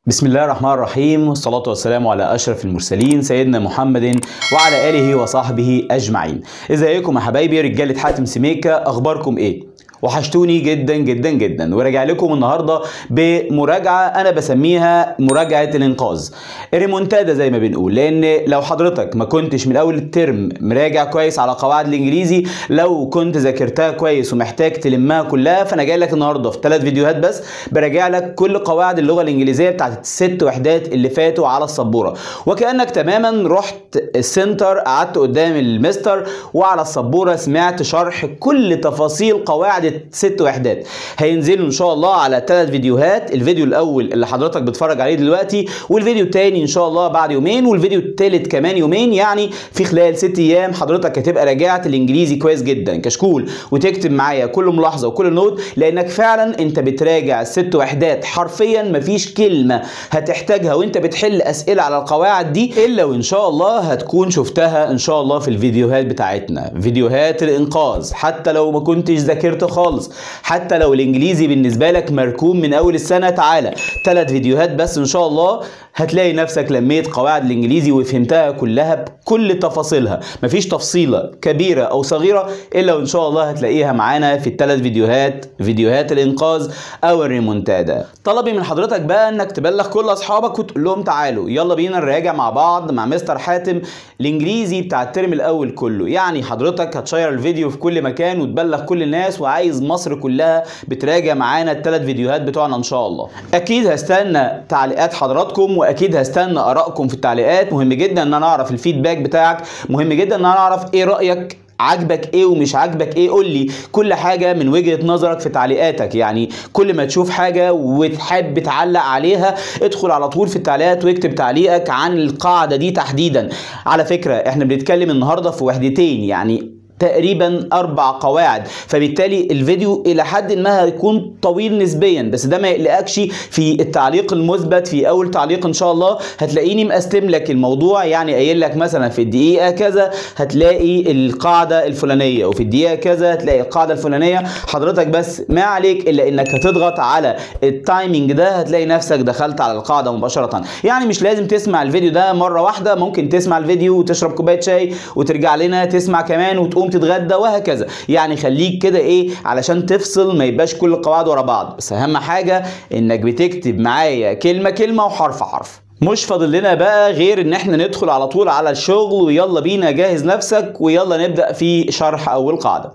بسم الله الرحمن الرحيم والصلاة والسلام على أشرف المرسلين سيدنا محمد وعلى آله وصحبه أجمعين ازيكم يا حبايبي رجالة حاتم سميكة أخباركم إيه؟ وحشتوني جدا جدا جدا وراجع لكم النهارده بمراجعه انا بسميها مراجعه الانقاذ الريمونتادا زي ما بنقول لان لو حضرتك ما كنتش من اول الترم مراجع كويس على قواعد الانجليزي لو كنت ذاكرتها كويس ومحتاج تلمها كلها فانا جاي لك النهارده في ثلاث فيديوهات بس براجع لك كل قواعد اللغه الانجليزيه بتاعت الست وحدات اللي فاتوا على السبوره وكانك تماما رحت السنتر قعدت قدام المستر وعلى السبوره سمعت شرح كل تفاصيل قواعد ست وحدات هينزلوا ان شاء الله على ثلاث فيديوهات الفيديو الاول اللي حضرتك بتتفرج عليه دلوقتي والفيديو الثاني ان شاء الله بعد يومين والفيديو الثالث كمان يومين يعني في خلال ست ايام حضرتك هتبقى راجعت الانجليزي كويس جدا كشكول وتكتب معايا كل ملاحظه وكل نوت لانك فعلا انت بتراجع الست وحدات حرفيا مفيش كلمه هتحتاجها وانت بتحل اسئله على القواعد دي الا وان شاء الله هتكون شفتها ان شاء الله في الفيديوهات بتاعتنا فيديوهات الانقاذ حتى لو ما كنتش ذاكرت خالص حتى لو الانجليزي بالنسبه لك مركوم من اول السنه تعالى ثلاث فيديوهات بس ان شاء الله هتلاقي نفسك لميت قواعد الانجليزي وفهمتها كلها بكل تفاصيلها مفيش تفصيله كبيره او صغيره الا وان شاء الله هتلاقيها معانا في الثلاث فيديوهات فيديوهات الانقاذ او الريمونتادا طلبي من حضرتك بقى انك تبلغ كل اصحابك وتقول لهم تعالوا يلا بينا نراجع مع بعض مع مستر حاتم الانجليزي بتاع الترم الاول كله يعني حضرتك هتشير الفيديو في كل مكان وتبلغ كل الناس وعايز مصر كلها بتراجع معانا الثلاث فيديوهات بتوعنا ان شاء الله اكيد هستنى تعليقات حضراتكم واكيد هستنى ارائكم في التعليقات مهم جدا ان انا اعرف الفيدباك بتاعك مهم جدا ان انا اعرف ايه رايك عاجبك ايه ومش عاجبك ايه قول لي كل حاجه من وجهه نظرك في تعليقاتك يعني كل ما تشوف حاجه وتحب تعلق عليها ادخل على طول في التعليقات واكتب تعليقك عن القاعده دي تحديدا على فكره احنا بنتكلم النهارده في وحدتين يعني تقريبا اربع قواعد فبالتالي الفيديو الى حد ما هيكون طويل نسبيا بس ده ما يقلقكش في التعليق المثبت في اول تعليق ان شاء الله هتلاقيني مقسم لك الموضوع يعني قايل لك مثلا في الدقيقه كذا هتلاقي القاعده الفلانيه وفي الدقيقه كذا هتلاقي القاعده الفلانيه حضرتك بس ما عليك الا انك هتضغط على التايمنج ده هتلاقي نفسك دخلت على القاعده مباشره يعني مش لازم تسمع الفيديو ده مره واحده ممكن تسمع الفيديو وتشرب كوبايه شاي وترجع لنا تسمع كمان وتقوم تقوم تتغدى وهكذا يعني خليك كده ايه علشان تفصل ما يبقاش كل القواعد ورا بعض بس اهم حاجه انك بتكتب معايا كلمه كلمه وحرف حرف مش فاضل لنا بقى غير ان احنا ندخل على طول على الشغل ويلا بينا جهز نفسك ويلا نبدا في شرح اول قاعده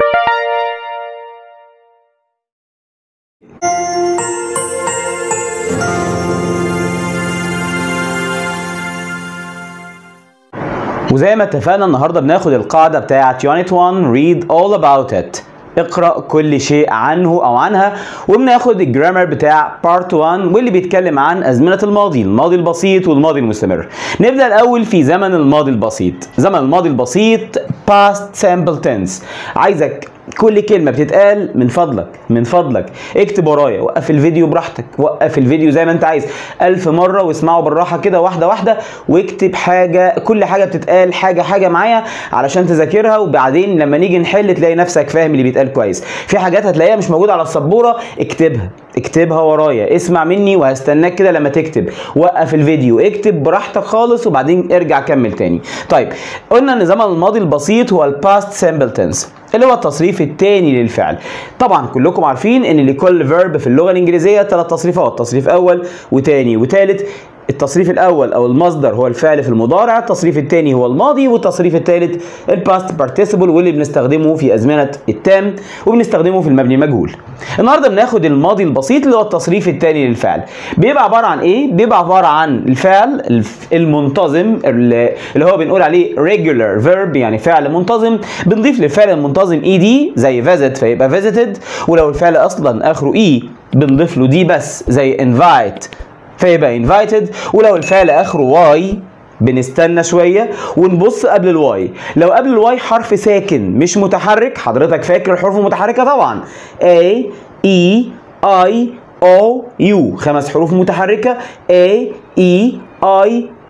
وزي ما اتفقنا النهارده بناخد القاعده بتاعه يونت 1 read all about it اقرا كل شيء عنه او عنها وبناخد الجرامر بتاع بارت 1 واللي بيتكلم عن ازمنه الماضي الماضي البسيط والماضي المستمر نبدا الاول في زمن الماضي البسيط زمن الماضي البسيط past simple tense عايزك كل كلمة بتتقال من فضلك من فضلك اكتب ورايا وقف الفيديو براحتك وقف الفيديو زي ما انت عايز ألف مرة واسمعه بالراحة كده واحدة واحدة واكتب حاجة كل حاجة بتتقال حاجة حاجة معايا علشان تذاكرها وبعدين لما نيجي نحل تلاقي نفسك فاهم اللي بيتقال كويس في حاجات هتلاقيها مش موجودة على السبورة اكتبها اكتبها ورايا اسمع مني وهستناك كده لما تكتب وقف الفيديو اكتب براحتك خالص وبعدين ارجع كمل تاني طيب قلنا ان زمن الماضي البسيط هو الباست سيمبل تنس اللي هو التصريف الثاني للفعل طبعا كلكم عارفين ان لكل فيرب في اللغه الانجليزيه ثلاث تصريفات تصريف اول وثاني وثالث التصريف الاول او المصدر هو الفعل في المضارع التصريف الثاني هو الماضي والتصريف الثالث الباست بارتيسيبل واللي بنستخدمه في ازمنه التام وبنستخدمه في المبني مجهول النهارده بناخد الماضي البسيط اللي هو التصريف الثاني للفعل بيبقى عباره عن ايه بيبقى عباره عن الفعل المنتظم اللي هو بنقول عليه regular verb يعني فعل منتظم بنضيف للفعل المنتظم اي دي زي visit فيبقى visited ولو الفعل اصلا اخره اي بنضيف له دي بس زي invite فيبقى invited ولو الفعل اخره واي بنستنى شوية ونبص قبل الواي لو قبل الواي حرف ساكن مش متحرك حضرتك فاكر الحروف المتحركة طبعا A E I O U خمس حروف متحركة A E I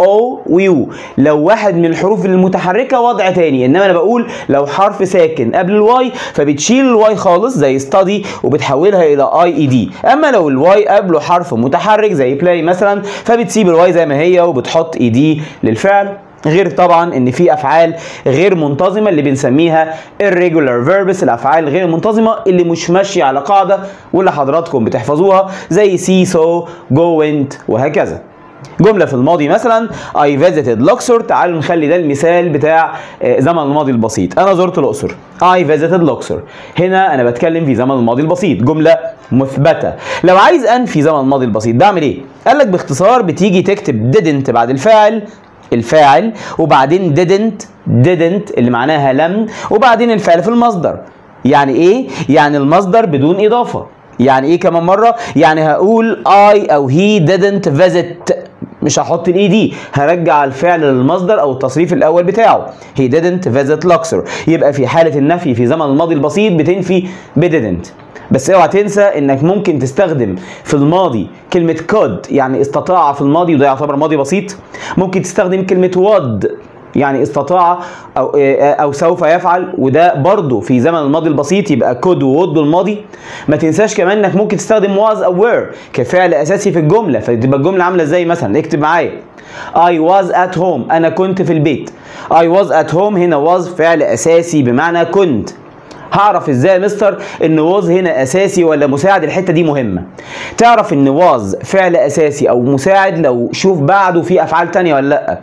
او ويو لو واحد من الحروف المتحركه وضع تاني انما انا بقول لو حرف ساكن قبل الواي فبتشيل الواي خالص زي ستادي وبتحولها الى اي اي دي اما لو الواي قبله حرف متحرك زي بلاي مثلا فبتسيب الواي زي ما هي وبتحط اي دي للفعل غير طبعا ان في افعال غير منتظمه اللي بنسميها irregular verbs الافعال غير المنتظمه اللي مش ماشيه على قاعده واللي حضراتكم بتحفظوها زي see saw go went وهكذا جمله في الماضي مثلا I visited Luxor تعالوا نخلي ده المثال بتاع آه، زمن الماضي البسيط انا زرت الاقصر I visited Luxor هنا انا بتكلم في زمن الماضي البسيط جمله مثبته لو عايز انفي زمن الماضي البسيط بعمل ايه قال لك باختصار بتيجي تكتب didn't بعد الفاعل الفاعل وبعدين didn't didn't اللي معناها لم وبعدين الفعل في المصدر يعني ايه يعني المصدر بدون اضافه يعني ايه كمان مره يعني هقول I او he didn't visit مش هحط الاي دي هرجع الفعل للمصدر او التصريف الاول بتاعه he didn't visit Luxor يبقى في حاله النفي في زمن الماضي البسيط بتنفي ب didn't بس اوعى تنسى انك ممكن تستخدم في الماضي كلمة could يعني استطاع في الماضي وده يعتبر ماضي بسيط ممكن تستخدم كلمة would يعني استطاع او او سوف يفعل وده برضه في زمن الماضي البسيط يبقى كود وود الماضي ما تنساش كمان انك ممكن تستخدم was او were كفعل اساسي في الجمله فتبقى الجمله عامله ازاي مثلا اكتب معايا I was at home انا كنت في البيت I was at home هنا was فعل اساسي بمعنى كنت هعرف ازاي يا مستر ان was هنا اساسي ولا مساعد الحته دي مهمه تعرف ان was فعل اساسي او مساعد لو شوف بعده في افعال تانية ولا لا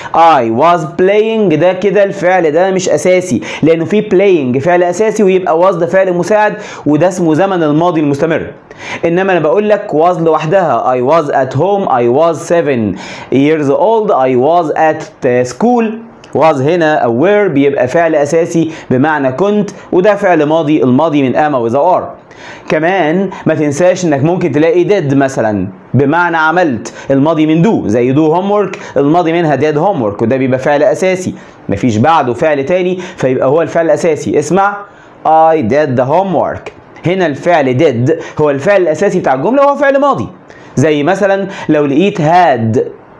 I was playing ده كده الفعل ده مش اساسي لانه في playing فعل اساسي ويبقى was ده فعل مساعد وده اسمه زمن الماضي المستمر انما انا بقول لك was لوحدها I was at home I was 7 years old I was at school was هنا او were بيبقى فعل اساسي بمعنى كنت وده فعل ماضي الماضي من قام وذا ار كمان ما تنساش انك ممكن تلاقي did مثلا بمعنى عملت الماضي من do زي do homework الماضي منها did homework وده بيبقى فعل اساسي مفيش بعده فعل تاني فيبقى هو الفعل الاساسي اسمع I did the homework هنا الفعل did هو الفعل الاساسي بتاع الجمله وهو فعل ماضي زي مثلا لو لقيت had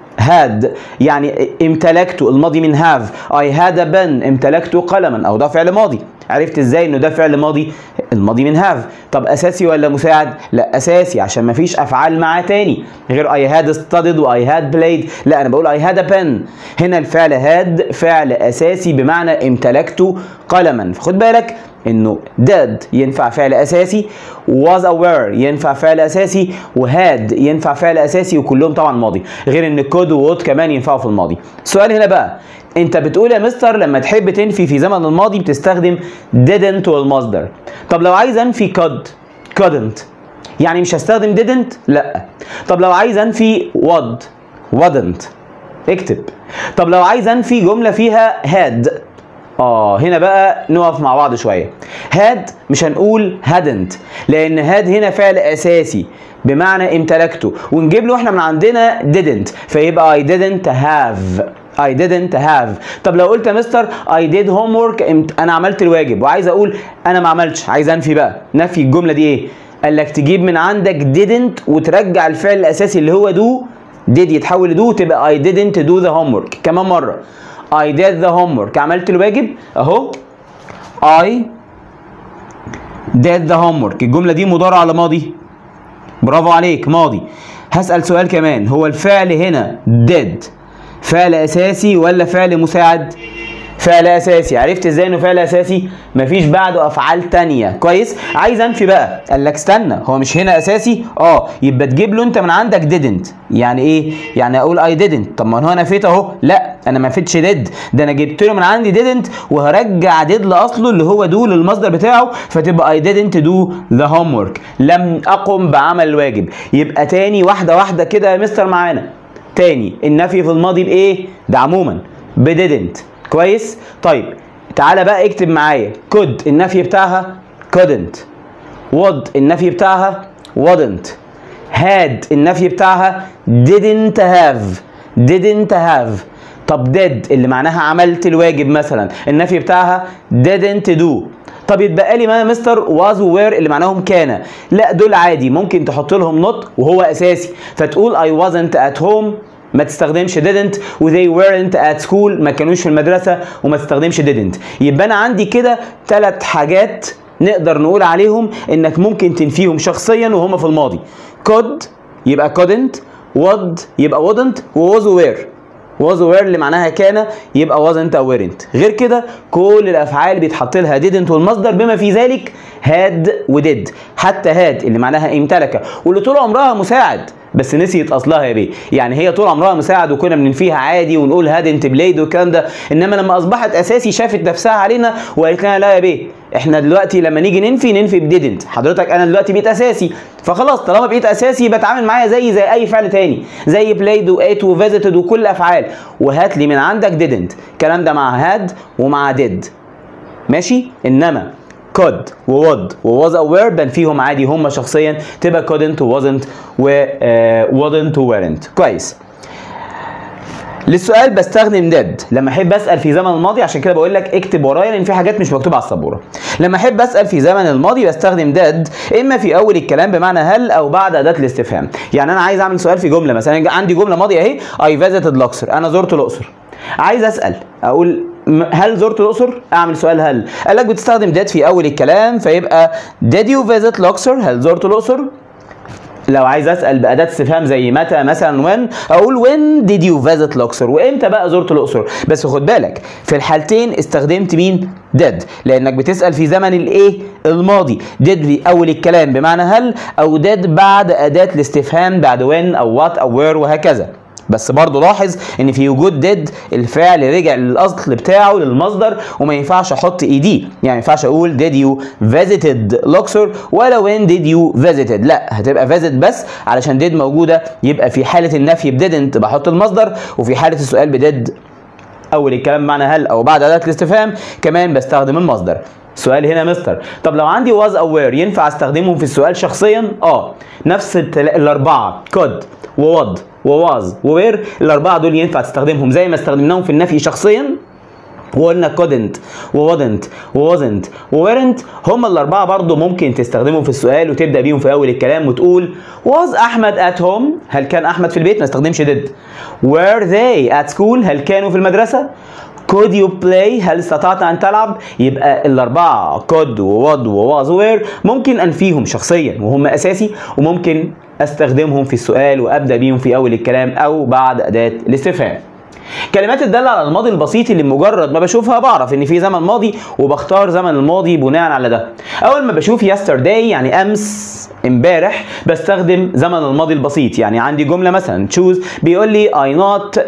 had يعني امتلكت الماضي من have I had a pen امتلكت قلما او ده فعل ماضي عرفت ازاي انه ده فعل ماضي الماضي من have طب اساسي ولا مساعد لا اساسي عشان ما فيش افعال معاه تاني غير I had studied و I had played لا انا بقول I had a pen هنا الفعل had فعل اساسي بمعنى امتلكت قلما فخد بالك انه did ينفع فعل اساسي was aware ينفع فعل اساسي وهاد ينفع فعل اساسي وكلهم طبعا ماضي غير ان could و would كمان ينفعوا في الماضي السؤال هنا بقى انت بتقول يا مستر لما تحب تنفي في زمن الماضي بتستخدم didn't والمصدر طب لو عايز انفي could couldn't يعني مش هستخدم didn't لا طب لو عايز انفي would wouldn't اكتب طب لو عايز انفي جمله فيها had اه هنا بقى نقف مع بعض شويه had مش هنقول hadn't لان had هنا فعل اساسي بمعنى امتلكته ونجيب له احنا من عندنا didn't فيبقى I didn't have I didn't have طب لو قلت يا مستر I did homework امت- انا عملت الواجب وعايز اقول انا ما عملتش عايز انفي بقى نفي الجمله دي ايه قال لك تجيب من عندك didn't وترجع الفعل الاساسي اللي هو do did يتحول لدو تبقى I didn't do the homework كمان مرة I did the homework عملت الواجب اهو I did the homework الجملة دي مضارع على ماضي برافو عليك ماضي هسأل سؤال كمان هو الفعل هنا did فعل أساسي ولا فعل مساعد؟ فعل اساسي عرفت ازاي انه فعل اساسي مفيش بعده افعال تانية كويس عايز انفي بقى قال لك استنى هو مش هنا اساسي اه يبقى تجيب له انت من عندك didn't يعني ايه يعني اقول I didn't طب ما هو انا نفيت اهو لا انا ما نفيتش did ده انا جبت له من عندي didn't وهرجع did لاصله اللي هو do للمصدر بتاعه فتبقى I didn't do the homework لم اقم بعمل الواجب يبقى تاني واحده واحده كده يا مستر معانا تاني النفي في الماضي بايه ده عموما ب didn't كويس طيب تعالى بقى اكتب معايا could النفي بتاعها couldn't would النفي بتاعها wouldn't had النفي بتاعها didn't have didn't have طب did اللي معناها عملت الواجب مثلا النفي بتاعها didn't do طب يتبقى لي ما مستر was و were اللي معناهم كان لا دول عادي ممكن تحط لهم not وهو اساسي فتقول I wasn't at home ما تستخدمش didn't و they weren't at school ما كانوش في المدرسة وما تستخدمش didn't يبقى أنا عندي كده ثلاث حاجات نقدر نقول عليهم إنك ممكن تنفيهم شخصيا وهما في الماضي could يبقى couldn't would يبقى wouldn't و was و were was aware اللي معناها كان يبقى wasn't أو weren't غير كده كل الافعال بيتحط لها didn't والمصدر بما في ذلك had و did حتى had اللي معناها امتلك واللي طول عمرها مساعد بس نسيت اصلها يا بيه يعني هي طول عمرها مساعد وكنا بننفيها عادي ونقول هادنت بلايد والكلام ده انما لما اصبحت اساسي شافت نفسها علينا وقالت لنا لا يا بيه احنا دلوقتي لما نيجي ننفي ننفي بديدنت حضرتك انا دلوقتي بقيت اساسي فخلاص طالما بقيت اساسي بتعامل معايا زي زي اي فعل تاني زي بلايد وات وفيزيتد وكل الافعال وهات لي من عندك didn't الكلام ده مع هاد ومع did ماشي انما could و would و was aware بنفيهم عادي هم شخصيا تبقى couldn't و wasn't و uh, wouldn't و weren't كويس للسؤال بستخدم did لما احب اسال في زمن الماضي عشان كده بقول لك اكتب ورايا لان في حاجات مش مكتوبه على السبوره لما احب اسال في زمن الماضي بستخدم did اما في اول الكلام بمعنى هل او بعد اداه الاستفهام يعني انا عايز اعمل سؤال في جمله مثلا عندي جمله ماضيه اهي I visited الاقصر انا زرت الاقصر عايز اسال اقول هل زرت الاقصر؟ اعمل سؤال هل قال لك بتستخدم did في اول الكلام فيبقى did you visit الاقصر؟ هل زرت الاقصر؟ لو عايز اسال باداه استفهام زي متى مثلا when اقول when did you visit الاقصر وامتى بقى زرت الاقصر بس خد بالك في الحالتين استخدمت مين did لانك بتسال في زمن الايه الماضي did في اول الكلام بمعنى هل او did بعد اداه الاستفهام بعد when او what او where وهكذا بس برضه لاحظ ان في وجود did الفعل رجع للاصل بتاعه للمصدر وما ينفعش احط اي دي يعني ما ينفعش اقول did you visited الاقصر ولا when did you visited لا هتبقى visit بس علشان did موجوده يبقى في حاله النفي بدidn't بحط المصدر وفي حاله السؤال بدid اول الكلام معنى هل او بعد اداه الاستفهام كمان بستخدم المصدر سؤال هنا مستر طب لو عندي was aware ينفع استخدمهم في السؤال شخصيا اه نفس التل... الاربعه could وwould وواز ووير الاربعه دول ينفع تستخدمهم زي ما استخدمناهم في النفي شخصيا وقلنا couldn't وwouldn't وwasn't وweren't هم الاربعه برضو ممكن تستخدمهم في السؤال وتبدا بيهم في اول الكلام وتقول was احمد at home هل كان احمد في البيت ما استخدمش did were they at school هل كانوا في المدرسه could you play هل استطعت ان تلعب يبقى الاربعه could وwould وwas وwere ممكن انفيهم شخصيا وهم اساسي وممكن استخدمهم في السؤال وابدا بيهم في اول الكلام او بعد اداه الاستفهام كلمات الدالة على الماضي البسيط اللي مجرد ما بشوفها بعرف ان في زمن ماضي وبختار زمن الماضي بناء على ده اول ما بشوف yesterday يعني امس امبارح بستخدم زمن الماضي البسيط يعني عندي جملة مثلا choose بيقول لي I not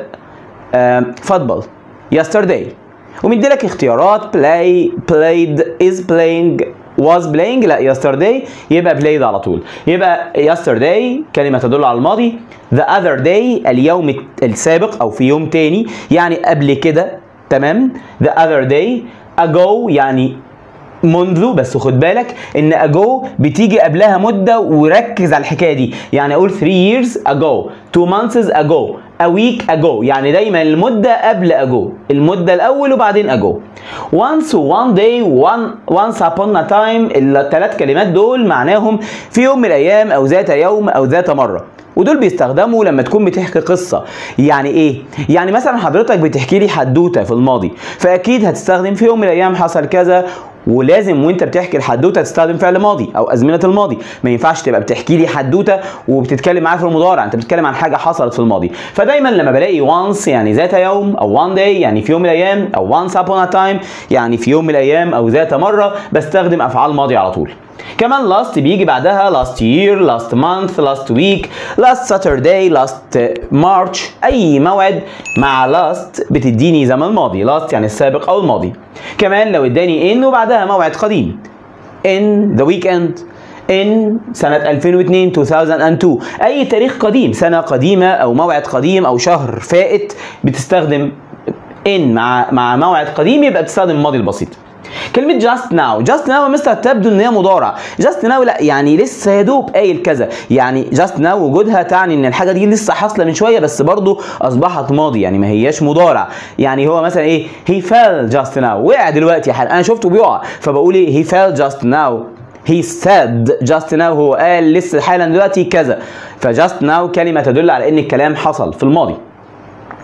uh, football yesterday ومدي لك اختيارات play played is playing was playing لا yesterday يبقى played على طول يبقى yesterday كلمة تدل على الماضي the other day اليوم السابق أو في يوم تاني يعني قبل كده تمام the other day ago يعني منذ بس خد بالك ان ago بتيجي قبلها مدة وركز على الحكاية دي يعني اقول 3 years ago 2 months ago a week ago يعني دايما المدة قبل ago المدة الأول وبعدين ago once one day one once upon a time الثلاث كلمات دول معناهم في يوم من الأيام أو ذات يوم أو ذات مرة ودول بيستخدموا لما تكون بتحكي قصة يعني ايه يعني مثلا حضرتك بتحكي لي حدوتة في الماضي فاكيد هتستخدم في يوم من الايام حصل كذا ولازم وانت بتحكي الحدوته تستخدم فعل ماضي او ازمنه الماضي ما ينفعش تبقى بتحكي لي حدوته وبتتكلم معايا في المضارع انت بتتكلم عن حاجه حصلت في الماضي فدايما لما بلاقي once يعني ذات يوم او one day يعني في يوم من الايام او once upon a time يعني في يوم من الايام او ذات مره بستخدم افعال ماضي على طول كمان last بيجي بعدها last year last month last week last Saturday last March أي موعد مع last بتديني زمن ماضي last يعني السابق أو الماضي كمان لو اداني in وبعدها موعد قديم in the weekend in سنة 2002 2002 أي تاريخ قديم سنة قديمة أو موعد قديم أو شهر فائت بتستخدم in مع مع موعد قديم يبقى بتستخدم الماضي البسيط كلمة just now just now يا مستر تبدو ان هي مضارع just now لا يعني لسه يا دوب قايل كذا يعني just now وجودها تعني ان الحاجة دي لسه حاصلة من شوية بس برضو اصبحت ماضي يعني ما هياش مضارع يعني هو مثلا ايه he fell just now وقع دلوقتي حال انا شفته بيقع فبقول ايه he fell just now he said just now هو قال لسه حالا دلوقتي كذا فجاست now كلمة تدل على ان الكلام حصل في الماضي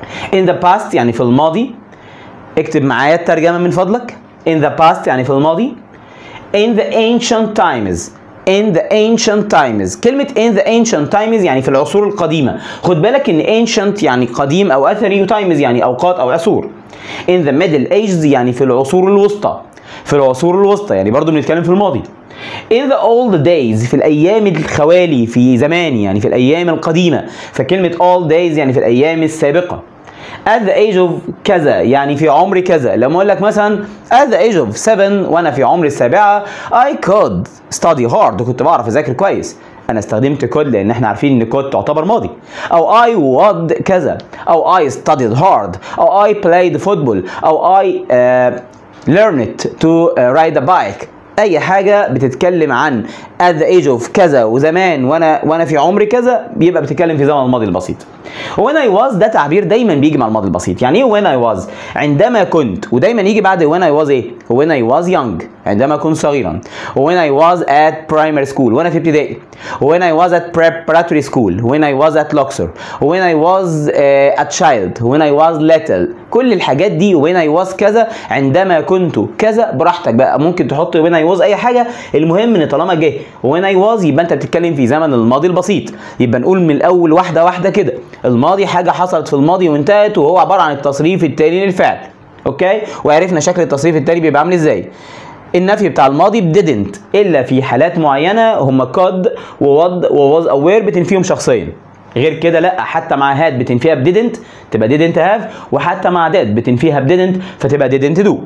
in the past يعني في الماضي اكتب معايا الترجمة من فضلك in the past يعني في الماضي in the ancient times in the ancient times كلمة in the ancient times يعني في العصور القديمة خد بالك ان ancient يعني قديم او اثري و times يعني اوقات او عصور in the middle ages يعني في العصور الوسطى في العصور الوسطى يعني برضو بنتكلم في الماضي in the old days في الايام الخوالي في زمان يعني في الايام القديمة فكلمة old days يعني في الايام السابقة at the age of كذا يعني في عمر كذا لما اقول لك مثلا at the age of 7 وانا في عمر السابعه I could study hard كنت بعرف اذاكر كويس انا استخدمت could لان احنا عارفين ان could تعتبر ماضي او I would كذا او I studied hard او I played football او I uh, learned to uh, ride a bike اي حاجه بتتكلم عن at the age of كذا وزمان وانا وانا في عمر كذا بيبقى بتتكلم في زمن الماضي البسيط when I was ده تعبير دايما بيجي مع الماضي البسيط يعني ايه when I was عندما كنت ودايما يجي بعد when I was ايه when I was young عندما كنت صغيرا when I was at primary school وانا في ابتدائي when I was at preparatory school when I was at Luxor when I was uh, a child when I was little كل الحاجات دي when I was كذا عندما كنت كذا براحتك بقى ممكن تحط when I was اي حاجه المهم ان طالما جه when I was يبقى انت بتتكلم في زمن الماضي البسيط يبقى نقول من الاول واحده واحده كده الماضي حاجه حصلت في الماضي وانتهت وهو عباره عن التصريف التالي للفعل اوكي وعرفنا شكل التصريف التالي بيبقى عامل ازاي النفي بتاع الماضي بديدنت الا في حالات معينه هم قد وود وواز اوير بتنفيهم شخصيا غير كده لا حتى مع هاد بتنفيها بديدنت تبقى ديدنت هاف وحتى مع داد بتنفيها بديدنت فتبقى ديدنت دو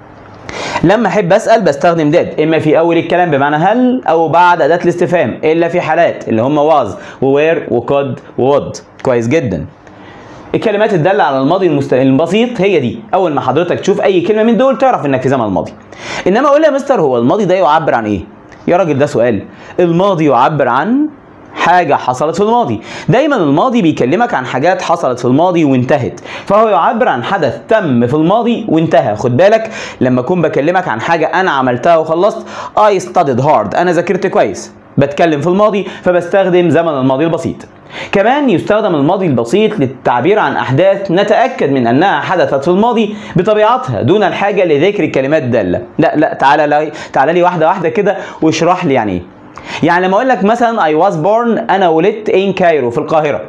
لما احب اسال بستخدم داد اما في اول الكلام بمعنى هل او بعد اداه الاستفهام الا في حالات اللي هم واز ووير وكود وود كويس جدا الكلمات الداله على الماضي المست... البسيط هي دي اول ما حضرتك تشوف اي كلمه من دول تعرف انك في زمن الماضي انما اقول يا مستر هو الماضي ده يعبر عن ايه يا راجل ده سؤال الماضي يعبر عن حاجه حصلت في الماضي دايما الماضي بيكلمك عن حاجات حصلت في الماضي وانتهت فهو يعبر عن حدث تم في الماضي وانتهى خد بالك لما اكون بكلمك عن حاجه انا عملتها وخلصت I studied hard انا ذاكرت كويس بتكلم في الماضي فبستخدم زمن الماضي البسيط كمان يستخدم الماضي البسيط للتعبير عن احداث نتاكد من انها حدثت في الماضي بطبيعتها دون الحاجه لذكر الكلمات داله لا لا تعالى لي تعالى لي واحده واحده كده واشرح لي يعني ايه يعني لما اقول لك مثلا I was born انا ولدت in كايرو في القاهره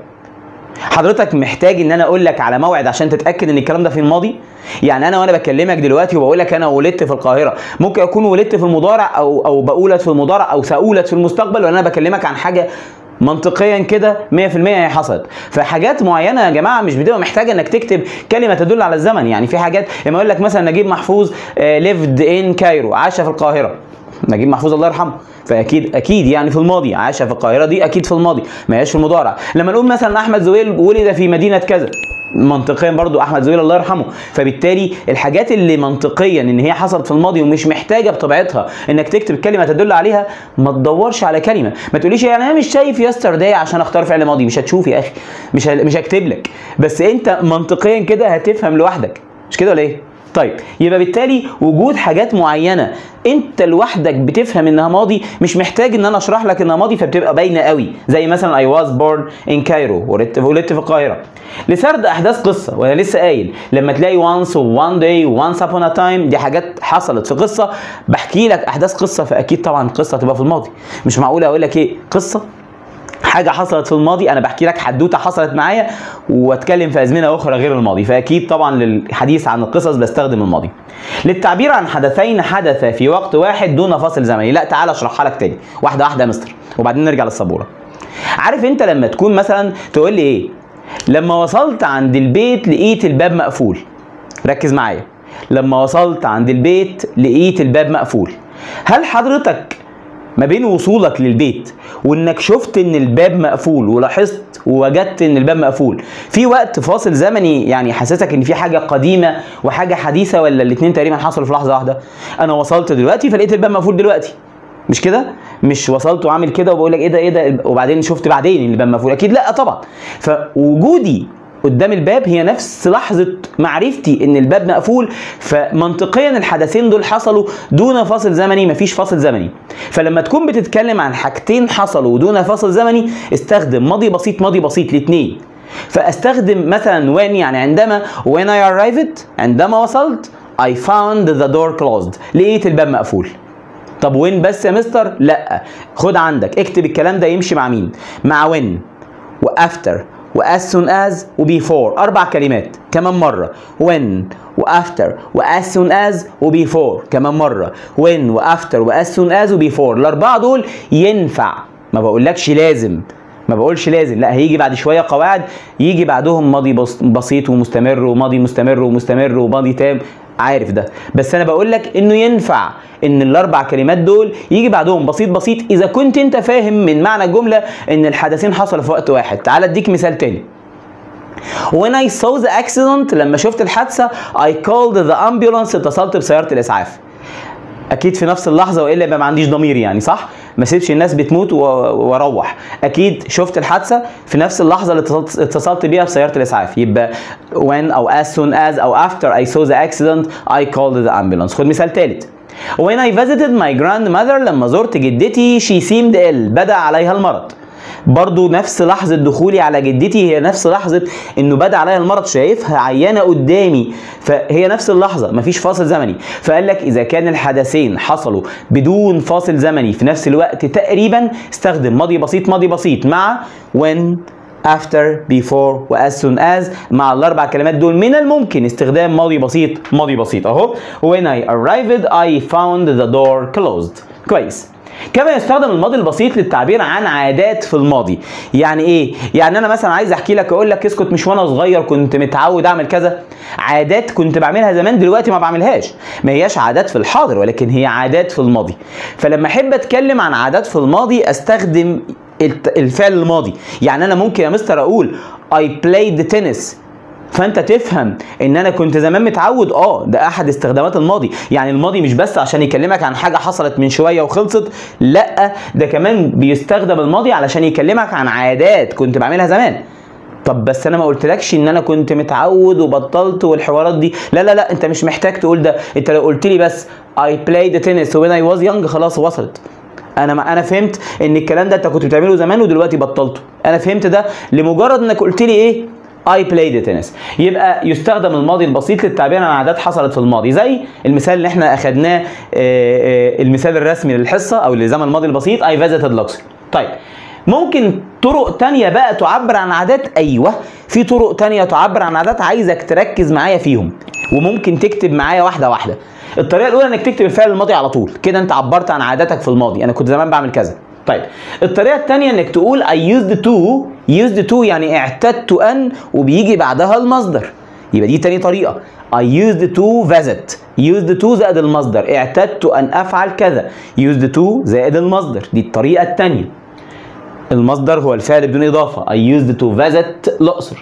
حضرتك محتاج ان انا اقول لك على موعد عشان تتاكد ان الكلام ده في الماضي يعني انا وانا بكلمك دلوقتي وبقول لك انا ولدت في القاهره ممكن اكون ولدت في المضارع او او بقولت في المضارع او ساولت في المستقبل وانا بكلمك عن حاجه منطقيا كده 100% هي حصلت فحاجات معينه يا جماعه مش بتبقى محتاجه انك تكتب كلمه تدل على الزمن يعني في حاجات لما اقول لك مثلا نجيب محفوظ ليفد ان كايرو عاش في القاهره نجيب محفوظ الله يرحمه فاكيد اكيد يعني في الماضي عاش في القاهره دي اكيد في الماضي ما هياش في المضارع لما نقول مثلا احمد زويل ولد في مدينه كذا منطقيا برضو احمد زويل الله يرحمه فبالتالي الحاجات اللي منطقيا ان هي حصلت في الماضي ومش محتاجه بطبيعتها انك تكتب كلمه تدل عليها ما تدورش على كلمه ما تقوليش يعني انا مش شايف يسترداي عشان اختار فعل ماضي مش هتشوف يا اخي مش مش هكتب لك بس انت منطقيا كده هتفهم لوحدك مش كده ولا ايه طيب يبقى بالتالي وجود حاجات معينه انت لوحدك بتفهم انها ماضي مش محتاج ان انا اشرح لك انها ماضي فبتبقى باينه قوي زي مثلا I was born in Cairo ولدت ولدت في القاهره لسرد احداث قصه وانا لسه قايل لما تلاقي once و one day و once upon a time دي حاجات حصلت في قصه بحكي لك احداث قصه فاكيد طبعا القصه هتبقى في الماضي مش معقول اقول لك ايه قصه حاجه حصلت في الماضي انا بحكي لك حدوته حصلت معايا واتكلم في ازمنه اخرى غير الماضي فاكيد طبعا للحديث عن القصص بستخدم الماضي للتعبير عن حدثين حدثا في وقت واحد دون فاصل زمني لا تعال اشرحها لك تاني واحده واحده يا مستر وبعدين نرجع للسبوره عارف انت لما تكون مثلا تقول لي ايه لما وصلت عند البيت لقيت الباب مقفول ركز معايا لما وصلت عند البيت لقيت الباب مقفول هل حضرتك ما بين وصولك للبيت وانك شفت ان الباب مقفول ولاحظت ووجدت ان الباب مقفول في وقت فاصل زمني يعني حسسك ان في حاجه قديمه وحاجه حديثه ولا الاثنين تقريبا حصلوا في لحظه واحده انا وصلت دلوقتي فلقيت الباب مقفول دلوقتي مش كده مش وصلت وعامل كده وبقول لك ايه ده ايه ده وبعدين شفت بعدين ان الباب مقفول اكيد لا طبعا فوجودي قدام الباب هي نفس لحظة معرفتي ان الباب مقفول فمنطقيا الحدثين دول حصلوا دون فاصل زمني مفيش فاصل زمني فلما تكون بتتكلم عن حاجتين حصلوا دون فاصل زمني استخدم ماضي بسيط ماضي بسيط الاثنين فاستخدم مثلا when يعني عندما when I arrived عندما وصلت I found the door closed لقيت الباب مقفول طب وين بس يا مستر لا خد عندك اكتب الكلام ده يمشي مع مين مع when وافتر وas soon as وبيفور اربع كلمات كمان مره when وافتر واس soon as وبيفور كمان مره when وافتر واس soon as وبيفور الاربعه دول ينفع ما بقولكش لازم ما بقولش لازم لا هيجي بعد شويه قواعد يجي بعدهم ماضي بس- بسيط ومستمر وماضي مستمر ومستمر وماضي تام عارف ده بس انا بقول لك انه ينفع ان الاربع كلمات دول يجي بعدهم بسيط بسيط اذا كنت انت فاهم من معنى الجمله ان الحدثين حصلوا في وقت واحد تعال اديك مثال تاني When I saw the accident لما شفت الحادثة I called the ambulance اتصلت بسيارة الإسعاف أكيد في نفس اللحظة وإلا يبقى ما عنديش ضمير يعني صح؟ ما سيبش الناس بتموت و- واروح أكيد شفت الحادثة في نفس اللحظة اللي اتصلت, اتصلت بيها بسيارة الإسعاف يبقى when أو as soon as أو after I saw the accident I called the ambulance خد مثال تالت When I visited my grandmother لما زرت جدتي she seemed ill بدأ عليها المرض برضو نفس لحظة دخولي على جدتي هي نفس لحظة انه بدأ عليها المرض شايفها عيانة قدامي فهي نفس اللحظة مفيش فاصل زمني فقال لك اذا كان الحدثين حصلوا بدون فاصل زمني في نفس الوقت تقريبا استخدم ماضي بسيط ماضي بسيط مع when after before و as soon as مع الاربع كلمات دول من الممكن استخدام ماضي بسيط ماضي بسيط اهو when I arrived I found the door closed كويس كما يستخدم الماضي البسيط للتعبير عن عادات في الماضي يعني ايه يعني انا مثلا عايز احكي لك اقول لك اسكت مش وانا صغير كنت متعود اعمل كذا عادات كنت بعملها زمان دلوقتي ما بعملهاش ما هياش عادات في الحاضر ولكن هي عادات في الماضي فلما احب اتكلم عن عادات في الماضي استخدم الت- الفعل الماضي يعني انا ممكن يا مستر اقول I played tennis فانت تفهم ان انا كنت زمان متعود اه ده احد استخدامات الماضي يعني الماضي مش بس عشان يكلمك عن حاجه حصلت من شويه وخلصت لا ده كمان بيستخدم الماضي علشان يكلمك عن عادات كنت بعملها زمان طب بس انا ما قلتلكش ان انا كنت متعود وبطلت والحوارات دي لا لا لا انت مش محتاج تقول ده انت لو قلت لي بس I played tennis when I was young خلاص وصلت انا ما انا فهمت ان الكلام ده انت كنت بتعمله زمان ودلوقتي بطلته انا فهمت ده لمجرد انك قلت لي ايه I played tennis يبقى يستخدم الماضي البسيط للتعبير عن عادات حصلت في الماضي زي المثال اللي احنا اخدناه آه، آه، المثال الرسمي للحصه او لزمن الماضي البسيط I visited Luxor طيب ممكن طرق تانية بقى تعبر عن عادات ايوه في طرق تانية تعبر عن عادات عايزك تركز معايا فيهم وممكن تكتب معايا واحده واحده الطريقه الاولى انك تكتب الفعل الماضي على طول كده انت عبرت عن عاداتك في الماضي انا كنت زمان بعمل كذا طيب الطريقه الثانيه انك تقول I used to used to يعني اعتدت ان وبيجي بعدها المصدر يبقى دي تاني طريقه I used to visit used to زائد المصدر اعتدت ان افعل كذا used to زائد المصدر دي الطريقه الثانيه المصدر هو الفعل بدون اضافه I used to visit الاقصر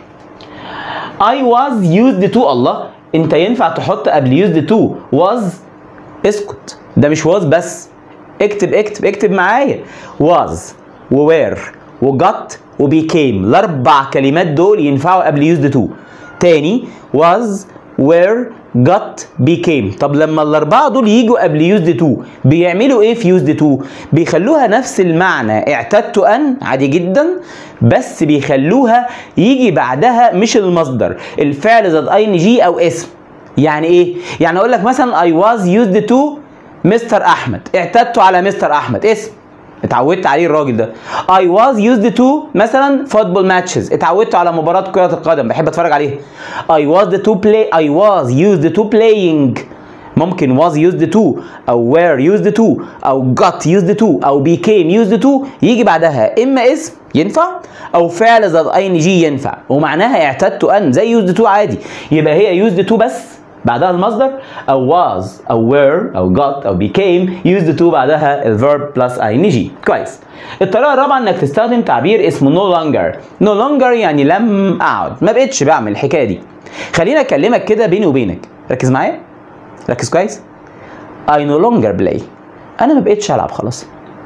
I was used to الله انت ينفع تحط قبل used to was اسكت ده مش was بس اكتب اكتب اكتب معايا was و were و got و became الاربع كلمات دول ينفعوا قبل used to تاني was were got became طب لما الاربعه دول يجوا قبل used to بيعملوا ايه في used to بيخلوها نفس المعنى اعتدت ان عادي جدا بس بيخلوها يجي بعدها مش المصدر الفعل زائد اي ان جي او اسم يعني ايه يعني اقول لك مثلا I was used to مستر احمد اعتدت على مستر احمد اسم اتعودت عليه الراجل ده I was used to مثلا football matches اتعودت على مباراة كرة القدم بحب اتفرج عليها I was to play I was used to playing ممكن was used to او were used to او got used to او became used to يجي بعدها اما اسم ينفع او فعل زائد اي ان جي ينفع ومعناها اعتدت ان زي used to عادي يبقى هي used to بس بعدها المصدر او was او were او got او became used to بعدها الverb plus ing كويس الطريقه الرابعه انك تستخدم تعبير اسمه no longer no longer يعني لم اقعد ما بقتش بعمل الحكايه دي خليني اكلمك كده بيني وبينك ركز معايا ركز كويس I no longer play انا ما بقتش العب خلاص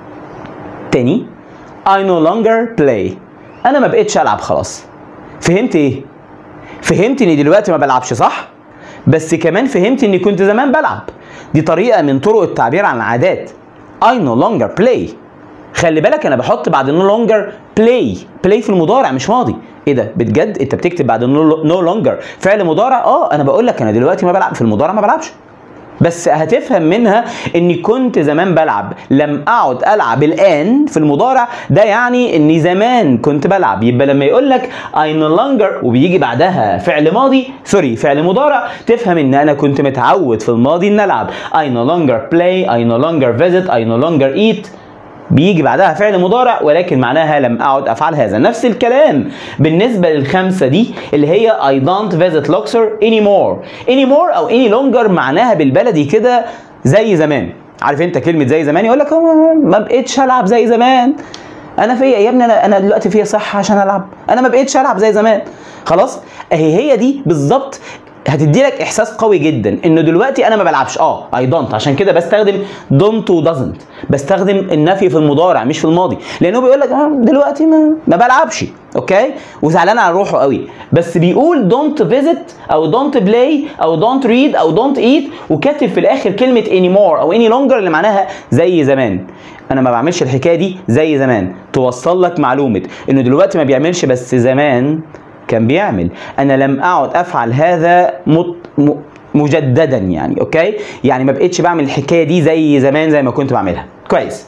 تاني I no longer play انا ما بقتش العب خلاص فهمت ايه فهمت اني دلوقتي ما بلعبش صح بس كمان فهمت اني كنت زمان بلعب دي طريقه من طرق التعبير عن العادات I no longer play خلي بالك انا بحط بعد no longer بلاي بلاي في المضارع مش ماضي ايه ده بجد انت بتكتب بعد نو لونجر فعل مضارع اه انا بقول لك انا دلوقتي ما بلعب في المضارع ما بلعبش بس هتفهم منها اني كنت زمان بلعب لم اقعد العب الان في المضارع ده يعني اني زمان كنت بلعب يبقى لما يقول لك I no longer وبيجي بعدها فعل ماضي سوري فعل مضارع تفهم ان انا كنت متعود في الماضي ان العب I no longer play I no longer visit I no longer eat بيجي بعدها فعل مضارع ولكن معناها لم اعد افعل هذا نفس الكلام بالنسبه للخمسه دي اللي هي I don't visit Luxor anymore anymore او any longer معناها بالبلدي كده زي زمان عارف انت كلمه زي زمان يقول لك ما بقتش العب زي زمان انا في يا ابني انا انا دلوقتي فيا صحه عشان العب انا ما بقتش العب زي زمان خلاص اهي هي دي بالظبط هتدي لك احساس قوي جدا انه دلوقتي انا ما بلعبش اه اي دونت عشان كده بستخدم دونت ودازنت بستخدم النفي في المضارع مش في الماضي لانه بيقول لك آه دلوقتي ما, ما بلعبش اوكي وزعلان على روحه قوي بس بيقول دونت فيزيت او دونت بلاي او دونت ريد او دونت ايت وكاتب في الاخر كلمه اني مور او اني لونجر اللي معناها زي زمان انا ما بعملش الحكايه دي زي زمان توصل لك معلومه انه دلوقتي ما بيعملش بس زمان كان بيعمل انا لم اعد افعل هذا مت... م... مجددا يعني اوكي يعني ما بقتش بعمل الحكايه دي زي زمان زي ما كنت بعملها كويس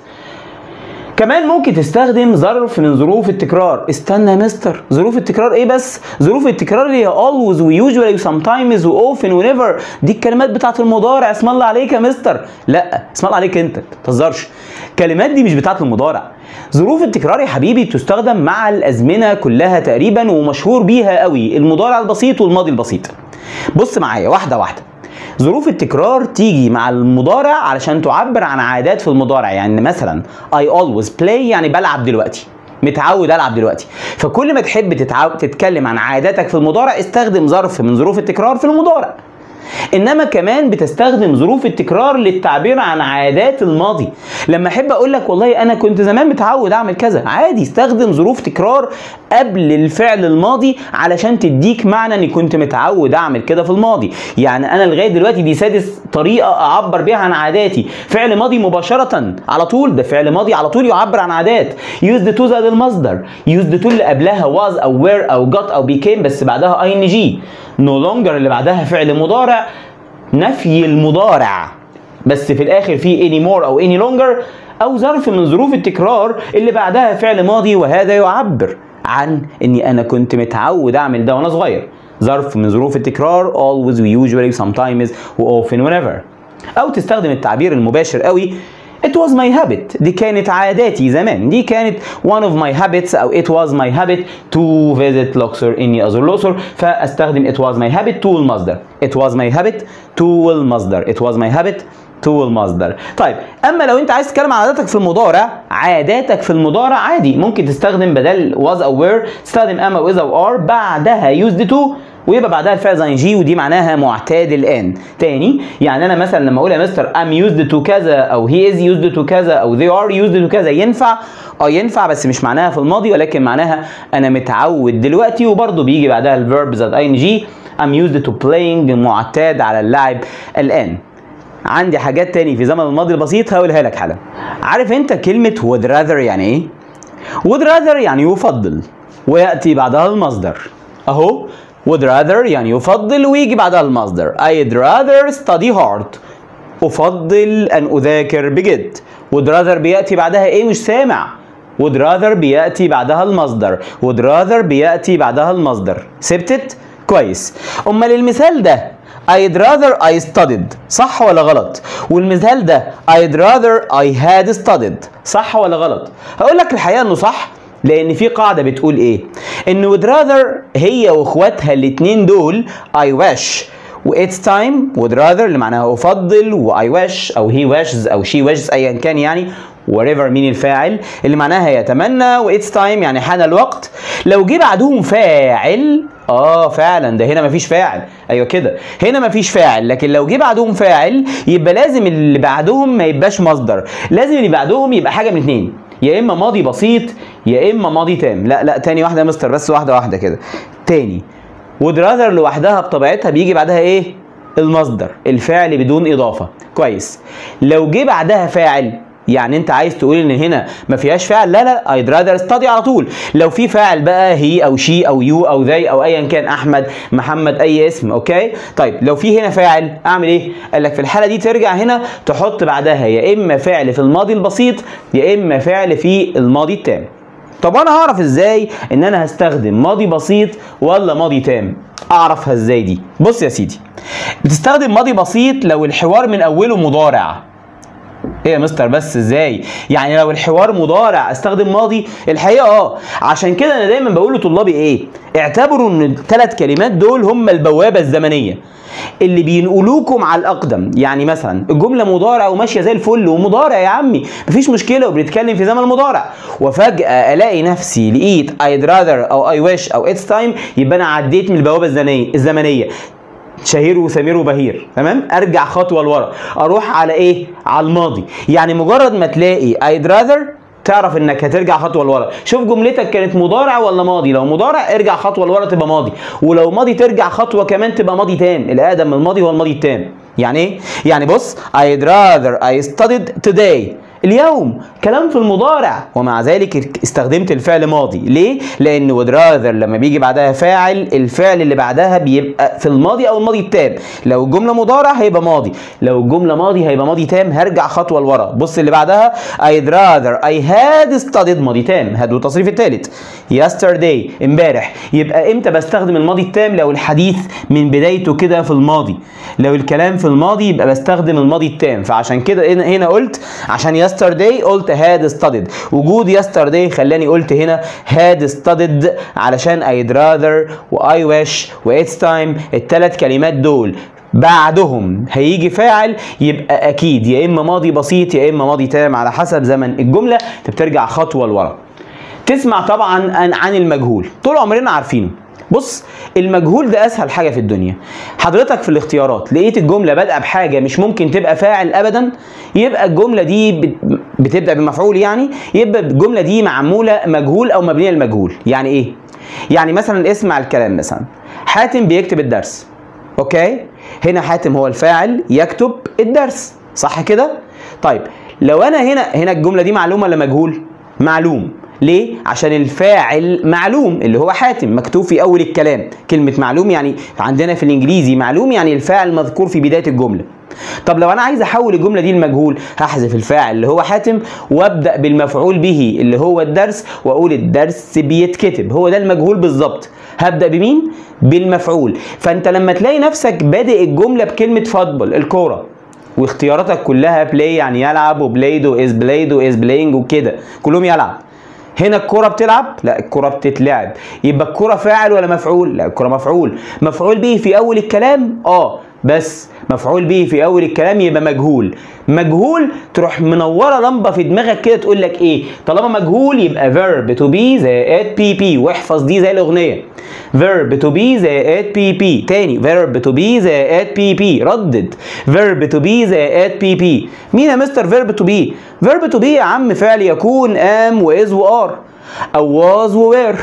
كمان ممكن تستخدم ظرف من ظروف التكرار استنى يا مستر ظروف التكرار ايه بس ظروف التكرار اللي هي always و usually و sometimes و often و never دي الكلمات بتاعت المضارع اسم الله عليك يا مستر لا اسم الله عليك انت ما تهزرش الكلمات دي مش بتاعت المضارع ظروف التكرار يا حبيبي بتستخدم مع الازمنه كلها تقريبا ومشهور بيها قوي المضارع البسيط والماضي البسيط بص معايا واحده واحده ظروف التكرار تيجي مع المضارع علشان تعبر عن عادات في المضارع يعني مثلا I always play يعني بلعب دلوقتي متعود العب دلوقتي فكل ما تحب تتعو... تتكلم عن عاداتك في المضارع استخدم ظرف من ظروف التكرار في المضارع انما كمان بتستخدم ظروف التكرار للتعبير عن عادات الماضي لما احب اقول لك والله انا كنت زمان متعود اعمل كذا عادي استخدم ظروف تكرار قبل الفعل الماضي علشان تديك معنى اني كنت متعود اعمل كده في الماضي يعني انا لغايه دلوقتي دي سادس طريقه اعبر بيها عن عاداتي فعل ماضي مباشره على طول ده فعل ماضي على طول يعبر عن عادات used to زائد المصدر used to اللي قبلها was او were او got او became بس بعدها ing no longer اللي بعدها فعل مضارع نفي المضارع بس في الاخر في any more او any longer او ظرف من ظروف التكرار اللي بعدها فعل ماضي وهذا يعبر عن اني انا كنت متعود اعمل ده وانا صغير ظرف من ظروف التكرار always و usually sometimes و often whenever او تستخدم التعبير المباشر قوي It was my habit دي كانت عاداتي زمان دي كانت one of my habits أو it was my habit to visit Luxor إني أزور الأقصر فأستخدم it was my habit to المصدر it was my habit to المصدر it was my habit to المصدر طيب اما لو انت عايز تتكلم عن عاداتك في المضارع عاداتك في المضارع عادي ممكن تستخدم بدل was او were تستخدم am او is او are بعدها used to ويبقى بعدها الفعل زي جي ودي معناها معتاد الان تاني يعني انا مثلا لما اقول يا مستر ام يوزد تو كذا او هي از يوزد تو كذا او they ار يوزد تو كذا ينفع اه ينفع بس مش معناها في الماضي ولكن معناها انا متعود دلوقتي وبرده بيجي بعدها الفيرب زائد اي ان جي ام يوزد تو بلاينج معتاد على اللعب الان عندي حاجات تاني في زمن الماضي البسيط هقولها لك حالا عارف انت كلمة would rather يعني ايه؟ would rather يعني يفضل ويأتي بعدها المصدر اهو would rather يعني يفضل ويجي بعدها المصدر I'd rather study hard أفضل أن أذاكر بجد would rather بيأتي بعدها إيه مش سامع would rather بيأتي بعدها المصدر would rather بيأتي بعدها المصدر سبتت كويس أمال المثال ده I'd rather I studied صح ولا غلط والمثال ده I'd rather I had studied صح ولا غلط هقول لك الحقيقة انه صح لان في قاعده بتقول ايه ان would rather هي واخواتها الاتنين دول I wish و it's time would rather اللي معناها افضل و I wish او he wishes او she wishes ايا كان يعني whatever مين الفاعل اللي معناها يتمنى و it's time يعني حان الوقت لو جه بعدهم فاعل اه فعلا ده هنا مفيش فاعل ايوه كده هنا مفيش فاعل لكن لو جه بعدهم فاعل يبقى لازم اللي بعدهم ما يبقاش مصدر لازم اللي بعدهم يبقى حاجه من اتنين يا اما ماضي بسيط يا اما ماضي تام لا لا تاني واحده يا مستر بس واحده واحده كده تاني would rather لوحدها بطبيعتها بيجي بعدها ايه المصدر الفعل بدون اضافه كويس لو جه بعدها فاعل يعني انت عايز تقول ان هنا ما فيهاش فاعل لا لا I'd rather study على طول لو في فاعل بقى هي او شي او يو او ذي او ايا كان احمد محمد اي اسم اوكي طيب لو في هنا فاعل اعمل ايه قال لك في الحاله دي ترجع هنا تحط بعدها يا اما فعل في الماضي البسيط يا اما فعل في الماضي التام طب انا هعرف ازاي ان انا هستخدم ماضي بسيط ولا ماضي تام اعرفها ازاي دي بص يا سيدي بتستخدم ماضي بسيط لو الحوار من اوله مضارع ايه يا مستر بس ازاي يعني لو الحوار مضارع استخدم ماضي الحقيقه اه عشان كده انا دايما بقول لطلابي ايه اعتبروا ان الثلاث كلمات دول هم البوابه الزمنيه اللي بينقلوكم على الاقدم يعني مثلا الجمله مضارع وماشيه زي الفل ومضارع يا عمي مفيش مشكله وبنتكلم في زمن المضارع وفجاه الاقي نفسي لقيت I'd rather او I wish او it's time يبقى انا عديت من البوابه الزمنيه الزمنيه شهير وسمير وبهير تمام ارجع خطوه لورا اروح على ايه على الماضي يعني مجرد ما تلاقي I'd rather تعرف انك هترجع خطوه لورا شوف جملتك كانت مضارع ولا ماضي لو مضارع ارجع خطوه لورا تبقى ماضي ولو ماضي ترجع خطوه كمان تبقى ماضي تام الاقدم من الماضي هو الماضي التام يعني ايه يعني بص I'd rather I studied today اليوم كلام في المضارع ومع ذلك استخدمت الفعل ماضي ليه لان would rather لما بيجي بعدها فاعل الفعل اللي بعدها بيبقى في الماضي او الماضي التام لو الجمله مضارع هيبقى ماضي لو الجمله ماضي هيبقى ماضي تام هرجع خطوه لورا بص اللي بعدها I'd rather I had studied ماضي تام هاد التصريف الثالث yesterday امبارح يبقى امتى بستخدم الماضي التام لو الحديث من بدايته كده في الماضي لو الكلام في الماضي يبقى بستخدم الماضي التام فعشان كده هنا هنا قلت عشان yesterday قلت had studied وجود yesterday خلاني قلت هنا had studied علشان I'd rather و I wish و it's time الثلاث كلمات دول بعدهم هيجي فاعل يبقى اكيد يا اما ماضي بسيط يا اما ماضي تام على حسب زمن الجمله انت بترجع خطوه لورا تسمع طبعا عن عن المجهول طول عمرنا عارفينه بص المجهول ده اسهل حاجه في الدنيا حضرتك في الاختيارات لقيت الجمله بادئه بحاجه مش ممكن تبقى فاعل ابدا يبقى الجمله دي بت- بتبدا بمفعول يعني يبقى الجمله دي معموله مجهول او مبنيه للمجهول يعني ايه يعني مثلا اسمع الكلام مثلا حاتم بيكتب الدرس اوكي هنا حاتم هو الفاعل يكتب الدرس صح كده طيب لو انا هنا هنا الجمله دي معلومه ولا مجهول معلوم ليه عشان الفاعل معلوم اللي هو حاتم مكتوب في اول الكلام كلمه معلوم يعني عندنا في الانجليزي معلوم يعني الفاعل مذكور في بدايه الجمله طب لو انا عايز احول الجمله دي لمجهول هحذف الفاعل اللي هو حاتم وابدا بالمفعول به اللي هو الدرس واقول الدرس بيتكتب هو ده المجهول بالظبط هبدا بمين بالمفعول فانت لما تلاقي نفسك بادئ الجمله بكلمه فوتبول الكوره واختياراتك كلها بلاي يعني يلعب وبلايد واز بلايد واز بلاينج وكده كلهم يلعب هنا الكرة بتلعب لا الكرة بتتلعب يبقى الكرة فاعل ولا مفعول لا الكرة مفعول مفعول به في اول الكلام اه بس مفعول به في اول الكلام يبقى مجهول مجهول تروح منوره لمبه في دماغك كده تقول لك ايه طالما مجهول يبقى verb to be زائد بي بي واحفظ دي زي الاغنيه verb to be زائد بي بي تاني verb to be زائد بي بي ردد verb to be زائد بي بي مين يا مستر verb to be verb to be يا عم فعل يكون am و is و are او was و were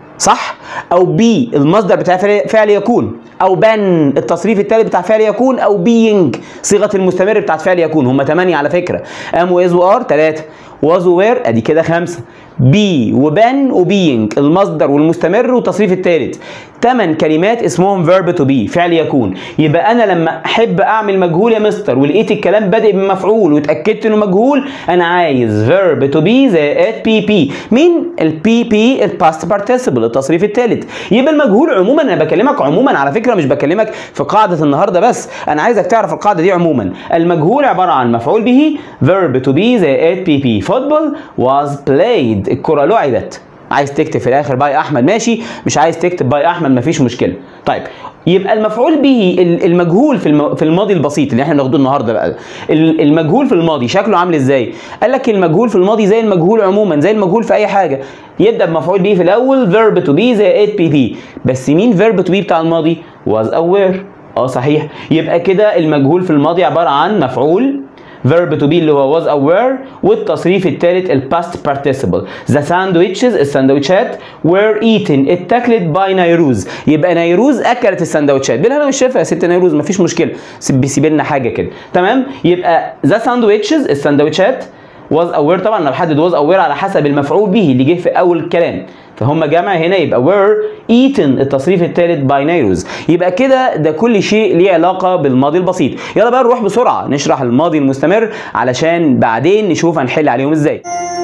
صح او بي المصدر بتاع فعل- فعل يكون او بن التصريف التالت بتاع فعل يكون او being صيغه المستمر بتاعت فعل يكون هم 8 على فكره ام واز وار 3 واز وير ادي كده خمسه بي وبن وبينج المصدر والمستمر والتصريف الثالث ثمان كلمات اسمهم verb to be فعل يكون يبقى انا لما احب اعمل مجهول يا مستر ولقيت الكلام بادئ بمفعول واتاكدت انه مجهول انا عايز verb to be زائد بي بي مين البي بي الباست participle التصريف الثالث يبقى المجهول عموما انا بكلمك عموما على فكره مش بكلمك في قاعده النهارده بس انا عايزك تعرف القاعده دي عموما المجهول عباره عن مفعول به verb to be زائد بي بي football was played الكره لعبت عايز تكتب في الاخر باي احمد ماشي مش عايز تكتب باي احمد مفيش مشكله طيب يبقى المفعول به ال- المجهول في الم- في الماضي البسيط اللي احنا بناخده النهارده بقى ال- المجهول في الماضي شكله عامل ازاي قال لك المجهول في الماضي زي المجهول عموما زي المجهول في اي حاجه يبدا بمفعول به في الاول verb to be زائد بي بي بس مين verb to be بتاع الماضي was aware اه صحيح يبقى كده المجهول في الماضي عباره عن مفعول verb to be اللي هو was aware والتصريف الثالث ال past participle the sandwiches السندوتشات were eaten اتاكلت by نيروز يبقى نيروز اكلت السندوتشات بالهنا والشفا يا ست نيروز مفيش مشكله سيب سيب لنا حاجه كده تمام يبقى the sandwiches السندوتشات was aware طبعا انا بحدد was aware على حسب المفعول به اللي جه في اول الكلام فهم جمع هنا يبقى were eaten التصريف الثالث by nairos يبقى كده ده كل شيء ليه علاقه بالماضي البسيط يلا بقى نروح بسرعه نشرح الماضي المستمر علشان بعدين نشوف هنحل عليهم ازاي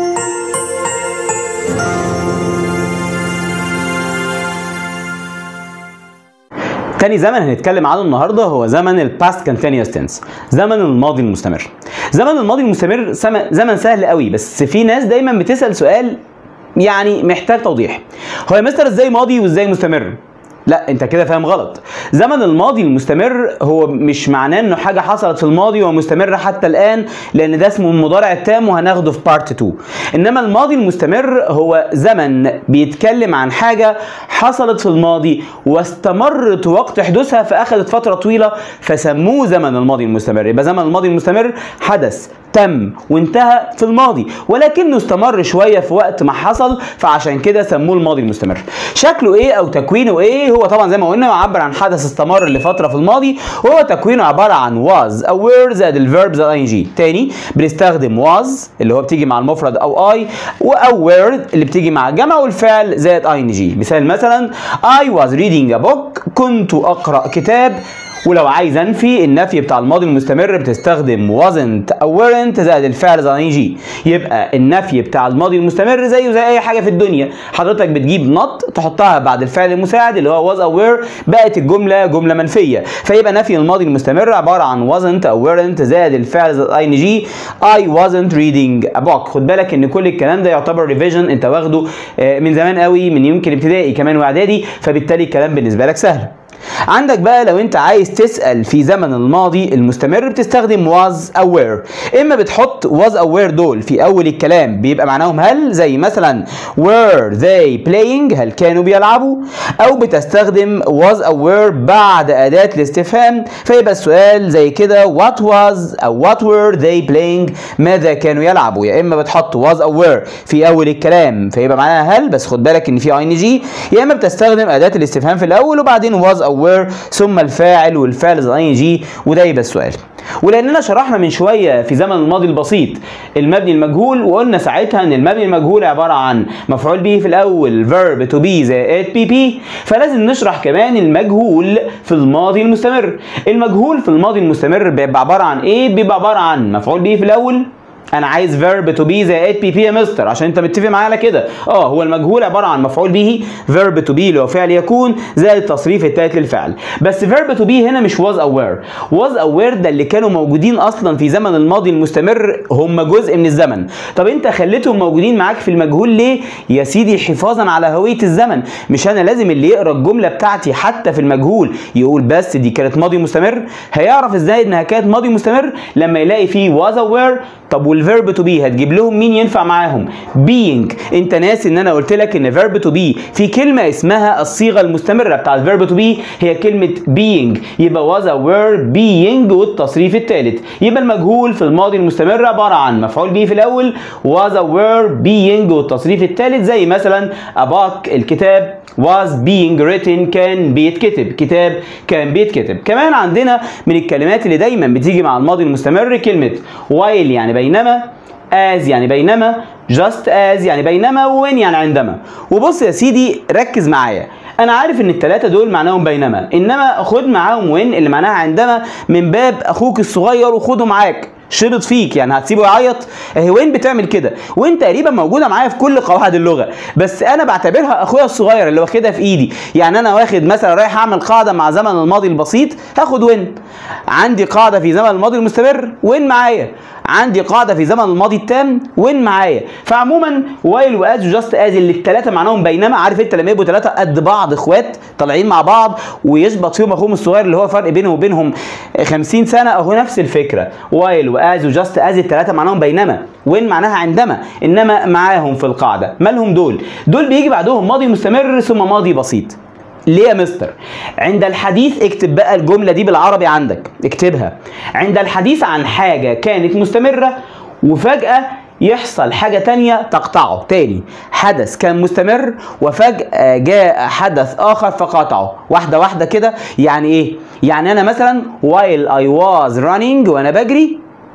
تاني زمن هنتكلم عنه النهارده هو زمن الباست continuous tense زمن الماضي المستمر زمن الماضي المستمر زمن سهل قوي بس في ناس دايما بتسأل سؤال يعني محتاج توضيح هو يا مستر ازاي ماضي وازاي مستمر لا انت كده فاهم غلط زمن الماضي المستمر هو مش معناه انه حاجه حصلت في الماضي ومستمره حتى الان لان ده اسمه المضارع التام وهناخده في بارت 2 انما الماضي المستمر هو زمن بيتكلم عن حاجه حصلت في الماضي واستمرت وقت حدوثها فاخذت فتره طويله فسموه زمن الماضي المستمر يبقى زمن الماضي المستمر حدث تم وانتهى في الماضي ولكنه استمر شويه في وقت ما حصل فعشان كده سموه الماضي المستمر شكله ايه او تكوينه ايه هو طبعا زي ما قلنا يعبر عن حدث استمر لفتره في الماضي وهو تكوينه عباره عن was او were زائد الفيرب زائد ing تاني بنستخدم was اللي هو بتيجي مع المفرد او I او were اللي بتيجي مع الجمع والفعل زائد ing مثال مثلا I was reading a book كنت اقرا كتاب ولو عايز انفي النفي بتاع الماضي المستمر بتستخدم wasn't او weren't زائد الفعل زائد ing يبقى النفي بتاع الماضي المستمر زيه زي اي حاجه في الدنيا حضرتك بتجيب not تحطها بعد الفعل المساعد اللي هو was او were بقت الجمله جمله منفيه فيبقى نفي الماضي المستمر عباره عن wasn't او weren't زائد الفعل زائد ing I wasn't reading a book خد بالك ان كل الكلام ده يعتبر ريفيجن انت واخده من زمان قوي من يمكن ابتدائي كمان واعدادي فبالتالي الكلام بالنسبه لك سهل عندك بقى لو انت عايز تسأل في زمن الماضي المستمر بتستخدم was او were اما بتحط was او were دول في اول الكلام بيبقى معناهم هل زي مثلا were they playing هل كانوا بيلعبوا او بتستخدم was او were بعد اداة الاستفهام فيبقى السؤال زي كده what was او what were they playing ماذا كانوا يلعبوا يا اما بتحط was او were في اول الكلام فيبقى معناها هل بس خد بالك ان في ing يا اما بتستخدم اداة الاستفهام في الاول وبعدين was او were ثم الفاعل والفعل زي اي جي وده يبقى السؤال ولاننا شرحنا من شويه في زمن الماضي البسيط المبني المجهول وقلنا ساعتها ان المبني المجهول عباره عن مفعول به في الاول verb to be زائد بي بي فلازم نشرح كمان المجهول في الماضي المستمر المجهول في الماضي المستمر بيبقى عباره عن ايه بيبقى عباره عن مفعول به في الاول انا عايز فيرب تو بي زائد بي بي يا مستر عشان انت متفق معايا على كده اه هو المجهول عباره عن مفعول به فيرب تو بي اللي هو فعل يكون زائد التصريف الثالث للفعل بس فيرب تو بي هنا مش واز او وير واز او وير ده اللي كانوا موجودين اصلا في زمن الماضي المستمر هم جزء من الزمن طب انت خليتهم موجودين معاك في المجهول ليه يا سيدي حفاظا على هويه الزمن مش انا لازم اللي يقرا الجمله بتاعتي حتى في المجهول يقول بس دي كانت ماضي مستمر هيعرف ازاي انها كانت ماضي مستمر لما يلاقي فيه واز او وير طب والفيرب تو بي هتجيب لهم مين ينفع معاهم being انت ناسي ان انا قلت لك ان فيرب تو بي في كلمه اسمها الصيغه المستمره بتاعت فيرب تو بي هي كلمه being يبقى was a were being والتصريف الثالث يبقى المجهول في الماضي المستمر عباره عن مفعول به في الاول was a were being والتصريف الثالث زي مثلا a book الكتاب was being written كان بيتكتب كتاب كان بيتكتب كمان عندنا من الكلمات اللي دايما بتيجي مع الماضي المستمر كلمه while يعني بينما as يعني بينما just as يعني بينما when يعني عندما وبص يا سيدي ركز معايا انا عارف ان الثلاثه دول معناهم بينما انما خد معاهم when اللي معناها عندما من باب اخوك الصغير وخده معاك شبط فيك يعني هتسيبه يعيط اهي وين بتعمل كده وين تقريبا موجوده معايا في كل قواعد اللغه بس انا بعتبرها اخويا الصغير اللي واخدها في ايدي يعني انا واخد مثلا رايح اعمل قاعده مع زمن الماضي البسيط هاخد وين عندي قاعده في زمن الماضي المستمر وين معايا عندي قاعده في زمن الماضي التام وين معايا فعموما وايل واز وجاست از اللي الثلاثه معناهم بينما عارف انت لما يبقوا ثلاثه قد بعض اخوات طالعين مع بعض ويشبط فيهم اخوهم الصغير اللي هو فرق بينه وبينهم 50 سنه اهو نفس الفكره وايل واز وجاست از الثلاثه معناهم بينما وين معناها عندما انما معاهم في القاعده مالهم دول دول بيجي بعدهم ماضي مستمر ثم ماضي بسيط ليه يا مستر عند الحديث اكتب بقى الجملة دي بالعربي عندك اكتبها عند الحديث عن حاجة كانت مستمرة وفجأة يحصل حاجة تانية تقطعه تاني حدث كان مستمر وفجأة جاء حدث آخر فقطعه واحدة واحدة كده يعني ايه يعني أنا مثلا while I was running وأنا بجري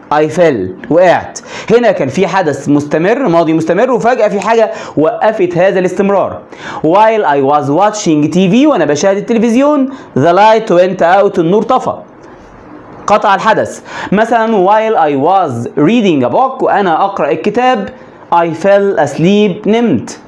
I fell وقعت هنا كان في حدث مستمر ماضي مستمر وفجأة في حاجة وقفت هذا الاستمرار while I was watching TV وأنا بشاهد التلفزيون the light went out النور طفى قطع الحدث مثلا while I was reading a book وأنا أقرأ الكتاب I fell asleep نمت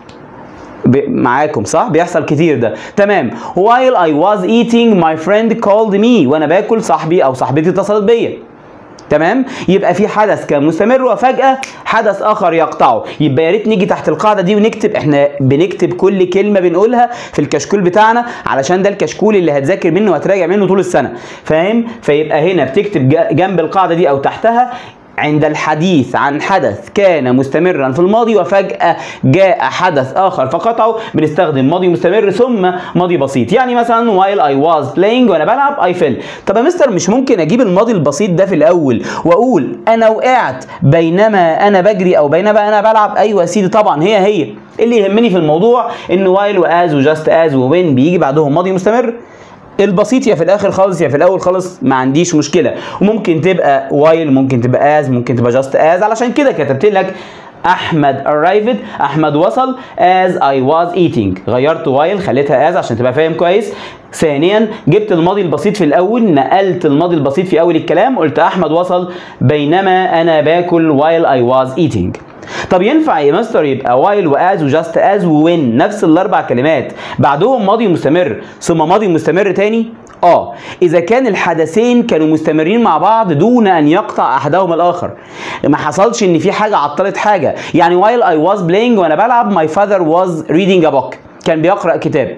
ب- معاكم صح بيحصل كتير ده تمام while I was eating my friend called me وانا باكل صاحبي او صاحبتي اتصلت بيا تمام يبقى في حدث كان مستمر وفجأة حدث آخر يقطعه يبقى يا ريت نيجي تحت القاعدة دي ونكتب احنا بنكتب كل كلمة بنقولها في الكشكول بتاعنا علشان ده الكشكول اللي هتذاكر منه وهتراجع منه طول السنة فاهم فيبقى هنا بتكتب ج- جنب القاعدة دي أو تحتها عند الحديث عن حدث كان مستمرا في الماضي وفجأة جاء حدث آخر فقطعه بنستخدم ماضي مستمر ثم ماضي بسيط يعني مثلا while I was playing وأنا بلعب I fell طب يا مستر مش ممكن أجيب الماضي البسيط ده في الأول وأقول أنا وقعت بينما أنا بجري أو بينما أنا بلعب أيوة يا سيدي طبعا هي هي اللي يهمني في الموضوع إن while وas وجاست as وwhen بيجي بعدهم ماضي مستمر البسيط يا في الاخر خالص يا في الاول خالص ما عنديش مشكله وممكن تبقى وايل ممكن تبقى از ممكن تبقى جاست از علشان كده كتبت لك احمد arrived احمد وصل as I was eating غيرت وايل خليتها as عشان تبقى فاهم كويس ثانيا جبت الماضي البسيط في الاول نقلت الماضي البسيط في اول الكلام قلت احمد وصل بينما انا باكل while I was eating طب ينفع يا مستر يبقى وايل واز وجاست از ووين نفس الاربع كلمات بعدهم ماضي مستمر ثم ماضي مستمر تاني اه اذا كان الحدثين كانوا مستمرين مع بعض دون ان يقطع احدهما الاخر ما حصلش ان في حاجه عطلت حاجه يعني while I was playing وانا بلعب my father was reading a book كان بيقرا كتاب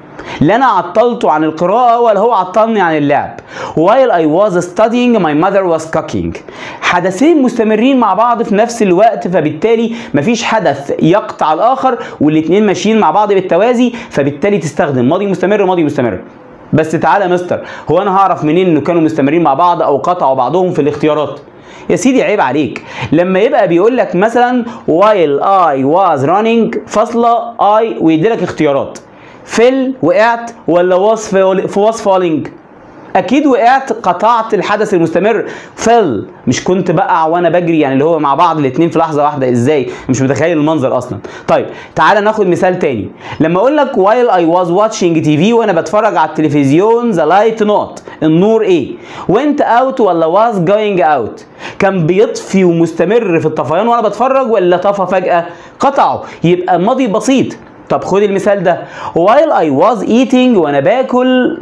لا انا عطلته عن القراءة ولا هو عطلني عن اللعب while I was studying my mother was cooking حدثين مستمرين مع بعض في نفس الوقت فبالتالي مفيش حدث يقطع الاخر والاتنين ماشيين مع بعض بالتوازي فبالتالي تستخدم ماضي مستمر وماضي مستمر بس تعالى يا مستر هو انا هعرف منين انه كانوا مستمرين مع بعض او قطعوا بعضهم في الاختيارات يا سيدي عيب عليك لما يبقى بيقول لك مثلا while I was running فاصلة I ويدي لك اختيارات فل وقعت ولا was fall- was falling اكيد وقعت قطعت الحدث المستمر فل مش كنت بقع وانا بجري يعني اللي هو مع بعض الاثنين في لحظه واحده ازاي مش متخيل المنظر اصلا طيب تعالى ناخد مثال تاني لما اقول لك while I was watching TV وانا بتفرج على التلفزيون the light not النور ايه went out ولا was going out كان بيطفي ومستمر في الطفيان وانا بتفرج ولا طفى فجاه قطعه يبقى ماضي بسيط طب خد المثال ده while I was eating وانا باكل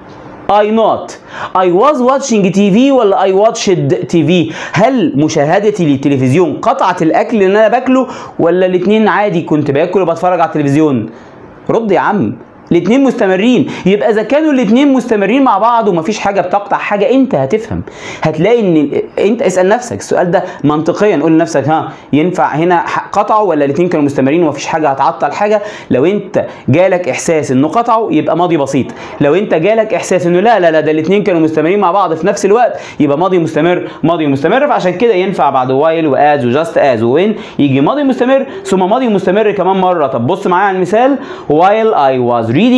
I not I was watching TV ولا I watched TV هل مشاهدتي للتلفزيون قطعت الاكل اللي انا باكله ولا الاتنين عادي كنت باكل وبتفرج على التلفزيون رد يا عم الاتنين مستمرين يبقى اذا كانوا الاتنين مستمرين مع بعض ومفيش حاجه بتقطع حاجه انت هتفهم هتلاقي ان انت اسال نفسك السؤال ده منطقيا قول لنفسك ها ينفع هنا ح- قطعوا ولا الاتنين كانوا مستمرين ومفيش حاجه هتعطل حاجه لو انت جالك احساس انه قطعوا يبقى ماضي بسيط لو انت جالك احساس انه لا لا لا ده الاتنين كانوا مستمرين مع بعض في نفس الوقت يبقى ماضي مستمر ماضي مستمر فعشان كده ينفع بعد وايل واز وجاست از وين يجي ماضي مستمر ثم ماضي مستمر كمان مره طب بص معايا على المثال while I was reading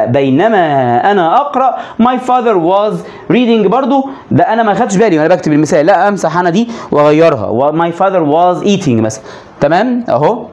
وبينما انا اقرا my father was reading برضو ده انا ما خدتش بالي وانا بكتب المثال لا امسح انا دي واغيرها و- my father was eating مثلا تمام اهو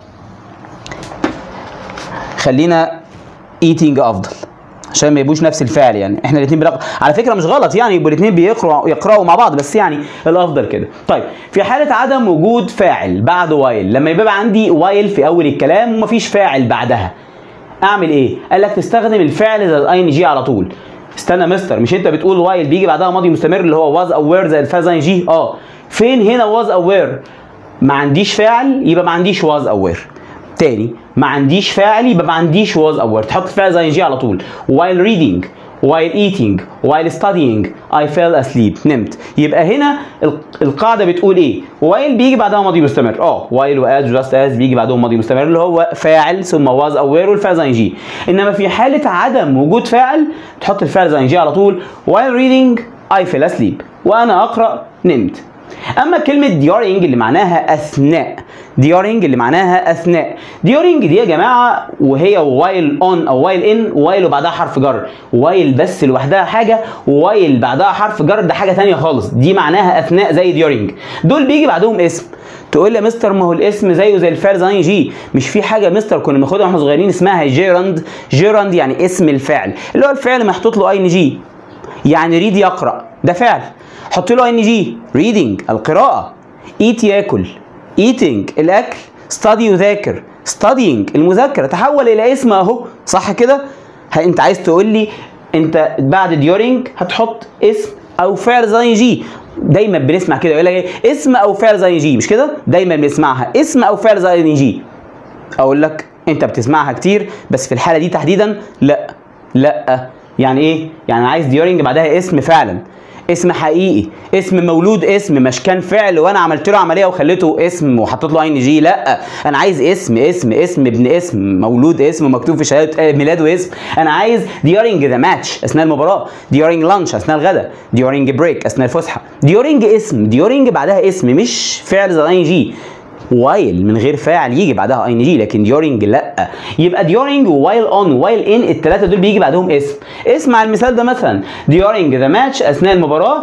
خلينا eating افضل عشان ما يبقوش نفس الفعل يعني احنا الاثنين بنقرا على فكره مش غلط يعني يبقوا الاثنين بيقروا يقراوا مع بعض بس يعني الافضل كده طيب في حاله عدم وجود فاعل بعد وايل لما يبقى عندي وايل في اول الكلام ومفيش فاعل بعدها اعمل ايه قال لك تستخدم الفعل زي الاي ان جي على طول استنى يا مستر مش انت بتقول وايل بيجي بعدها ماضي مستمر اللي هو واز اوير زي الفاز اي جي اه فين هنا واز اوير ما عنديش فاعل يبقى ما عنديش واز اوير تاني ما عنديش فاعل يبقى ما عنديش was aware تحط فعل زي جي على طول while reading while eating while studying I fell asleep نمت يبقى هنا ال- القاعده بتقول ايه while بيجي بعدها ماضي مستمر اه while و as و just as بيجي بعدهم ماضي مستمر اللي هو فاعل ثم was aware والفعل زي جي انما في حاله عدم وجود فاعل تحط الفعل زي جي على طول while reading I fell asleep وانا اقرا نمت اما كلمه during اللي معناها اثناء during اللي معناها اثناء during دي يا جماعه وهي while on او while in while وبعدها حرف جر while بس لوحدها حاجه while بعدها حرف جر ده حاجه تانية خالص دي معناها اثناء زي during دول بيجي بعدهم اسم تقول لي يا مستر ما هو الاسم زيه زي الفعل زي جي مش في حاجه مستر كنا بناخدها واحنا صغيرين اسمها جيراند جيراند يعني اسم الفعل اللي هو الفعل محطوط له اي ان جي يعني ريد يقرا ده فعل حط له ان جي ريدنج القراءه ايت ياكل ايتنج الاكل ستادي يذاكر ستادينج المذاكره تحول الى اسم اهو صح كده ها انت عايز تقول لي انت بعد ديورنج هتحط اسم او فعل زي جي دايما بنسمع كده يقول لك ايه اسم او فعل زي جي مش كده دايما بنسمعها اسم او فعل زي جي اقول لك انت بتسمعها كتير بس في الحاله دي تحديدا لا لا يعني ايه يعني عايز ديورنج بعدها اسم فعلا اسم حقيقي اسم مولود اسم مش كان فعل وانا عملت له عمليه وخليته اسم وحطيت له ان جي لا انا عايز اسم اسم اسم ابن اسم مولود اسم مكتوب في شهاده ميلاده اسم انا عايز during ذا ماتش اثناء المباراه during لانش اثناء الغداء during بريك اثناء الفسحه during اسم during بعدها اسم مش فعل زي ان جي وايل من غير فاعل يجي بعدها اي ان جي لكن during لا يبقى during وايل اون وايل ان الثلاثه دول بيجي بعدهم اسم اسمع المثال ده مثلا during ذا ماتش اثناء المباراه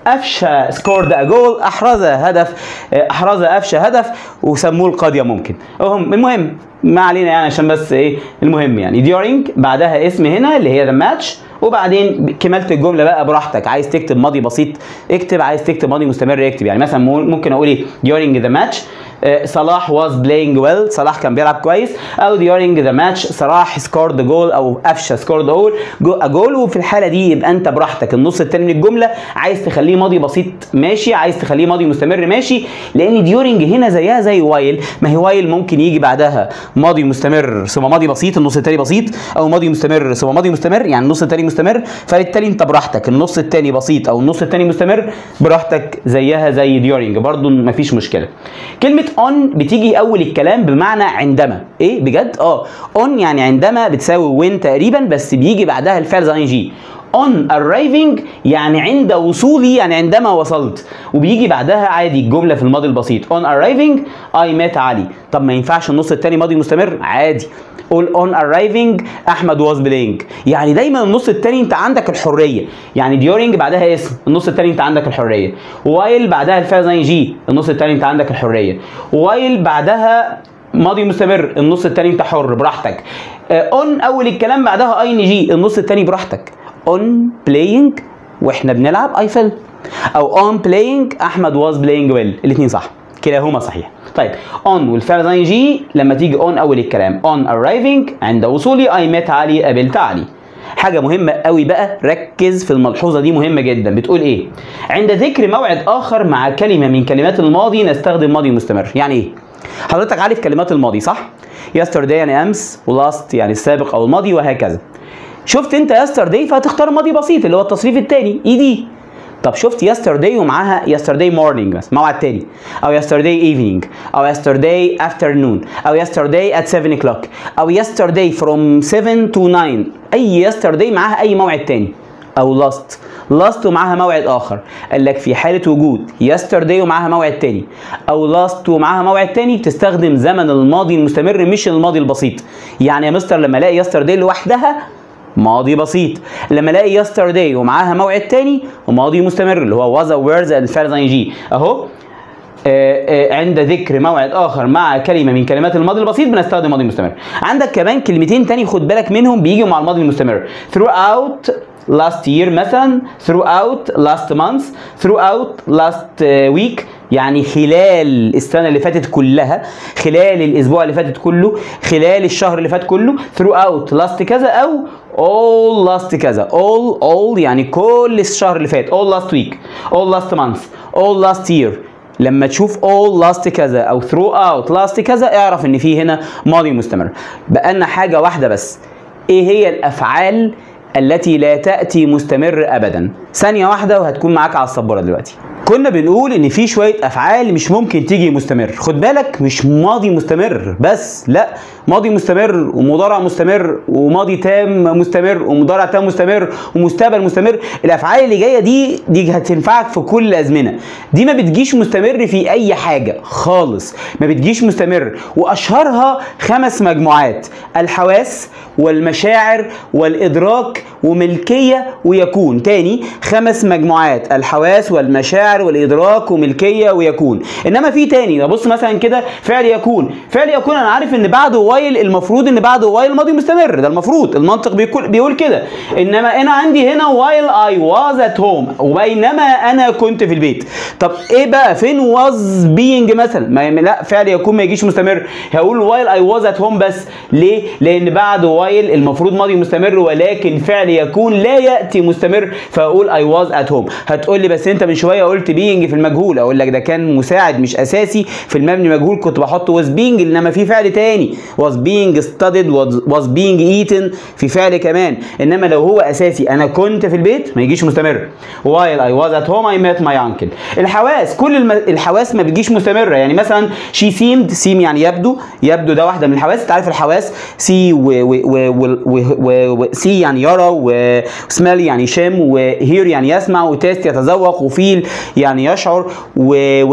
قفشه سكورد ا جول احرز هدف احرز قفشه هدف وسموه القاضيه ممكن هم المهم ما علينا يعني عشان بس ايه المهم يعني during بعدها اسم هنا اللي هي ذا ماتش وبعدين كملت الجمله بقى براحتك عايز تكتب ماضي بسيط اكتب عايز تكتب ماضي مستمر اكتب يعني مثلا ممكن اقول ايه during the match صلاح was playing well صلاح كان بيلعب كويس او during the match صلاح scored the goal او قفشه scored a goal a goal وفي الحاله دي يبقى انت براحتك النص التاني من الجمله عايز تخليه ماضي بسيط ماشي عايز تخليه ماضي مستمر ماشي لان during هنا زيها زي while ما هي while ممكن يجي بعدها ماضي مستمر ثم ماضي بسيط النص التاني بسيط او ماضي مستمر ثم ماضي مستمر يعني النص التاني مستمر فبالتالي انت براحتك النص التاني بسيط او النص التاني مستمر براحتك زيها زي during برضو مفيش مشكله كلمه on بتيجي اول الكلام بمعنى عندما ايه بجد اه on يعني عندما بتساوي when تقريبا بس بيجي بعدها الفعل زي جي on arriving يعني عند وصولي يعني عندما وصلت وبيجي بعدها عادي الجمله في الماضي البسيط on arriving I met علي طب ما ينفعش النص التاني ماضي مستمر عادي all on arriving احمد was playing يعني دايما النص التاني انت عندك الحريه يعني during بعدها اسم النص التاني انت عندك الحريه while بعدها الفعل زي جي النص التاني انت عندك الحريه while بعدها ماضي مستمر النص التاني انت حر براحتك اون اول الكلام بعدها اي ان جي النص التاني براحتك on playing واحنا بنلعب I fell او on playing احمد was playing well الاثنين صح كلاهما صحيح طيب on والفعل زي جي لما تيجي on اول الكلام on arriving عند وصولي I met علي قابلت علي حاجة مهمة قوي بقى ركز في الملحوظة دي مهمة جدا بتقول ايه عند ذكر موعد اخر مع كلمة من كلمات الماضي نستخدم ماضي مستمر يعني ايه حضرتك عارف كلمات الماضي صح yesterday يعني امس ولast يعني السابق او الماضي وهكذا شفت انت يسترداي فهتختار ماضي بسيط اللي هو التصريف الثاني اي دي طب شفت يسترداي ومعاها يسترداي مورنينج بس موعد تاني او يسترداي ايفنينج او يسترداي افترنون او يسترداي ات 7 o'clock او يسترداي فروم 7 تو 9 اي يسترداي معاها اي موعد تاني او لاست لاست ومعاها موعد اخر قال لك في حاله وجود يسترداي ومعاها موعد تاني او لاست ومعاها موعد تاني بتستخدم زمن الماضي المستمر مش الماضي البسيط يعني يا مستر لما الاقي يسترداي لوحدها ماضي بسيط لما الاقي يسترداي ومعاها موعد تاني وماضي مستمر اللي هو was a words الفعل زي جي اهو آه آه عند ذكر موعد اخر مع كلمه من كلمات الماضي البسيط بنستخدم ماضي مستمر عندك كمان كلمتين تاني خد بالك منهم بيجوا مع الماضي المستمر throughout last year مثلا throughout last month throughout last week يعني خلال السنة اللي فاتت كلها خلال الأسبوع اللي فاتت كله خلال الشهر اللي فات كله throughout last كذا أو all last كذا all all يعني كل الشهر اللي فات all last week all last month all last year لما تشوف all last كذا او throughout last كذا اعرف ان في هنا ماضي مستمر بقى لنا حاجة واحدة بس ايه هي الافعال التي لا تأتي مستمر ابدا ثانية واحدة وهتكون معاك على السبورة دلوقتي كنا بنقول ان في شويه افعال مش ممكن تيجي مستمر خد بالك مش ماضي مستمر بس لا ماضي مستمر ومضارع مستمر وماضي تام مستمر ومضارع تام مستمر ومستقبل مستمر الافعال اللي جايه دي دي هتنفعك في كل الازمنه دي ما بتجيش مستمر في اي حاجه خالص ما بتجيش مستمر واشهرها خمس مجموعات الحواس والمشاعر والادراك وملكيه ويكون تاني خمس مجموعات الحواس والمشاعر والادراك وملكيه ويكون انما في تاني ده بص مثلا كده فعل يكون فعل يكون انا عارف ان بعده وايل المفروض ان بعده وايل ماضي مستمر ده المفروض المنطق بيقول بيقول كده انما انا عندي هنا وايل اي واز ات هوم وبينما انا كنت في البيت طب ايه بقى فين واز بينج مثلا ما لا فعل يكون ما يجيش مستمر هقول وايل اي واز ات هوم بس ليه لان بعده وايل المفروض ماضي مستمر ولكن فعل يكون لا ياتي مستمر فاقول اي واز ات هوم هتقول لي بس انت من شويه قلت بينج في المجهول اقول لك ده كان مساعد مش اساسي في المبني مجهول كنت بحط واز بينج انما في فعل تاني was being studied was, was being eaten في فعل كمان انما لو هو اساسي انا كنت في البيت ما يجيش مستمر while I was at home I met my uncle الحواس كل الم... الحواس ما بتجيش مستمره يعني مثلا she seemed seem يعني يبدو يبدو ده واحده من الحواس انت عارف الحواس see و و و و و و و see يعني يرى و smell يعني شم و hear يعني يسمع و taste يتذوق و feel يعني يشعر و, و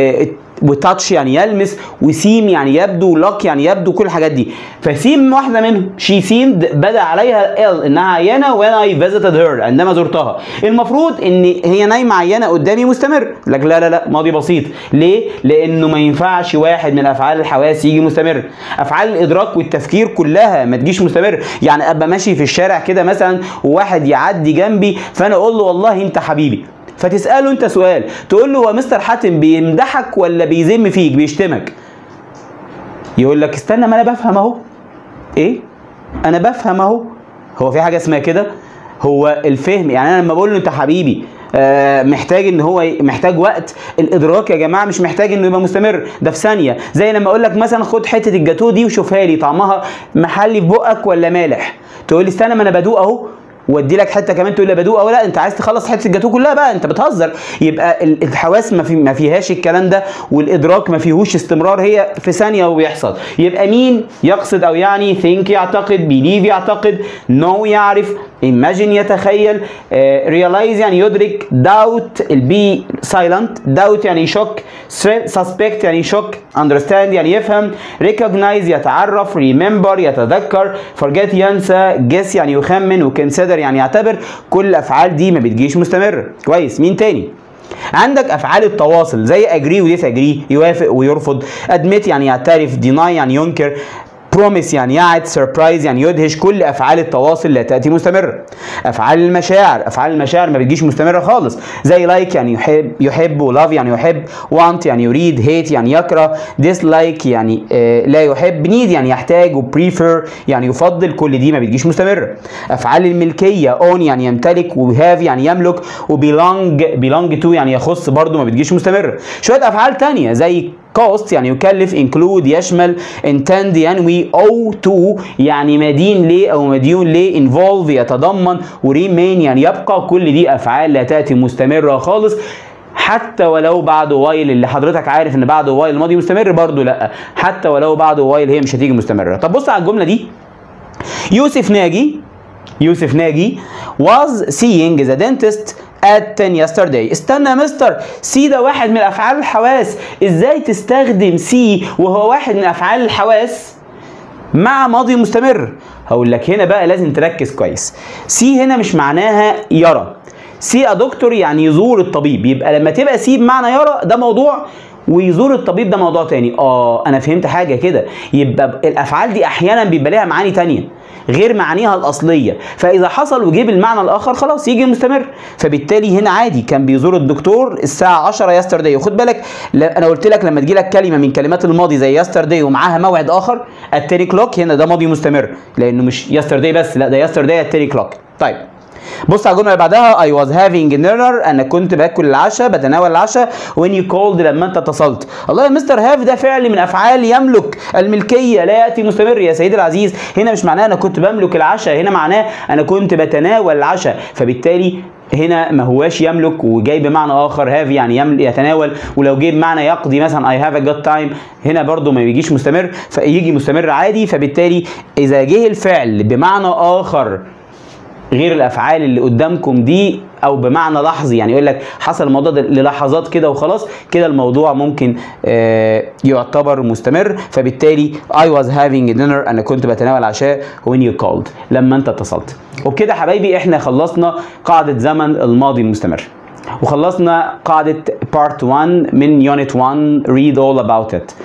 وتاتش يعني يلمس وسيم يعني يبدو ولك يعني يبدو كل الحاجات دي فسيم واحده منهم شي سيمد بدا عليها ال انها عيانه when I visited her عندما زرتها المفروض ان هي نايمه عيانه قدامي مستمر لك لا لا لا ماضي بسيط ليه لانه ما ينفعش واحد من افعال الحواس يجي مستمر افعال الادراك والتفكير كلها ما تجيش مستمر يعني ابقى ماشي في الشارع كده مثلا وواحد يعدي جنبي فانا اقول له والله انت حبيبي فتساله انت سؤال تقول له هو مستر حاتم بيمدحك ولا بيذم فيك بيشتمك يقول لك استنى ما انا بفهم اهو ايه انا بفهم اهو هو في حاجه اسمها كده هو الفهم يعني انا لما بقول له انت حبيبي آه محتاج ان هو محتاج وقت الادراك يا جماعه مش محتاج انه يبقى مستمر ده في ثانيه زي لما اقول لك مثلا خد حته الجاتوه دي وشوفها لي طعمها محلي في بقك ولا مالح تقول لي استنى ما انا بدوق اهو وادي لك حته كمان تقول لي بدوق او لا انت عايز تخلص حته الجاتوه كلها بقى انت بتهزر يبقى الحواس ما, في ما فيهاش الكلام ده والادراك ما فيهوش استمرار هي في ثانيه وبيحصل يبقى مين يقصد او يعني think يعتقد believe يعتقد know يعرف imagine يتخيل uh, realize يعني يدرك doubt البي silent doubt يعني يشك suspect يعني يشك understand يعني يفهم recognize يتعرف remember يتذكر forget ينسى guess يعني يخمن وconsider يعني يعتبر كل الافعال دي ما بتجيش مستمر كويس مين تاني عندك افعال التواصل زي اجري وديس اجري يوافق ويرفض ادمت يعني يعترف ديناي يعني ينكر بروميس يعني يعد سربرايز يعني يدهش كل افعال التواصل لا تاتي مستمره افعال المشاعر افعال المشاعر ما بتجيش مستمره خالص زي لايك like يعني يحب يحب ولاف يعني يحب وانت يعني يريد هيت يعني يكره ديسلايك يعني آه لا يحب نيد يعني يحتاج وبريفير يعني يفضل كل دي ما بتجيش مستمره افعال الملكيه اون يعني يمتلك وهاف يعني يملك وبيلونج بيلونج تو يعني يخص برضه ما بتجيش مستمره شويه افعال تانية زي cost يعني يكلف include يشمل intend ينوي owe to يعني مدين ليه او مديون ليه involve يتضمن وريمين يعني يبقى كل دي افعال لا تاتي مستمره خالص حتى ولو بعد وايل اللي حضرتك عارف ان بعد وايل الماضي مستمر برضو لا حتى ولو بعد وايل هي مش هتيجي مستمره طب بص على الجمله دي يوسف ناجي يوسف ناجي was seeing the dentist at 10 yesterday استنى يا مستر سي ده واحد من افعال الحواس ازاي تستخدم سي وهو واحد من افعال الحواس مع ماضي مستمر هقول لك هنا بقى لازم تركز كويس سي هنا مش معناها يرى سي يا دكتور يعني يزور الطبيب يبقى لما تبقى سي بمعنى يرى ده موضوع ويزور الطبيب ده موضوع تاني اه انا فهمت حاجه كده يبقى الافعال دي احيانا بيبقى لها معاني تانية غير معانيها الاصليه فاذا حصل وجيب المعنى الاخر خلاص يجي مستمر فبالتالي هنا عادي كان بيزور الدكتور الساعه 10 يسترداي وخد بالك انا قلت لك لما تجي لك كلمه من كلمات الماضي زي يسترداي ومعاها موعد اخر التاني كلوك هنا ده ماضي مستمر لانه مش يسترداي بس لا ده يسترداي التاني كلوك طيب بص على الجمله اللي بعدها I was having dinner انا كنت باكل العشاء بتناول العشاء when you called لما انت اتصلت الله يا مستر هاف ده فعل من افعال يملك الملكيه لا ياتي مستمر يا سيدي العزيز هنا مش معناه انا كنت بملك العشاء هنا معناه انا كنت بتناول العشاء فبالتالي هنا ما هواش يملك وجاي بمعنى اخر هاف يعني يمل يتناول ولو جه بمعنى يقضي مثلا I have a good time هنا برضو ما بيجيش مستمر فيجي مستمر عادي فبالتالي اذا جه الفعل بمعنى اخر غير الافعال اللي قدامكم دي او بمعنى لحظي يعني يقول لك حصل الموضوع ده للحظات كده وخلاص كده الموضوع ممكن آه يعتبر مستمر فبالتالي I was having dinner انا كنت بتناول عشاء when you called لما انت اتصلت وبكده حبايبي احنا خلصنا قاعدة زمن الماضي المستمر وخلصنا قاعدة part 1 من unit 1 read all about it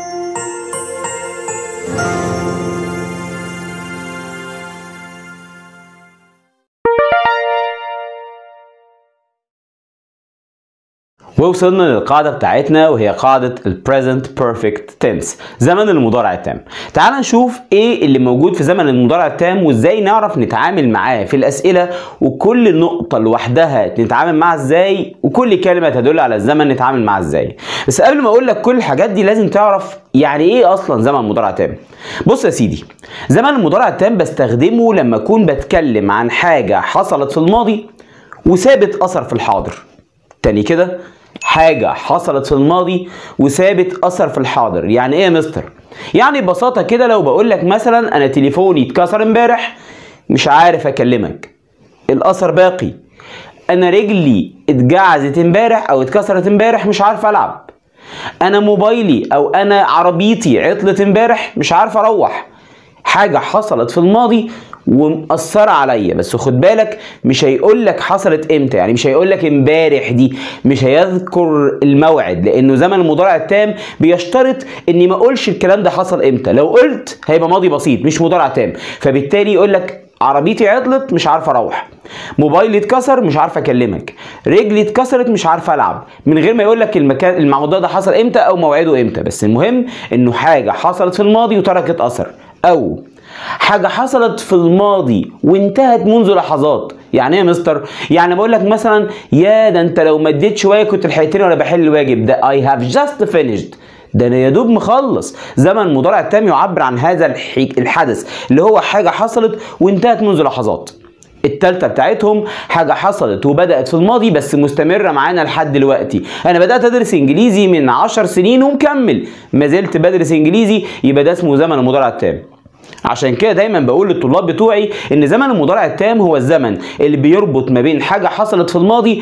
ووصلنا للقاعدة بتاعتنا وهي قاعدة ال present perfect tense زمن المضارع التام تعال نشوف ايه اللي موجود في زمن المضارع التام وازاي نعرف نتعامل معاه في الاسئلة وكل نقطة لوحدها نتعامل معاها ازاي وكل كلمة تدل على الزمن نتعامل معاها ازاي بس قبل ما اقول لك كل الحاجات دي لازم تعرف يعني ايه اصلا زمن مضارع تام بص يا سيدي زمن المضارع التام بستخدمه لما اكون بتكلم عن حاجة حصلت في الماضي وثابت اثر في الحاضر تاني كده حاجة حصلت في الماضي وثابت أثر في الحاضر يعني إيه يا مستر؟ يعني ببساطة كده لو بقول لك مثلا أنا تليفوني اتكسر امبارح مش عارف أكلمك الأثر باقي أنا رجلي اتجعزت امبارح أو اتكسرت امبارح مش عارف ألعب أنا موبايلي أو أنا عربيتي عطلت امبارح مش عارف أروح حاجة حصلت في الماضي ومأثرة عليا بس خد بالك مش هيقول لك حصلت امتى يعني مش هيقول لك امبارح دي مش هيذكر الموعد لانه زمن المضارع التام بيشترط اني ما اقولش الكلام ده حصل امتى لو قلت هيبقى ماضي بسيط مش مضارع تام فبالتالي يقول لك عربيتي عطلت مش عارف اروح موبايلي اتكسر مش عارف اكلمك رجلي اتكسرت مش عارف العب من غير ما يقول لك المكان الموضوع ده حصل امتى او موعده امتى بس المهم انه حاجه حصلت في الماضي وتركت اثر او حاجة حصلت في الماضي وانتهت منذ لحظات يعني ايه يا مستر يعني بقول لك مثلا يا ده انت لو مديت شوية كنت لحقتني وانا بحل الواجب ده I have just finished ده انا يا دوب مخلص زمن مضارع تام يعبر عن هذا الحدث اللي هو حاجة حصلت وانتهت منذ لحظات التالتة بتاعتهم حاجة حصلت وبدأت في الماضي بس مستمرة معانا لحد دلوقتي أنا بدأت أدرس إنجليزي من عشر سنين ومكمل ما زلت بدرس إنجليزي يبقى ده اسمه زمن المضارع التام عشان كده دايما بقول للطلاب بتوعي ان زمن المضارع التام هو الزمن اللي بيربط ما بين حاجه حصلت في الماضي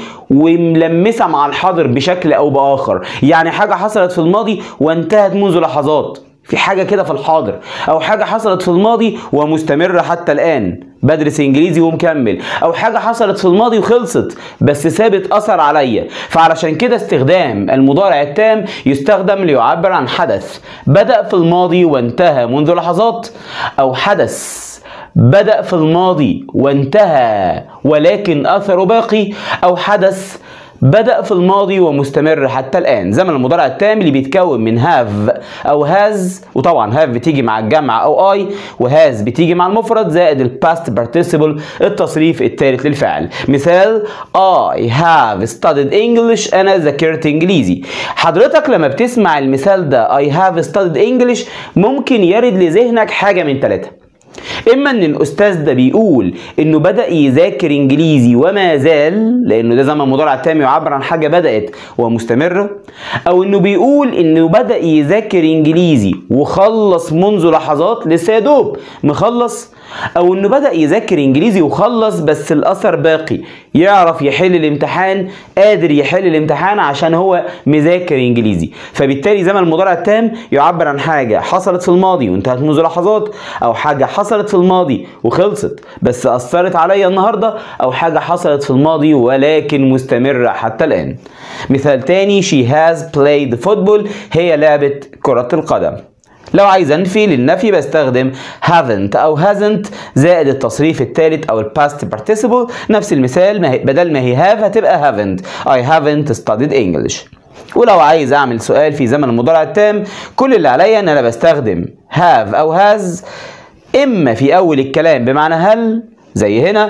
وملمسه مع الحاضر بشكل او باخر يعني حاجه حصلت في الماضي وانتهت منذ لحظات في حاجة كده في الحاضر أو حاجة حصلت في الماضي ومستمرة حتى الآن بدرس إنجليزي ومكمل أو حاجة حصلت في الماضي وخلصت بس ثابت أثر عليا فعلشان كده استخدام المضارع التام يستخدم ليعبر عن حدث بدأ في الماضي وانتهى منذ لحظات أو حدث بدأ في الماضي وانتهى ولكن أثره باقي أو حدث بدأ في الماضي ومستمر حتى الآن زمن المضارع التام اللي بيتكون من هاف أو هاز وطبعا هاف بتيجي مع الجمع أو أي وهاز بتيجي مع المفرد زائد الباست participle التصريف الثالث للفعل مثال I have studied English أنا ذاكرت إنجليزي حضرتك لما بتسمع المثال ده I have studied English ممكن يرد لذهنك حاجة من ثلاثة اما ان الاستاذ ده بيقول انه بدا يذاكر انجليزي وما زال لانه ده زمن مضارع تام يعبر عن حاجه بدات ومستمره او انه بيقول انه بدا يذاكر انجليزي وخلص منذ لحظات لسه يا دوب مخلص او انه بدا يذاكر انجليزي وخلص بس الاثر باقي يعرف يحل الامتحان قادر يحل الامتحان عشان هو مذاكر انجليزي فبالتالي زمن المضارع التام يعبر عن حاجه حصلت في الماضي وانتهت منذ لحظات او حاجه حصلت في الماضي وخلصت بس اثرت عليا النهارده او حاجه حصلت في الماضي ولكن مستمره حتى الان مثال تاني she has played football هي لعبت كره القدم لو عايز انفي للنفي بستخدم haven't او hasn't زائد التصريف الثالث او الباست participle نفس المثال ما هي بدل ما هي have هتبقى haven't I haven't studied English ولو عايز اعمل سؤال في زمن المضارع التام كل اللي عليا ان انا بستخدم have او has اما في اول الكلام بمعنى هل زي هنا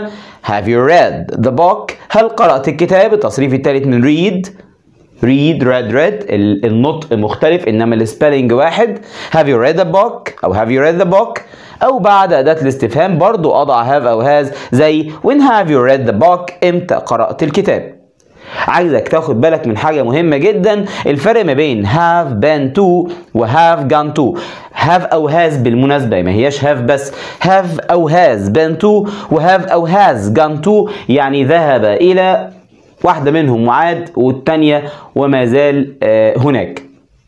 have you read the book هل قرأت الكتاب التصريف الثالث من read read read read ال- النطق مختلف انما السبيلنج واحد have you read the book او have you read the book او بعد اداة الاستفهام برضو اضع have او has زي when have you read the book امتى قرأت الكتاب عايزك تاخد بالك من حاجة مهمة جدا الفرق ما بين have been to و have gone to have أو has بالمناسبة ما هياش have بس have أو has been to و have أو has gone to يعني ذهب إلى واحدة منهم وعاد والتانية وما زال آه، هناك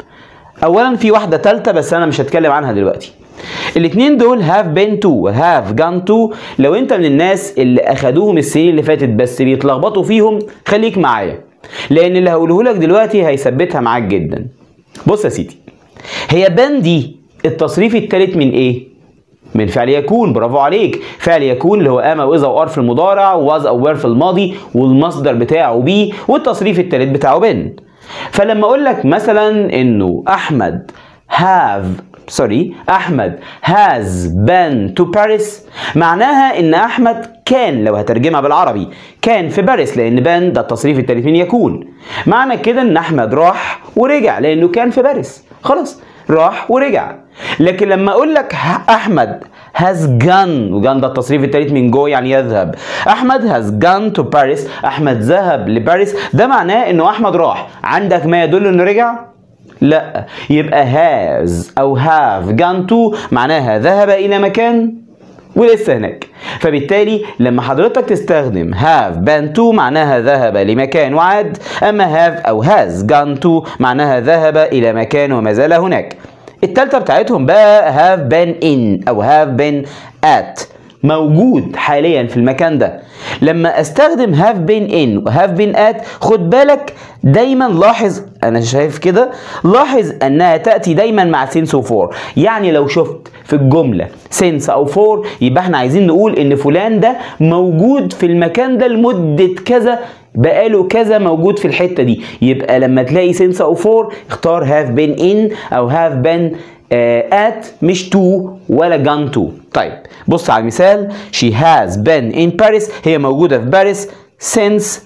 اولا في واحده ثالثه بس انا مش هتكلم عنها دلوقتي الاثنين دول have been to و have gone to لو انت من الناس اللي اخدوهم السنين اللي فاتت بس بيتلخبطوا فيهم خليك معايا لان اللي هقوله لك دلوقتي هيثبتها معاك جدا بص يا سيدي هي been دي التصريف الثالث من ايه من فعل يكون برافو عليك فعل يكون اللي هو ام او اذا وار في المضارع واز او وير في الماضي والمصدر بتاعه بي والتصريف الثالث بتاعه بن فلما اقول لك مثلا انه احمد have سوري احمد has been to Paris معناها ان احمد كان لو هترجمها بالعربي كان في باريس لان بان ده التصريف الثالث من يكون معنى كده ان احمد راح ورجع لانه كان في باريس خلاص راح ورجع لكن لما اقول لك ه- احمد has gone وجان ده التصريف الثالث من جو يعني يذهب احمد has gone to Paris احمد ذهب لباريس ده معناه انه احمد راح عندك ما يدل انه رجع لا يبقى has او have gone to معناها ذهب الى مكان ولسه هناك فبالتالي لما حضرتك تستخدم have been to معناها ذهب لمكان وعاد اما have او has gone to معناها ذهب الى مكان وما زال هناك التالتة بتاعتهم بقى have been in او have been at موجود حاليا في المكان ده لما استخدم have been in و have been at خد بالك دايما لاحظ انا شايف كده لاحظ انها تاتي دايما مع since و for يعني لو شفت في الجمله since او for يبقى احنا عايزين نقول ان فلان ده موجود في المكان ده لمده كذا بقاله كذا موجود في الحته دي يبقى لما تلاقي since او for اختار have been in او have been آه، at مش to ولا gone to طيب بص على المثال she has been in Paris هي موجودة في باريس since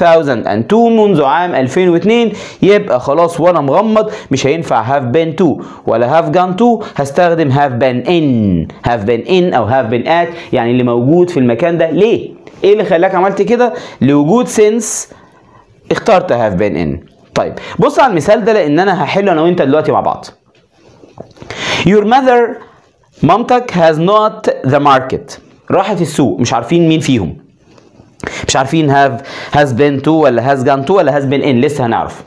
2002 منذ عام 2002 يبقى خلاص وانا مغمض مش هينفع have been to ولا have gone to هستخدم have been in have been in او have been at يعني اللي موجود في المكان ده ليه؟ ايه اللي خلاك عملت كده؟ لوجود since اخترت have been in طيب بص على المثال ده لان انا هحله انا وانت دلوقتي مع بعض Your mother مامتك has not the market راحت السوق مش عارفين مين فيهم مش عارفين have has been to ولا has gone to ولا has been in لسه هنعرف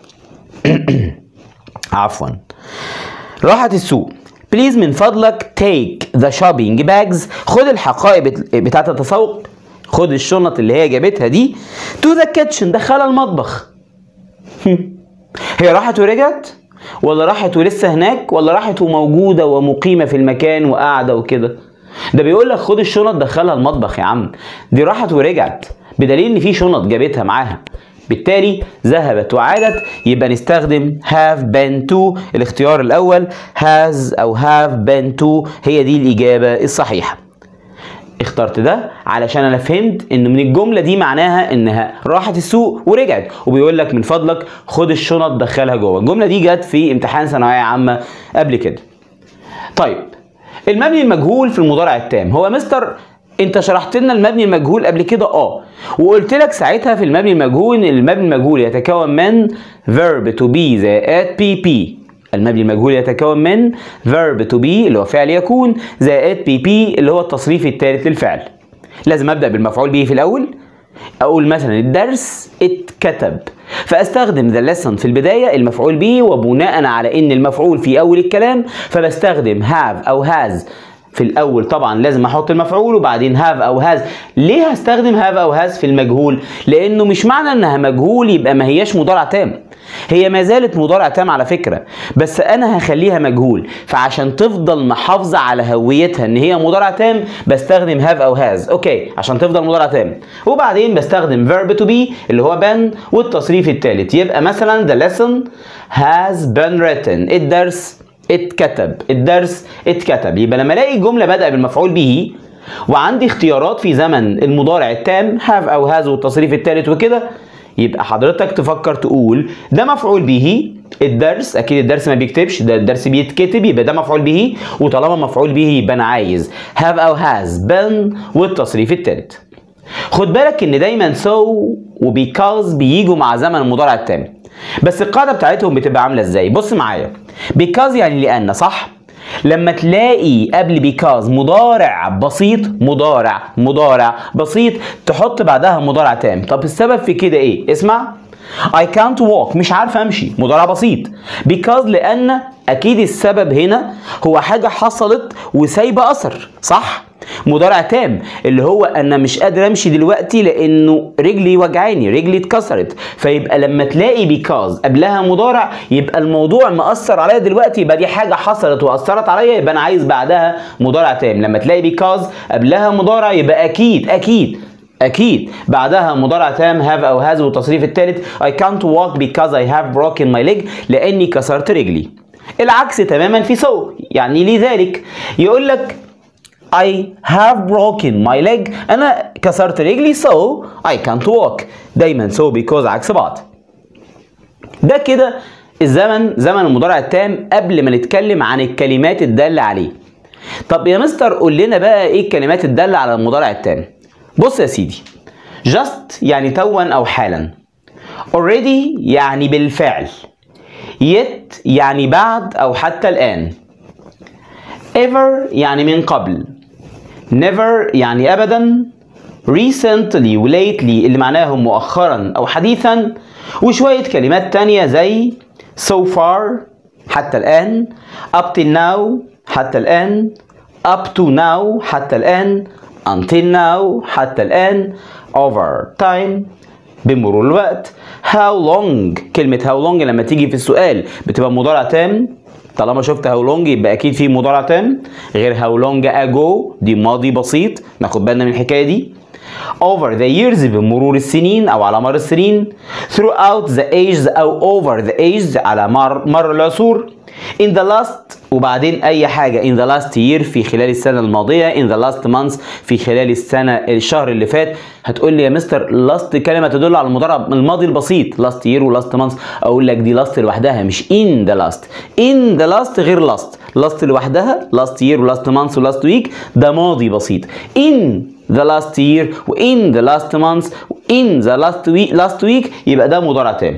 عفوا راحت السوق بليز من فضلك take the shopping bags خد الحقائب بت- بتاعت التسوق خد الشنط اللي هي جابتها دي to the kitchen دخلها المطبخ هي راحت ورجعت ولا راحت ولسه هناك ولا راحت وموجودة ومقيمة في المكان وقاعدة وكده ده بيقول لك خد الشنط دخلها المطبخ يا عم دي راحت ورجعت بدليل ان في شنط جابتها معاها بالتالي ذهبت وعادت يبقى نستخدم have been to الاختيار الاول has او have been to هي دي الاجابة الصحيحة اخترت ده علشان انا فهمت ان من الجمله دي معناها انها راحت السوق ورجعت وبيقول لك من فضلك خد الشنط دخلها جوه الجمله دي جت في امتحان ثانويه عامه قبل كده طيب المبني المجهول في المضارع التام هو مستر انت شرحت لنا المبني المجهول قبل كده اه وقلت لك ساعتها في المبني المجهول ان المبني المجهول يتكون من verb to be زائد pp المبني المجهول يتكون من verb to be اللي هو فعل يكون زائد pp اللي هو التصريف الثالث للفعل لازم ابدا بالمفعول به في الاول اقول مثلا الدرس اتكتب فاستخدم ذا lesson في البدايه المفعول به وبناء على ان المفعول في اول الكلام فبستخدم have او has في الاول طبعا لازم احط المفعول وبعدين have او has ليه هستخدم have او has في المجهول لانه مش معنى انها مجهول يبقى ما هياش مضارع تام هي ما زالت مضارع تام على فكره بس انا هخليها مجهول فعشان تفضل محافظه على هويتها ان هي مضارع تام بستخدم have او has اوكي عشان تفضل مضارع تام وبعدين بستخدم verb to be اللي هو been والتصريف الثالث يبقى مثلا the lesson has been written الدرس اتكتب الدرس اتكتب يبقى لما الاقي الجمله بادئه بالمفعول به وعندي اختيارات في زمن المضارع التام have او has والتصريف الثالث وكده يبقى حضرتك تفكر تقول ده مفعول به الدرس اكيد الدرس ما بيكتبش ده الدرس بيتكتب يبقى ده مفعول به وطالما مفعول به يبقى انا عايز have او has been والتصريف الثالث خد بالك ان دايما so و because بيجوا مع زمن المضارع التام بس القاعده بتاعتهم بتبقى عامله ازاي بص معايا because يعني لان صح لما تلاقي قبل because مضارع بسيط مضارع مضارع بسيط تحط بعدها مضارع تام طب السبب في كده ايه اسمع I can't walk مش عارف امشي مضارع بسيط because لان اكيد السبب هنا هو حاجه حصلت وسايبه اثر صح مضارع تام اللي هو انا مش قادر امشي دلوقتي لانه رجلي وجعاني رجلي اتكسرت فيبقى لما تلاقي بيكاز قبلها مضارع يبقى الموضوع مأثر عليا دلوقتي يبقى دي حاجه حصلت واثرت عليا يبقى انا عايز بعدها مضارع تام لما تلاقي بيكاز قبلها مضارع يبقى اكيد اكيد اكيد بعدها مضارع تام have او has والتصريف الثالث I can't walk because I have broken my leg لاني كسرت رجلي العكس تماما في so يعني لذلك يقول لك I have broken my leg أنا كسرت رجلي so I can't walk دايما so because عكس بعض ده كده الزمن زمن المضارع التام قبل ما نتكلم عن الكلمات الدالة عليه طب يا مستر قول لنا بقى ايه الكلمات الدالة على المضارع التام بص يا سيدي just يعني توا أو حالا already يعني بالفعل yet يعني بعد أو حتى الآن ever يعني من قبل never يعني أبدا recently و lately اللي معناهم مؤخرا أو حديثا وشوية كلمات تانية زي so far حتى الآن up till now حتى الآن up to now حتى الآن until now حتى الآن over time بمرور الوقت how long كلمة how long لما تيجي في السؤال بتبقى مضارع تام طالما شفت how long يبقى اكيد في مضارع تام غير how long ago دي ماضي بسيط ناخد بالنا من الحكايه دي over the years بمرور السنين او على مر السنين throughout the ages او over the ages على مر مر العصور in the last وبعدين اي حاجه in the last year في خلال السنه الماضيه in the last month في خلال السنه الشهر اللي فات هتقول لي يا مستر last كلمه تدل على المضارع الماضي البسيط last year و last month اقول لك دي last لوحدها مش in the last in the last غير last last لوحدها last year و last month و last week ده ماضي بسيط in the last year و in the last month و in the last week last week يبقى ده مضارع تام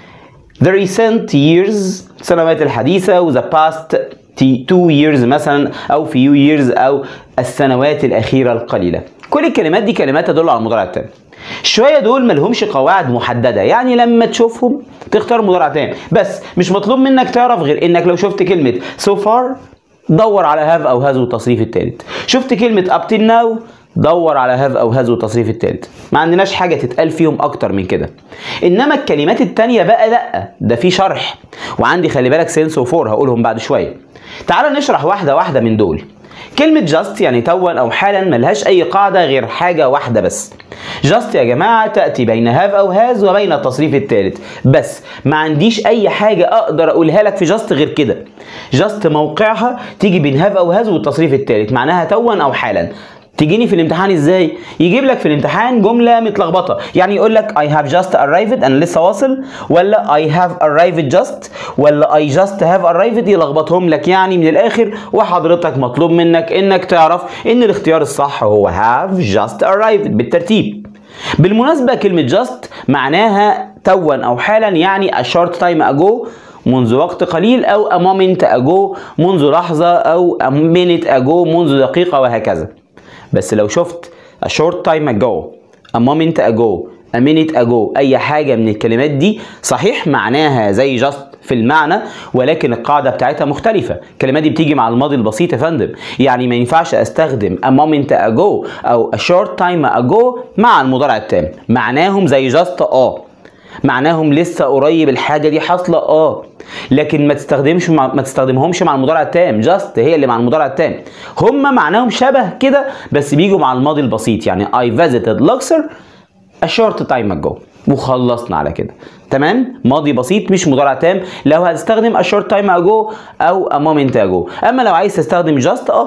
the recent years السنوات الحديثة و the past two years مثلا أو few years أو السنوات الأخيرة القليلة كل الكلمات دي كلمات تدل على المضارع التام شوية دول ملهمش قواعد محددة يعني لما تشوفهم تختار مضارع تام بس مش مطلوب منك تعرف غير انك لو شفت كلمة so far دور على have او has والتصريف الثالث شفت كلمة up till now دور على have او has والتصريف الثالث ما عندناش حاجه تتقال فيهم اكتر من كده انما الكلمات التانية بقى لا ده في شرح وعندي خلي بالك سينس وفور هقولهم بعد شويه تعال نشرح واحده واحده من دول كلمة جاست يعني توا أو حالا ملهاش أي قاعدة غير حاجة واحدة بس جاست يا جماعة تأتي بين هاف أو هاز وبين التصريف الثالث بس ما عنديش أي حاجة أقدر أقولها لك في جاست غير كده جاست موقعها تيجي بين هاف أو هاز والتصريف الثالث معناها توا أو حالا تجيني في الامتحان ازاي يجيب لك في الامتحان جمله متلخبطه يعني يقول لك I have just arrived انا لسه واصل ولا I have arrived just ولا I just have arrived يلخبطهم لك يعني من الاخر وحضرتك مطلوب منك انك تعرف ان الاختيار الصح هو have just arrived بالترتيب بالمناسبه كلمه just معناها توا او حالا يعني a short time ago منذ وقت قليل او a moment ago منذ لحظه او a minute ago منذ دقيقه وهكذا بس لو شفت a short time ago a moment ago a minute ago اي حاجة من الكلمات دي صحيح معناها زي just في المعنى ولكن القاعدة بتاعتها مختلفة الكلمات دي بتيجي مع الماضي البسيط يا فندم يعني ما ينفعش استخدم a moment ago او a short time ago مع المضارع التام معناهم زي just اه معناهم لسه قريب الحاجه دي حاصله اه لكن ما تستخدمش مع ما تستخدمهمش مع المضارع التام جاست هي اللي مع المضارع التام هم معناهم شبه كده بس بيجوا مع الماضي البسيط يعني I visited Luxor a short time ago وخلصنا على كده تمام ماضي بسيط مش مضارع تام لو هتستخدم a short time ago او a moment ago اما لو عايز تستخدم just اه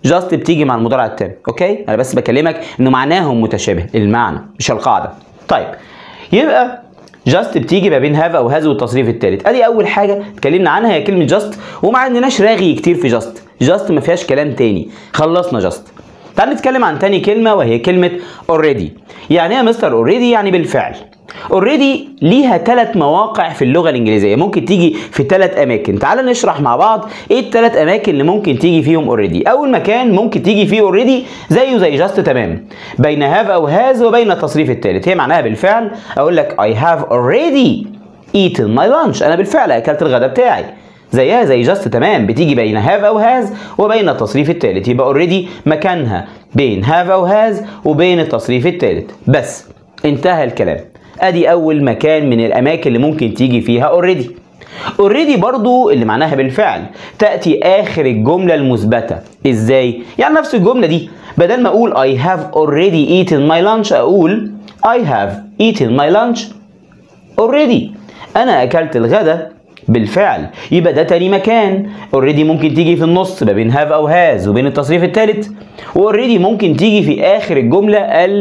جاست بتيجي مع المضارع التام اوكي انا بس بكلمك انه معناهم متشابه المعنى مش القاعده طيب يبقى جاست بتيجي ما بين هاف او هاز والتصريف الثالث ادي اول حاجه اتكلمنا عنها هي كلمه جاست وما عندناش راغي كتير في جاست جاست ما فيهاش كلام تاني خلصنا جاست تعال نتكلم عن تاني كلمه وهي كلمه already يعني ايه يا مستر already يعني بالفعل اوريدي ليها ثلاث مواقع في اللغه الانجليزيه ممكن تيجي في ثلاث اماكن تعال نشرح مع بعض ايه الثلاث اماكن اللي ممكن تيجي فيهم اوريدي اول مكان ممكن تيجي فيه اوريدي زيه زي جاست تمام بين هاف او هاز وبين التصريف الثالث هي معناها بالفعل اقول لك I have already eaten my lunch انا بالفعل اكلت الغداء بتاعي زيها زي جاست تمام بتيجي بين هاف او هاز وبين التصريف الثالث يبقى اوريدي مكانها بين هاف او هاز وبين التصريف الثالث بس انتهى الكلام ادي اول مكان من الاماكن اللي ممكن تيجي فيها اوريدي اوريدي برضو اللي معناها بالفعل تاتي اخر الجمله المثبته ازاي يعني نفس الجمله دي بدل ما اقول I have already eaten my lunch اقول I have eaten my lunch already انا اكلت الغداء بالفعل يبقى ده تاني مكان اوريدي ممكن تيجي في النص ما بين هاف او هاز وبين التصريف الثالث واوريدي ممكن تيجي في اخر الجمله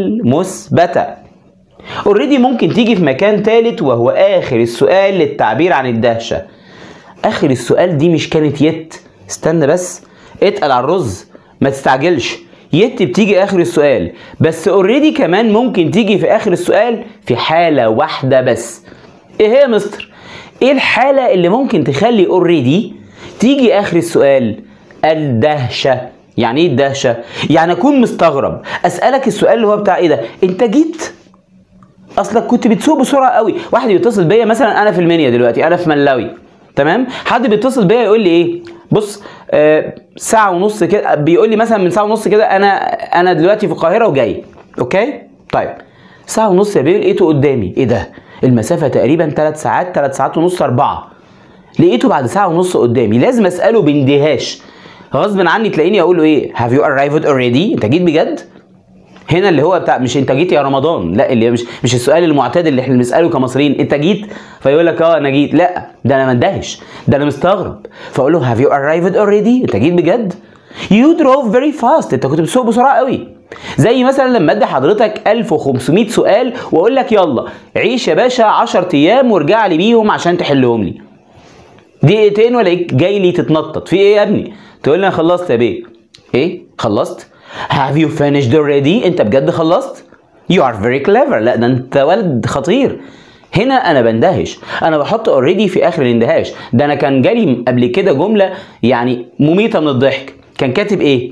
المثبته اوريدي ممكن تيجي في مكان ثالث وهو اخر السؤال للتعبير عن الدهشه اخر السؤال دي مش كانت يت استنى بس اتقل على الرز ما تستعجلش يت بتيجي اخر السؤال بس اوريدي كمان ممكن تيجي في اخر السؤال في حاله واحده بس ايه هي يا مستر ايه الحاله اللي ممكن تخلي اوريدي تيجي اخر السؤال الدهشه يعني ايه الدهشه يعني اكون مستغرب اسالك السؤال اللي هو بتاع ايه ده انت جيت اصلك كنت بتسوق بسرعه قوي واحد يتصل بيا مثلا انا في المنيا دلوقتي انا في ملاوي تمام حد بيتصل بيا يقول لي ايه بص آه ساعه ونص كده بيقول لي مثلا من ساعه ونص كده انا انا دلوقتي في القاهره وجاي اوكي طيب ساعه ونص يا بيه لقيته قدامي ايه ده المسافه تقريبا 3 ساعات 3 ساعات ونص 4 لقيته بعد ساعه ونص قدامي لازم اساله باندهاش غصب عني تلاقيني اقول له ايه have you arrived already انت جيت بجد هنا اللي هو بتاع مش انت جيت يا رمضان لا اللي مش مش السؤال المعتاد اللي احنا بنساله كمصريين انت جيت فيقول لك اه انا جيت لا ده انا مندهش ده انا مستغرب فاقول له have you arrived already انت جيت بجد you drove very fast انت كنت بتسوق بسرعه قوي زي مثلا لما ادي حضرتك 1500 سؤال واقول لك يلا عيش يا باشا 10 ايام وارجع لي بيهم عشان تحلهم لي دقيقتين ولا جاي لي تتنطط في ايه يا ابني تقول لي انا خلصت يا بيه ايه خلصت Have you finished already؟ أنت بجد خلصت؟ You are very clever لا ده أنت ولد خطير هنا أنا بندهش أنا بحط already في آخر الاندهاش ده أنا كان جالي قبل كده جملة يعني مميتة من الضحك كان كاتب إيه؟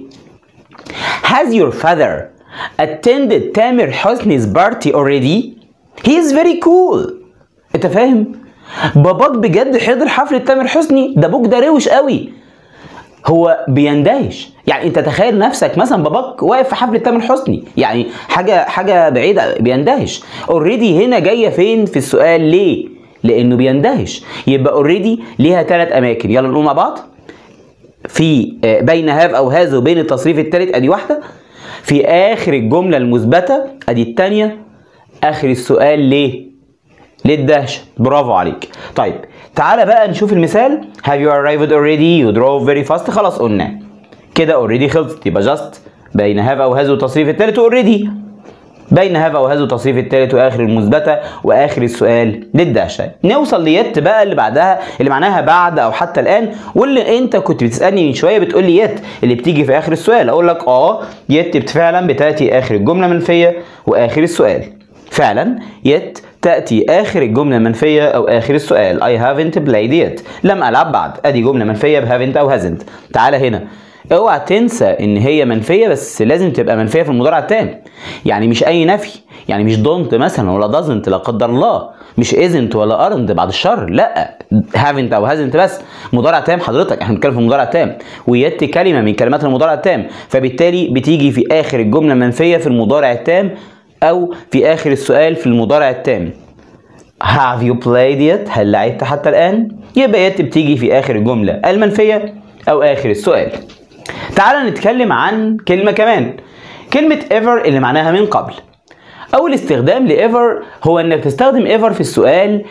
Has your father attended تامر حسني's party already? He is very cool أنت فاهم؟ باباك بجد حضر حفلة تامر حسني ده ابوك ده روش قوي هو بيندهش يعني انت تخيل نفسك مثلا باباك واقف في حفله تامر حسني يعني حاجه حاجه بعيده بيندهش اوريدي هنا جايه فين في السؤال ليه لانه بيندهش يبقى اوريدي ليها ثلاث اماكن يلا نقول مع بعض في بين هاف او هاز وبين التصريف الثالث ادي واحده في اخر الجمله المثبته ادي الثانيه اخر السؤال ليه للدهشه برافو عليك طيب تعالى بقى نشوف المثال have you arrived already you drove very fast خلاص قلنا كده already خلصت يبقى just بين have او has والتصريف الثالث already بين have او has والتصريف الثالث واخر المثبته واخر السؤال للدهشه نوصل ليت بقى اللي بعدها اللي معناها بعد او حتى الان واللي انت كنت بتسالني من شويه بتقول لي يت اللي بتيجي في اخر السؤال اقول لك اه يت فعلا بتاتي اخر الجمله المنفيه واخر السؤال فعلا يت تأتي آخر الجملة المنفية أو آخر السؤال I haven't played yet لم ألعب بعد أدي جملة منفية ب haven't أو hasn't تعالى هنا اوعى تنسى ان هي منفيه بس لازم تبقى منفيه في المضارع التام يعني مش اي نفي يعني مش don't مثلا ولا doesn't لا قدر الله مش isn't ولا aren't بعد الشر لا haven't او hasn't بس مضارع تام حضرتك احنا بنتكلم في المضارع التام ويت كلمه من كلمات المضارع التام فبالتالي بتيجي في اخر الجمله المنفيه في المضارع التام او في اخر السؤال في المضارع التام have you played yet هل لعبت حتى الان يبقى يت بتيجي في اخر الجمله المنفيه او اخر السؤال تعال نتكلم عن كلمه كمان كلمه ever اللي معناها من قبل اول استخدام ل ever هو انك تستخدم ever في السؤال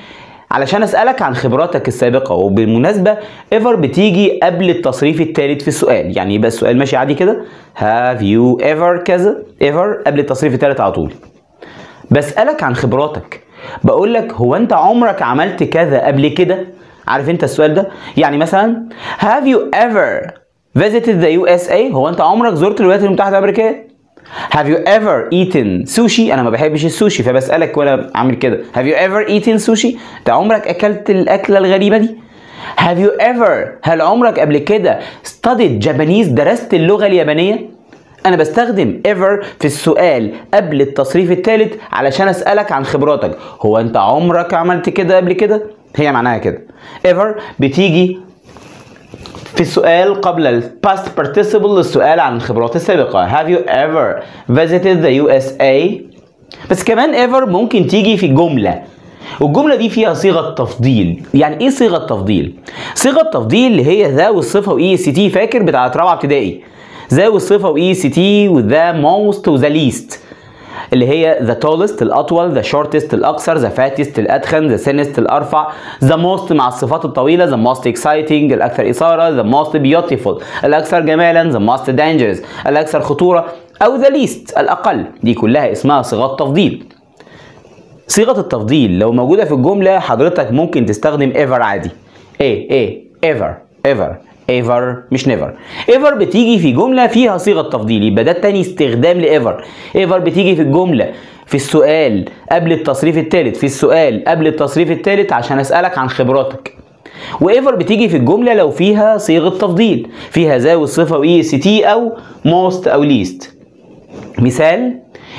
علشان اسالك عن خبراتك السابقه وبالمناسبه ايفر بتيجي قبل التصريف الثالث في السؤال يعني يبقى السؤال ماشي عادي كده have you ever كذا ever قبل التصريف الثالث على طول بسالك عن خبراتك بقول لك هو انت عمرك عملت كذا قبل كده عارف انت السؤال ده يعني مثلا have you ever visited the USA هو انت عمرك زرت الولايات المتحده الامريكيه Have you ever eaten sushi؟ أنا ما بحبش السوشي فبسألك وأنا عامل كده. Have you ever eaten sushi؟ أنت عمرك أكلت الأكلة الغريبة دي؟ Have you ever هل عمرك قبل كده studied Japanese درست اللغة اليابانية؟ أنا بستخدم ever في السؤال قبل التصريف الثالث علشان أسألك عن خبراتك. هو أنت عمرك عملت كده قبل كده؟ هي معناها كده. ever بتيجي في السؤال قبل ال past participle للسؤال عن الخبرات السابقة Have you ever visited the USA؟ بس كمان ever ممكن تيجي في جملة والجملة دي فيها صيغة تفضيل يعني ايه صيغة تفضيل؟ صيغة تفضيل اللي هي ذا والصفة واي سي تي فاكر بتاعت رابعة ابتدائي ذا والصفة واي سي تي وذا most وذا least اللي هي the tallest الأطول the shortest الأقصر the fattest الأتخن the thinnest الأرفع the most مع الصفات الطويلة the most exciting الأكثر إثارة the most beautiful الأكثر جمالا the most dangerous الأكثر خطورة أو the least الأقل دي كلها اسمها صيغات تفضيل صيغة التفضيل لو موجودة في الجملة حضرتك ممكن تستخدم ever عادي ايه ايه ever ever ever مش never ever بتيجي في جملة فيها صيغة تفضيل يبقى ده تاني استخدام لإيفر ever بتيجي في الجملة في السؤال قبل التصريف الثالث في السؤال قبل التصريف الثالث عشان أسألك عن خبراتك وايفر بتيجي في الجملة لو فيها صيغة تفضيل فيها ذا والصفة واي اس تي أو most أو least مثال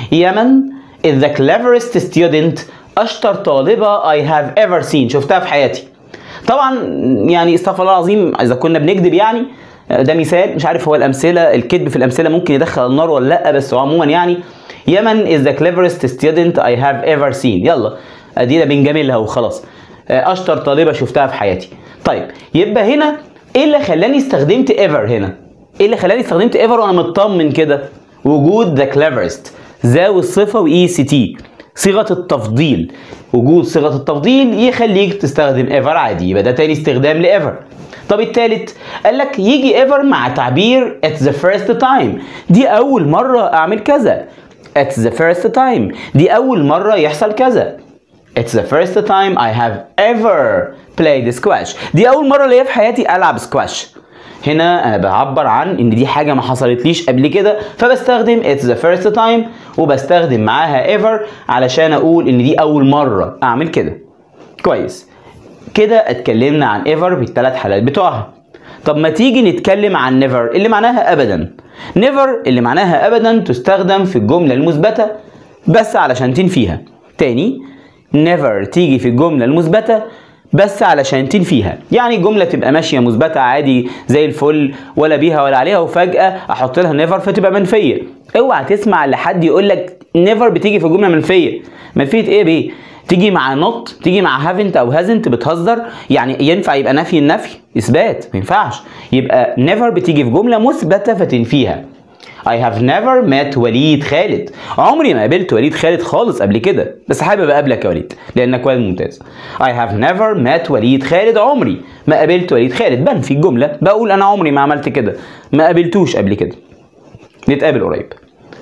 يمن is the cleverest student أشطر طالبة I have ever seen شفتها في حياتي طبعا يعني استغفر الله العظيم اذا كنا بنكذب يعني ده مثال مش عارف هو الامثله الكذب في الامثله ممكن يدخل النار ولا لا بس عموما يعني يمن is the cleverest student I have ever seen يلا ادينا بنجاملها وخلاص اشطر طالبه شفتها في حياتي طيب يبقى هنا ايه اللي خلاني استخدمت ever هنا ايه اللي خلاني استخدمت ever وانا مطمن كده وجود the cleverest ذا والصفه واي سي تي صيغه التفضيل وجود صيغه التفضيل يخليك تستخدم ever عادي يبقى ده تاني استخدام لايفر طب التالت قال لك يجي ever مع تعبير at the first time دي اول مره اعمل كذا at the first time دي اول مره يحصل كذا It's the first time I have ever played squash دي أول مرة ليا في حياتي ألعب سكواش هنا أنا بعبر عن إن دي حاجة ما حصلتليش قبل كده فبستخدم it's the first time وبستخدم معاها ever علشان أقول إن دي أول مرة أعمل كده كويس كده اتكلمنا عن ever بالثلاث حالات بتوعها طب ما تيجي نتكلم عن never اللي معناها أبدا never اللي معناها أبدا تستخدم في الجملة المثبتة بس علشان تنفيها تاني never تيجي في الجملة المثبتة بس علشان تنفيها يعني الجملة تبقى ماشية مثبتة عادي زي الفل ولا بيها ولا عليها وفجأة أحط لها never فتبقى منفية اوعى تسمع لحد يقول لك never بتيجي في جملة منفية منفية ايه بيه تيجي مع not تيجي مع haven't او hasn't بتهزر يعني ينفع يبقى نفي النفي اثبات ما ينفعش يبقى never بتيجي في جملة مثبتة فتنفيها I have never met وليد خالد عمري ما قابلت وليد خالد خالص قبل كده بس حابب اقابلك يا وليد لانك ولد ممتاز I have never met وليد خالد عمري ما قابلت وليد خالد بنفي الجملة بقول انا عمري ما عملت كده ما قابلتوش قبل كده نتقابل قريب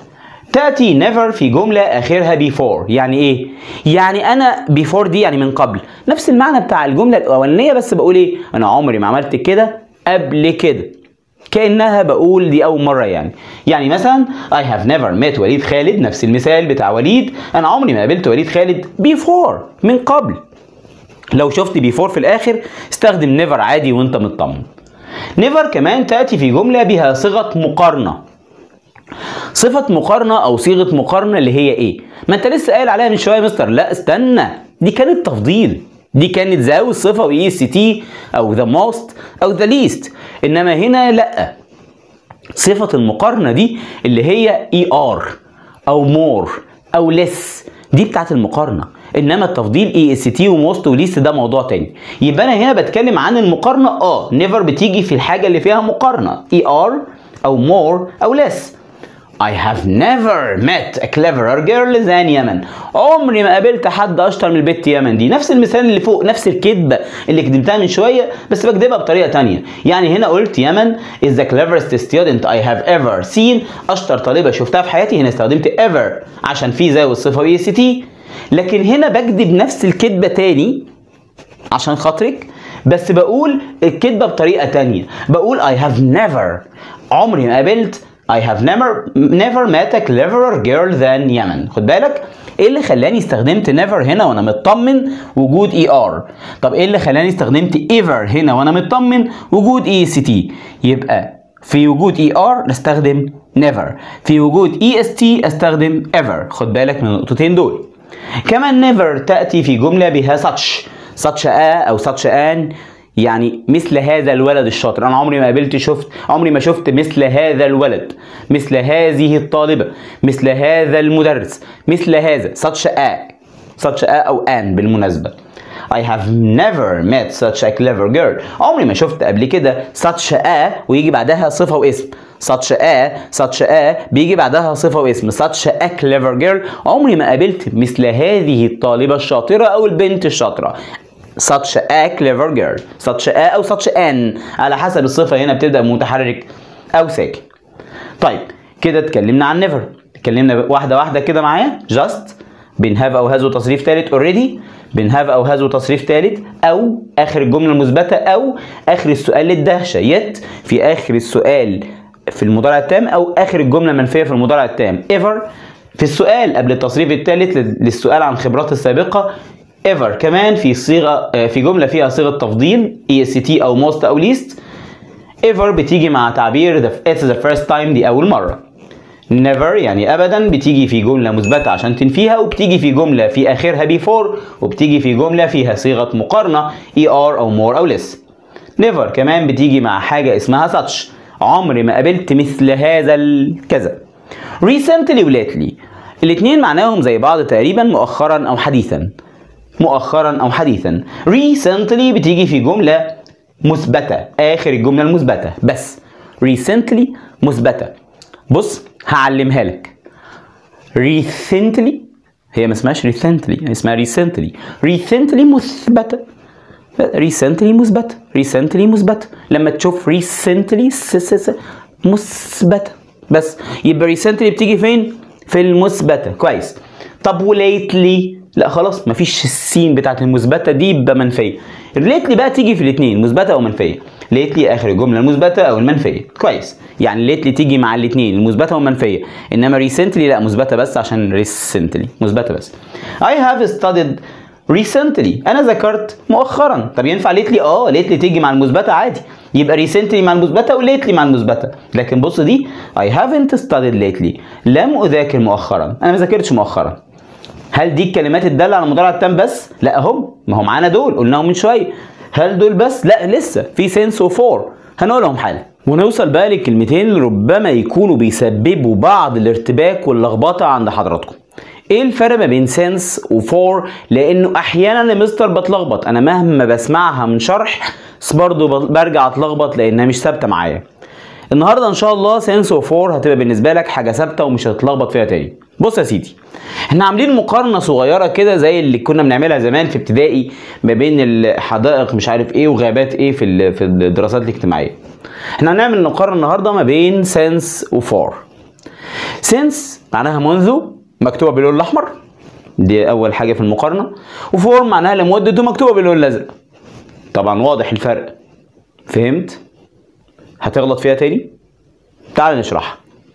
تأتي never في جملة آخرها before يعني إيه؟ يعني أنا before دي يعني من قبل نفس المعنى بتاع الجملة الأولانية بس بقول إيه؟ أنا عمري ما عملت كده قبل كده كأنها بقول دي أول مرة يعني يعني مثلا I have never met وليد خالد نفس المثال بتاع وليد أنا عمري ما قابلت وليد خالد before من قبل لو شفت before في الآخر استخدم never عادي وأنت مطمن never كمان تأتي في جملة بها صيغة مقارنة صفة مقارنة أو صيغة مقارنة اللي هي إيه؟ ما أنت لسه قايل عليها من شوية يا مستر، لا استنى، دي كانت تفضيل، دي كانت ذا والصفة وإي اس تي أو ذا موست أو ذا ليست، إنما هنا لأ. صفة المقارنة دي اللي هي إي آر أو مور أو لس دي بتاعت المقارنة انما التفضيل اي اس تي وموست وليست ده موضوع تاني يبقى انا هنا بتكلم عن المقارنه اه نيفر بتيجي في الحاجه اللي فيها مقارنه اي ار او مور او لس I have never met a cleverer girl than يمن عمري ما قابلت حد اشطر من البت يمن دي نفس المثال اللي فوق نفس الكذبه اللي كدبتها من شويه بس بكدبها بطريقه تانية يعني هنا قلت يمن is the cleverest student I have ever seen اشطر طالبه شفتها في حياتي هنا استخدمت ever عشان في زي والصفه بي اس تي لكن هنا بكدب نفس الكذبه تاني عشان خاطرك بس بقول الكذبه بطريقه تانية بقول I have never عمري ما قابلت I have never never met a cleverer girl than يمن خد بالك ايه اللي خلاني استخدمت never هنا وانا مطمن وجود اي ار طب ايه اللي خلاني استخدمت ever هنا وانا مطمن وجود اي اس تي يبقى في وجود اي ار نستخدم never في وجود اي اس تي استخدم ever خد بالك من النقطتين دول كمان never تأتي في جملة بها such such a أو such an يعني مثل هذا الولد الشاطر أنا عمري ما قابلت شفت عمري ما شفت مثل هذا الولد مثل هذه الطالبة مثل هذا المدرس مثل هذا such a such a أو an بالمناسبة I have never met such a clever girl عمري ما شفت قبل كده such a ويجي بعدها صفة واسم such a such a بيجي بعدها صفة واسم such a clever girl عمري ما قابلت مثل هذه الطالبة الشاطرة أو البنت الشاطرة such a clever girl such a أو such an على حسب الصفة هنا بتبدأ متحرك أو ساكن طيب كده اتكلمنا عن never اتكلمنا واحدة واحدة كده معايا just بنهاف أو هاز وتصريف ثالث already بنهاف أو هاز وتصريف ثالث أو آخر الجملة المثبتة أو آخر السؤال الدهشة يت في آخر السؤال في المضارع التام أو آخر الجملة المنفية في المضارع التام ever في السؤال قبل التصريف الثالث للسؤال عن خبرات السابقة ever كمان في صيغة في جملة فيها صيغة تفضيل est أو most أو least ever بتيجي مع تعبير the, it's the first time دي أول مرة never يعني أبدا بتيجي في جملة مثبتة عشان تنفيها وبتيجي في جملة في آخرها before وبتيجي في جملة فيها صيغة مقارنة er أو more أو less never كمان بتيجي مع حاجة اسمها such عمري ما قابلت مثل هذا الكذا recently و lately الاتنين معناهم زي بعض تقريبا مؤخرا أو حديثا مؤخرا او حديثا recently بتيجي في جمله مثبته اخر الجمله المثبته بس recently مثبته بص هعلمها لك recently هي ما اسمهاش recently اسمها recently recently مثبته recently مثبته recently مثبته لما تشوف recently س س س مثبته بس يبقى recently بتيجي فين في المثبته كويس طب وليتلي لا خلاص مفيش السين بتاعت المثبته دي يبقى منفيه ليتلي بقى تيجي في الاثنين مثبته او منفيه ليتلي اخر الجمله المثبته او المنفيه كويس يعني ليتلي تيجي مع الاثنين المثبته والمنفيه انما ريسنتلي لا مثبته بس عشان ريسنتلي مثبته بس I have studied recently انا ذكرت مؤخرا طب ينفع ليتلي اه ليتلي تيجي مع المثبته عادي يبقى ريسنتلي مع المثبته وليتلي مع المثبته لكن بص دي I haven't studied lately لم اذاكر مؤخرا انا ما ذاكرتش مؤخرا هل دي الكلمات الداله على المضارع التام بس؟ لا هم ما هو معانا دول قلناهم من شويه هل دول بس؟ لا لسه في سنس وفور هنقولهم حالا ونوصل بقى للكلمتين اللي ربما يكونوا بيسببوا بعض الارتباك واللخبطه عند حضراتكم ايه الفرق ما بين سنس وفور لانه احيانا يا مستر بتلخبط انا مهما بسمعها من شرح بس برضه برجع اتلخبط لانها مش ثابته معايا النهارده ان شاء الله سنس وفور هتبقى بالنسبه لك حاجه ثابته ومش هتتلخبط فيها تاني بص يا سيدي احنا عاملين مقارنه صغيره كده زي اللي كنا بنعملها زمان في ابتدائي ما بين الحدائق مش عارف ايه وغابات ايه في في الدراسات الاجتماعيه احنا هنعمل مقارنه النهارده ما بين سنس وفور سنس معناها منذ مكتوبه باللون الاحمر دي اول حاجه في المقارنه وفور معناها لمده ومكتوبه باللون الازرق طبعا واضح الفرق فهمت هتغلط فيها تاني تعال نشرحها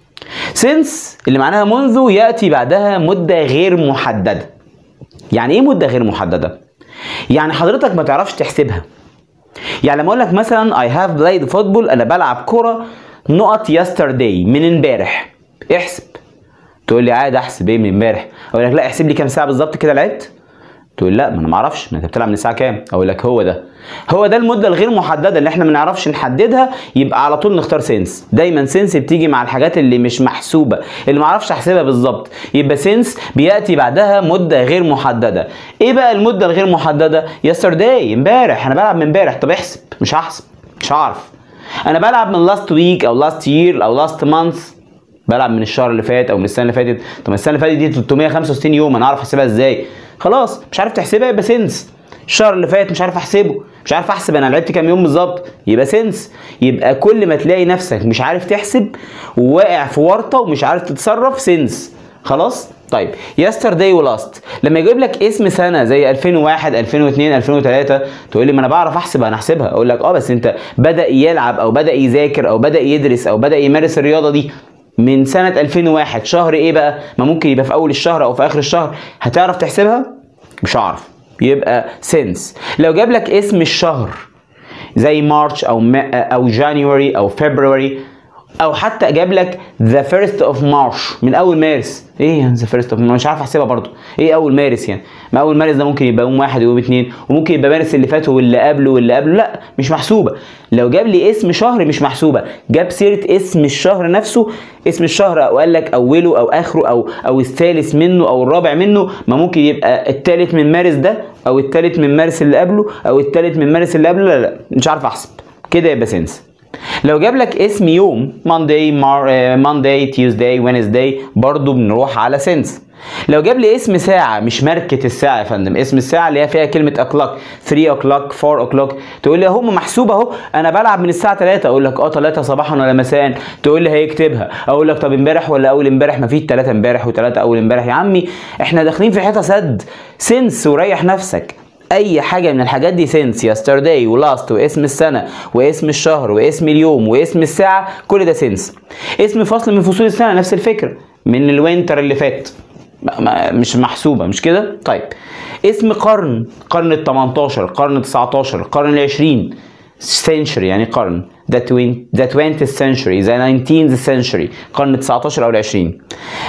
سنس اللي معناها منذ ياتي بعدها مده غير محدده يعني ايه مده غير محدده يعني حضرتك ما تعرفش تحسبها يعني لما اقول لك مثلا I have played football انا بلعب كرة نقط yesterday من امبارح احسب تقول لي عادي احسب ايه من امبارح اقول لك لا احسب لي كام ساعه بالظبط كده لعبت تقول لا ما انا ما اعرفش ما انت بتلعب من الساعه كام اقول لك هو ده هو ده المده الغير محدده اللي احنا ما نعرفش نحددها يبقى على طول نختار سنس دايما سنس بتيجي مع الحاجات اللي مش محسوبه اللي ما اعرفش احسبها بالظبط يبقى سنس بياتي بعدها مده غير محدده ايه بقى المده الغير محدده يسترداي امبارح انا بلعب من امبارح طب احسب مش هحسب مش هعرف انا بلعب من لاست ويك او لاست يير او لاست مانث بلعب من الشهر اللي فات او من السنه اللي فاتت طب ما السنه اللي فاتت دي 365 يوم انا اعرف احسبها ازاي خلاص مش عارف تحسبها يبقى سنس الشهر اللي فات مش عارف احسبه مش عارف احسب انا لعبت كام يوم بالظبط يبقى سنس يبقى كل ما تلاقي نفسك مش عارف تحسب وواقع في ورطه ومش عارف تتصرف سنس خلاص طيب يسترداي ولاست لما يجيب لك اسم سنه زي 2001 2002 2003 تقول لي ما انا بعرف احسب انا احسبها اقول لك اه بس انت بدا يلعب او بدا يذاكر او بدا يدرس او بدا يمارس الرياضه دي من سنه 2001 شهر ايه بقى ما ممكن يبقى في اول الشهر او في اخر الشهر هتعرف تحسبها مش هعرف يبقى سنس لو جاب لك اسم الشهر زي مارش او ما او جانيوري او فبراير او حتى جاب لك ذا فيرست اوف مارش من اول مارس ايه ذا فيرست اوف مش عارف احسبها برضو ايه اول مارس يعني ما اول مارس ده ممكن يبقى يوم واحد ويوم اتنين وممكن يبقى مارس اللي فات واللي قبله واللي قبله لا مش محسوبه لو جاب لي اسم شهر مش محسوبه جاب سيره اسم الشهر نفسه اسم الشهر او قال لك اوله او اخره او او الثالث منه او الرابع منه ما ممكن يبقى الثالث من مارس ده او الثالث من مارس اللي قبله او الثالث من مارس اللي قبله لا لا مش عارف احسب كده يبقى سنس لو جاب لك اسم يوم Monday, Mar- آه، Monday, Tuesday, Wednesday برضو بنروح على سنس لو جاب لي اسم ساعة مش ماركة الساعة يا فندم اسم الساعة اللي هي فيها كلمة o'clock 3 o'clock 4 o'clock تقول لي هم محسوبة اهو انا بلعب من الساعة 3 اقول لك اه 3 صباحا ولا مساء تقول لي هيكتبها اقول لك طب امبارح ولا اول امبارح ما فيش 3 امبارح و3 اول امبارح يا عمي احنا داخلين في حيطة سد سنس وريح نفسك اي حاجه من الحاجات دي سنس يسترداي ولاست واسم السنه واسم الشهر واسم اليوم واسم الساعه كل ده سنس اسم فصل من فصول السنه نفس الفكره من الوينتر اللي فات ما- ما- مش محسوبه مش كده طيب اسم قرن قرن ال 18 القرن ال 19 القرن ال 20 century يعني قرن the, twin, the 20th century the 19th century القرن ال 19 او ال 20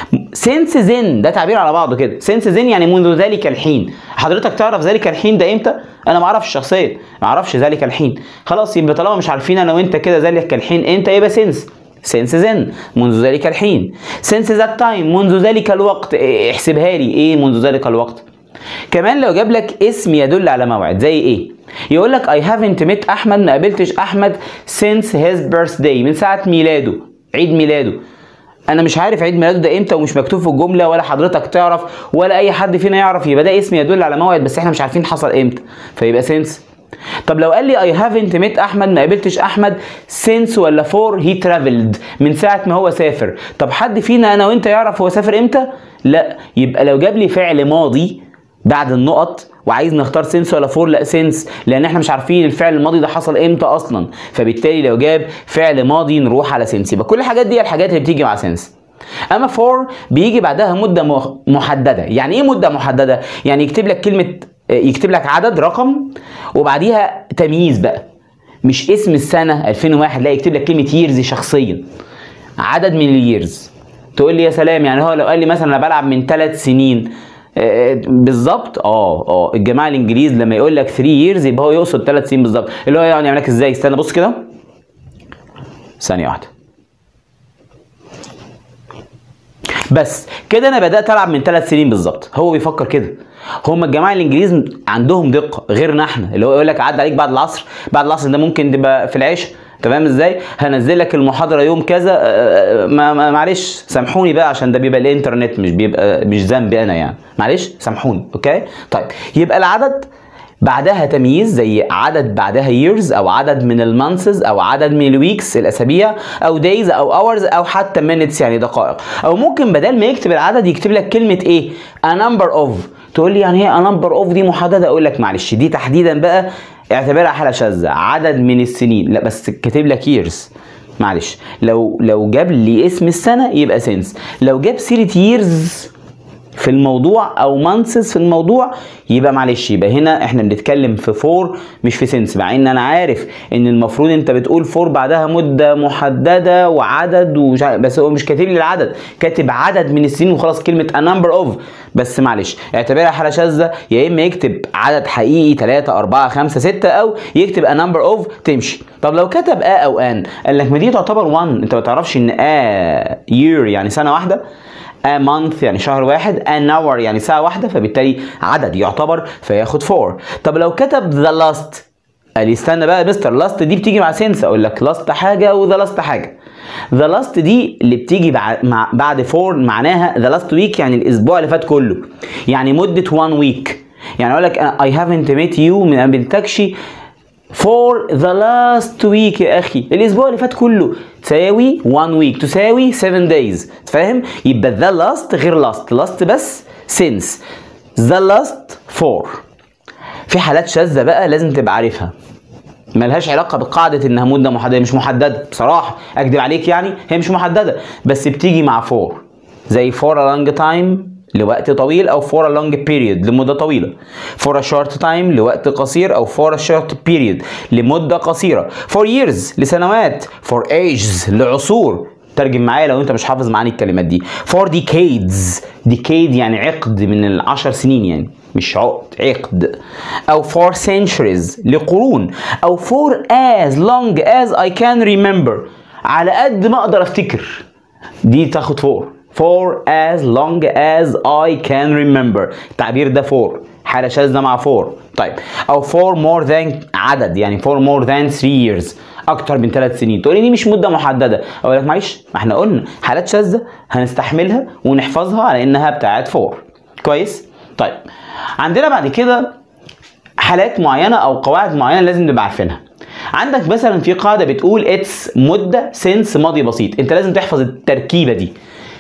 since then ده تعبير على بعضه كده since then يعني منذ ذلك الحين حضرتك تعرف ذلك الحين ده امتى انا ما اعرفش شخصيا ما اعرفش ذلك الحين خلاص يبقى طالما مش عارفين انا وانت كده ذلك الحين امتى يبقى since since then منذ ذلك الحين since that time منذ ذلك الوقت إيه، احسبها لي ايه منذ ذلك الوقت كمان لو جاب لك اسم يدل على موعد زي ايه يقول لك I haven't met احمد ما قابلتش احمد since his birthday من ساعه ميلاده عيد ميلاده انا مش عارف عيد ميلاده ده امتى ومش مكتوب في الجمله ولا حضرتك تعرف ولا اي حد فينا يعرف يبقى ده اسم يدل على موعد بس احنا مش عارفين حصل امتى فيبقى since طب لو قال لي I haven't met احمد ما قابلتش احمد since ولا for he traveled من ساعه ما هو سافر طب حد فينا انا وانت يعرف هو سافر امتى لا يبقى لو جاب لي فعل ماضي بعد النقط وعايز نختار سنس ولا فور لا سنس لان احنا مش عارفين الفعل الماضي ده حصل امتى اصلا فبالتالي لو جاب فعل ماضي نروح على سنس يبقى كل الحاجات دي الحاجات اللي بتيجي مع سنس اما فور بيجي بعدها مده مح- محدده يعني ايه مده محدده يعني يكتب لك كلمه يكتب لك عدد رقم وبعديها تمييز بقى مش اسم السنه 2001 لا يكتب لك كلمه ييرز شخصيا عدد من الييرز تقول لي يا سلام يعني هو لو قال لي مثلا انا بلعب من ثلاث سنين آه، بالظبط اه اه الجماعه الانجليز لما يقول لك 3 ييرز يبقى هو يقصد 3 سنين بالظبط اللي هو يعني يعمل لك ازاي استنى بص كده ثانيه واحده بس كده انا بدات العب من ثلاث سنين بالظبط هو بيفكر كده هم الجماعه الانجليز عندهم دقه غيرنا احنا اللي هو يقول لك عدى عليك بعد العصر بعد العصر ده ممكن تبقى في العشاء تمام ازاي هنزل لك المحاضره يوم كذا آه، آه، ما ما- معلش سامحوني بقى عشان ده بيبقى الانترنت مش بيبقى مش ذنبي انا يعني معلش سامحوني اوكي طيب يبقى العدد بعدها تمييز زي عدد بعدها years او عدد من المانثز او عدد من الويكس الاسابيع او days او hours او حتى minutes يعني دقائق او ممكن بدل ما يكتب العدد يكتب لك كلمه ايه a number of تقول لي يعني ايه a number of دي محدده اقول لك معلش دي تحديدا بقى اعتبرها حاله شاذه عدد من السنين لا بس كاتب لك years معلش لو لو جاب لي اسم السنه يبقى سنس لو جاب سيره years في الموضوع او مانسز في الموضوع يبقى معلش يبقى هنا احنا بنتكلم في فور مش في سنس مع ان انا عارف ان المفروض انت بتقول فور بعدها مده محدده وعدد ومش عارف بس هو مش كاتب لي العدد كاتب عدد من السنين وخلاص كلمه a number of بس معلش اعتبرها حاله شاذه يا اما يكتب عدد حقيقي 3 4 5 6 او يكتب a number of تمشي طب لو كتب a او ان قال لك ما دي تعتبر 1 انت ما تعرفش ان a year يعني سنه واحده a month يعني شهر واحد an hour يعني ساعة واحدة فبالتالي عدد يعتبر فياخد 4 طب لو كتب the last قال لي استنى بقى يا مستر last دي بتيجي مع سنس اقول لك last حاجة و the last حاجة the last دي اللي بتيجي بعد مع بعد for معناها the last week يعني الاسبوع اللي فات كله يعني مده one week يعني اقول لك أنا I haven't met you ما قابلتكش for the last week يا اخي الاسبوع اللي فات كله تساوي one week تساوي 7 days فاهم يبقى the last غير last last بس since the last for في حالات شاذة بقى لازم تبقى عارفها ملهاش علاقة بقاعدة انها مدة محددة مش محددة بصراحة اكدب عليك يعني هي مش محددة بس بتيجي مع for زي for a long time لوقت طويل او for a long period لمدة طويلة for a short time لوقت قصير او for a short period لمدة قصيرة for years لسنوات for ages لعصور ترجم معايا لو انت مش حافظ معاني الكلمات دي for decades decade يعني عقد من العشر سنين يعني مش عقد عقد او for centuries لقرون او for as long as I can remember على قد ما اقدر افتكر دي تاخد for for as long as I can remember التعبير ده for حالة شاذة مع for طيب او for more than عدد يعني for more than 3 years اكتر من ثلاث سنين تقولي دي مش مده محدده اقول لك معلش ما احنا قلنا حالات شاذه هنستحملها ونحفظها على انها بتاعت فور كويس طيب عندنا بعد كده حالات معينه او قواعد معينه لازم نبقى عارفينها عندك مثلا في قاعده بتقول اتس مده سنس ماضي بسيط انت لازم تحفظ التركيبه دي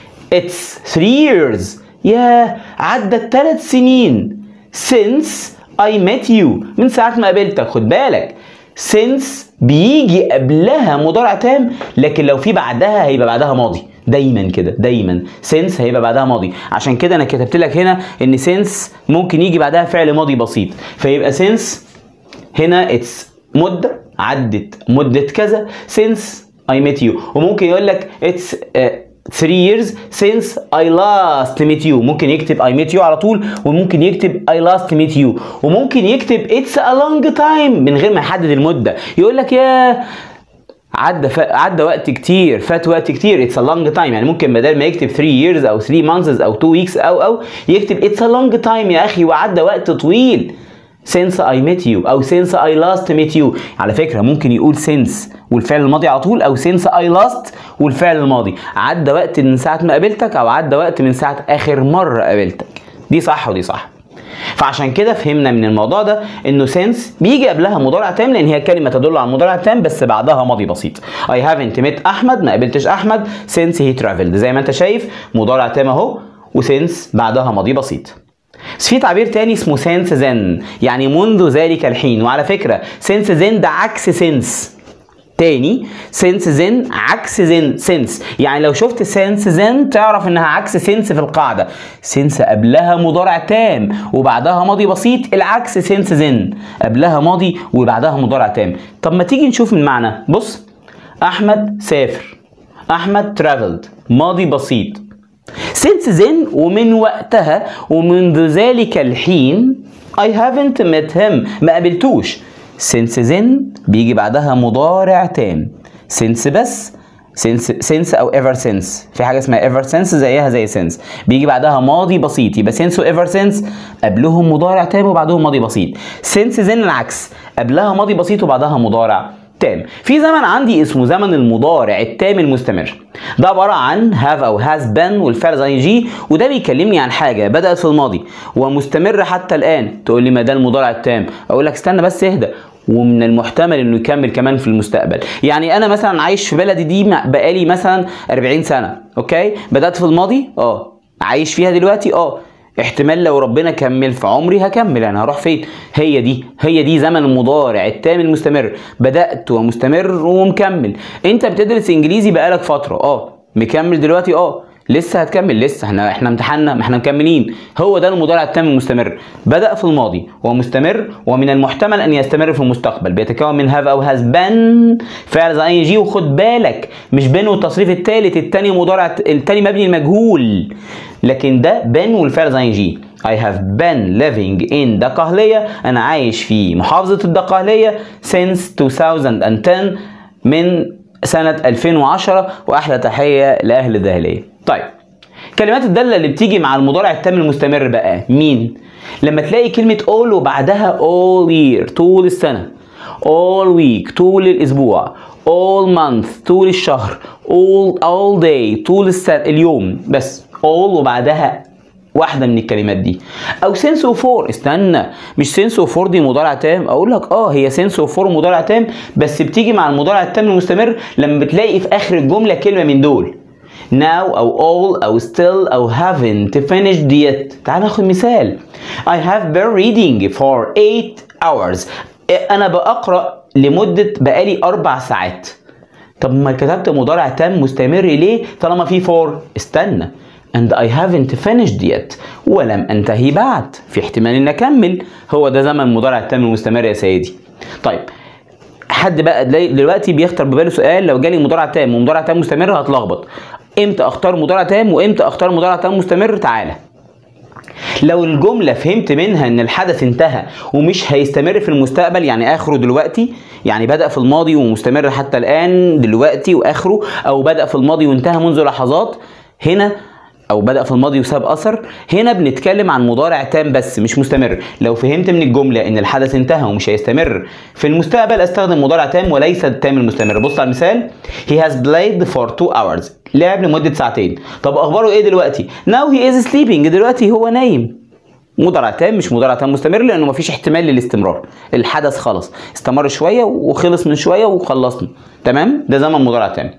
اتس 3 years يا عدت ثلاث سنين since I met you من ساعة ما قابلتك خد بالك since بيجي قبلها مضارع تام لكن لو في بعدها هيبقى بعدها ماضي دايما كده دايما since هيبقى بعدها ماضي عشان كده انا كتبت لك هنا ان since ممكن يجي بعدها فعل ماضي بسيط فيبقى since هنا it's مدة عدت مدة كذا since I met you وممكن يقول لك it's uh, 3 years since I last met you ممكن يكتب I met you على طول وممكن يكتب I last met you وممكن يكتب it's a long time من غير ما يحدد المدة يقول لك يا عدى ف... عدى وقت كتير فات وقت كتير اتس ا لونج تايم يعني ممكن بدل ما يكتب 3 years او 3 months او 2 weeks او او يكتب اتس ا لونج تايم يا اخي وعدى وقت طويل since I met you او since I last met you على فكرة ممكن يقول since والفعل الماضي على طول او since I last والفعل الماضي عدى وقت من ساعة ما قابلتك او عدى وقت من ساعة اخر مرة قابلتك دي صح ودي صح فعشان كده فهمنا من الموضوع ده انه سينس بيجي قبلها مضارع تام لان هي كلمه تدل على المضارع التام بس بعدها ماضي بسيط I haven't met احمد ما قابلتش احمد since he traveled زي ما انت شايف مضارع تام اهو وسينس بعدها ماضي بسيط بس في تعبير تاني اسمه سينس زن يعني منذ ذلك الحين وعلى فكره سينس زن ده عكس سينس تاني سينس زن عكس زن سينس يعني لو شفت سينس زن تعرف انها عكس سينس في القاعده سينس قبلها مضارع تام وبعدها ماضي بسيط العكس سينس زن قبلها ماضي وبعدها مضارع تام طب ما تيجي نشوف المعنى بص احمد سافر احمد ترافلد ماضي بسيط سينس زن ومن وقتها ومنذ ذلك الحين I haven't met him ما قابلتوش since then بيجي بعدها مضارع تام since بس since since او ever since في حاجه اسمها ever since زيها زي since بيجي بعدها ماضي بسيط يبقى since و ever since قبلهم مضارع تام وبعدهم ماضي بسيط since then العكس قبلها ماضي بسيط وبعدها مضارع تام في زمن عندي اسمه زمن المضارع التام المستمر ده عباره عن have او has been والفعل زي جي وده بيكلمني عن حاجه بدات في الماضي ومستمر حتى الان تقول لي ما ده المضارع التام اقول لك استنى بس اهدى ومن المحتمل انه يكمل كمان في المستقبل يعني انا مثلا عايش في بلدي دي بقالي مثلا 40 سنه اوكي بدات في الماضي اه عايش فيها دلوقتي اه احتمال لو ربنا كمل في عمري هكمل انا هروح فين هي دي هي دي زمن المضارع التام المستمر بدات ومستمر ومكمل انت بتدرس انجليزي بقالك فتره اه مكمل دلوقتي اه لسه هتكمل لسه احنا احنا امتحاننا ما احنا مكملين هو ده المضارع التام المستمر بدا في الماضي ومستمر ومن المحتمل ان يستمر في المستقبل بيتكون من هاف او هاز بن فعل زي اي جي وخد بالك مش بن والتصريف الثالث الثاني مضارع الثاني مبني المجهول لكن ده بن والفعل زي جي I have been living in دقهلية أنا عايش في محافظة الدقهلية since 2010 من سنة 2010 وأحلى تحية لأهل الدهلية طيب كلمات الدالة اللي بتيجي مع المضارع التام المستمر بقى مين؟ لما تلاقي كلمة all وبعدها all year طول السنة all week طول الأسبوع all month طول الشهر all all day طول السنة اليوم بس all وبعدها واحدة من الكلمات دي أو سنس فور استنى مش سنس فور دي مضارع تام أقول لك أه هي سنس فور مضارع تام بس بتيجي مع المضارع التام المستمر لما بتلاقي في آخر الجملة كلمة من دول now أو all أو still أو haven't finished yet تعال ناخد مثال I have been reading for 8 hours أنا بقرأ لمدة بقالي أربع ساعات طب ما كتبت مضارع تام مستمر ليه طالما في فور استنى and I haven't finished yet ولم انتهي بعد في احتمال ان اكمل هو ده زمن مضارع التام المستمر يا سيدي طيب حد بقى دلوقتي بيختار بباله سؤال لو جالي مضارع تام ومضارع تام مستمر هتلخبط امتى اختار مضارع تام وامتى اختار مضارع تام مستمر تعالى لو الجمله فهمت منها ان الحدث انتهى ومش هيستمر في المستقبل يعني اخره دلوقتي يعني بدا في الماضي ومستمر حتى الان دلوقتي واخره او بدا في الماضي وانتهى منذ لحظات هنا او بدا في الماضي وساب اثر هنا بنتكلم عن مضارع تام بس مش مستمر لو فهمت من الجمله ان الحدث انتهى ومش هيستمر في المستقبل استخدم مضارع تام وليس التام المستمر بص على المثال he has played for two hours لعب لمده ساعتين طب اخباره ايه دلوقتي now he is sleeping دلوقتي هو نايم مضارع تام مش مضارع تام مستمر لانه مفيش احتمال للاستمرار الحدث خلص استمر شويه وخلص من شويه وخلصنا تمام ده زمن مضارع تام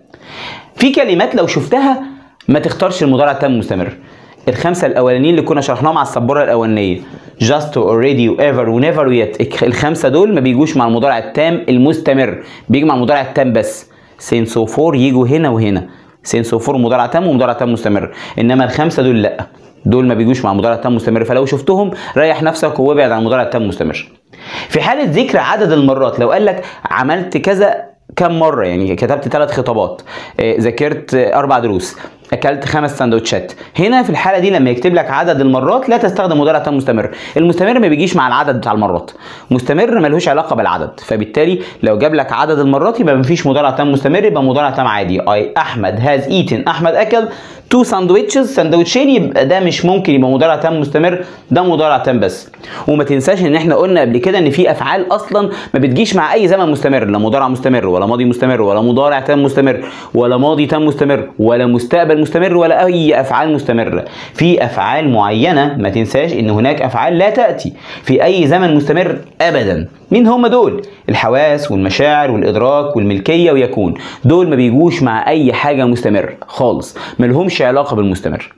في كلمات لو شفتها ما تختارش المضارع التام مستمر الخمسه الاولانيين اللي كنا شرحناهم على السبوره الاولانيه just already ever ونيفر ويت الخمسه دول ما بيجوش مع المضارع التام المستمر بيجي مع المضارع التام بس since وفور يجوا هنا وهنا since وفور مضارع تام ومضارع تام مستمر انما الخمسه دول لا دول ما بيجوش مع مضارع تام مستمر فلو شفتهم ريح نفسك وابعد عن المضارع التام مستمر في حاله ذكر عدد المرات لو قال لك عملت كذا كم مره يعني كتبت ثلاث خطابات ذاكرت اربع دروس اكلت خمس سندوتشات هنا في الحاله دي لما يكتب لك عدد المرات لا تستخدم مضارع تام مستمر المستمر ما بيجيش مع العدد بتاع المرات مستمر ملوش علاقه بالعدد فبالتالي لو جاب لك عدد المرات يبقى مفيش مضارع تام مستمر يبقى مضارع تام عادي اي احمد هاز ايتن احمد اكل تو ساندويتشز سندوتشين يبقى ده مش ممكن يبقى مضارع تام مستمر ده مضارع تام بس وما تنساش ان احنا قلنا قبل كده ان في افعال اصلا ما بتجيش مع اي زمن مستمر لا مضارع مستمر ولا ماضي مستمر ولا مضارع تام مستمر ولا ماضي تام مستمر ولا مستقبل مستمر ولا اي افعال مستمره في افعال معينه ما تنساش ان هناك افعال لا تاتي في اي زمن مستمر ابدا مين هم دول الحواس والمشاعر والادراك والملكيه ويكون دول ما بيجوش مع اي حاجه مستمر خالص ملهمش علاقه بالمستمر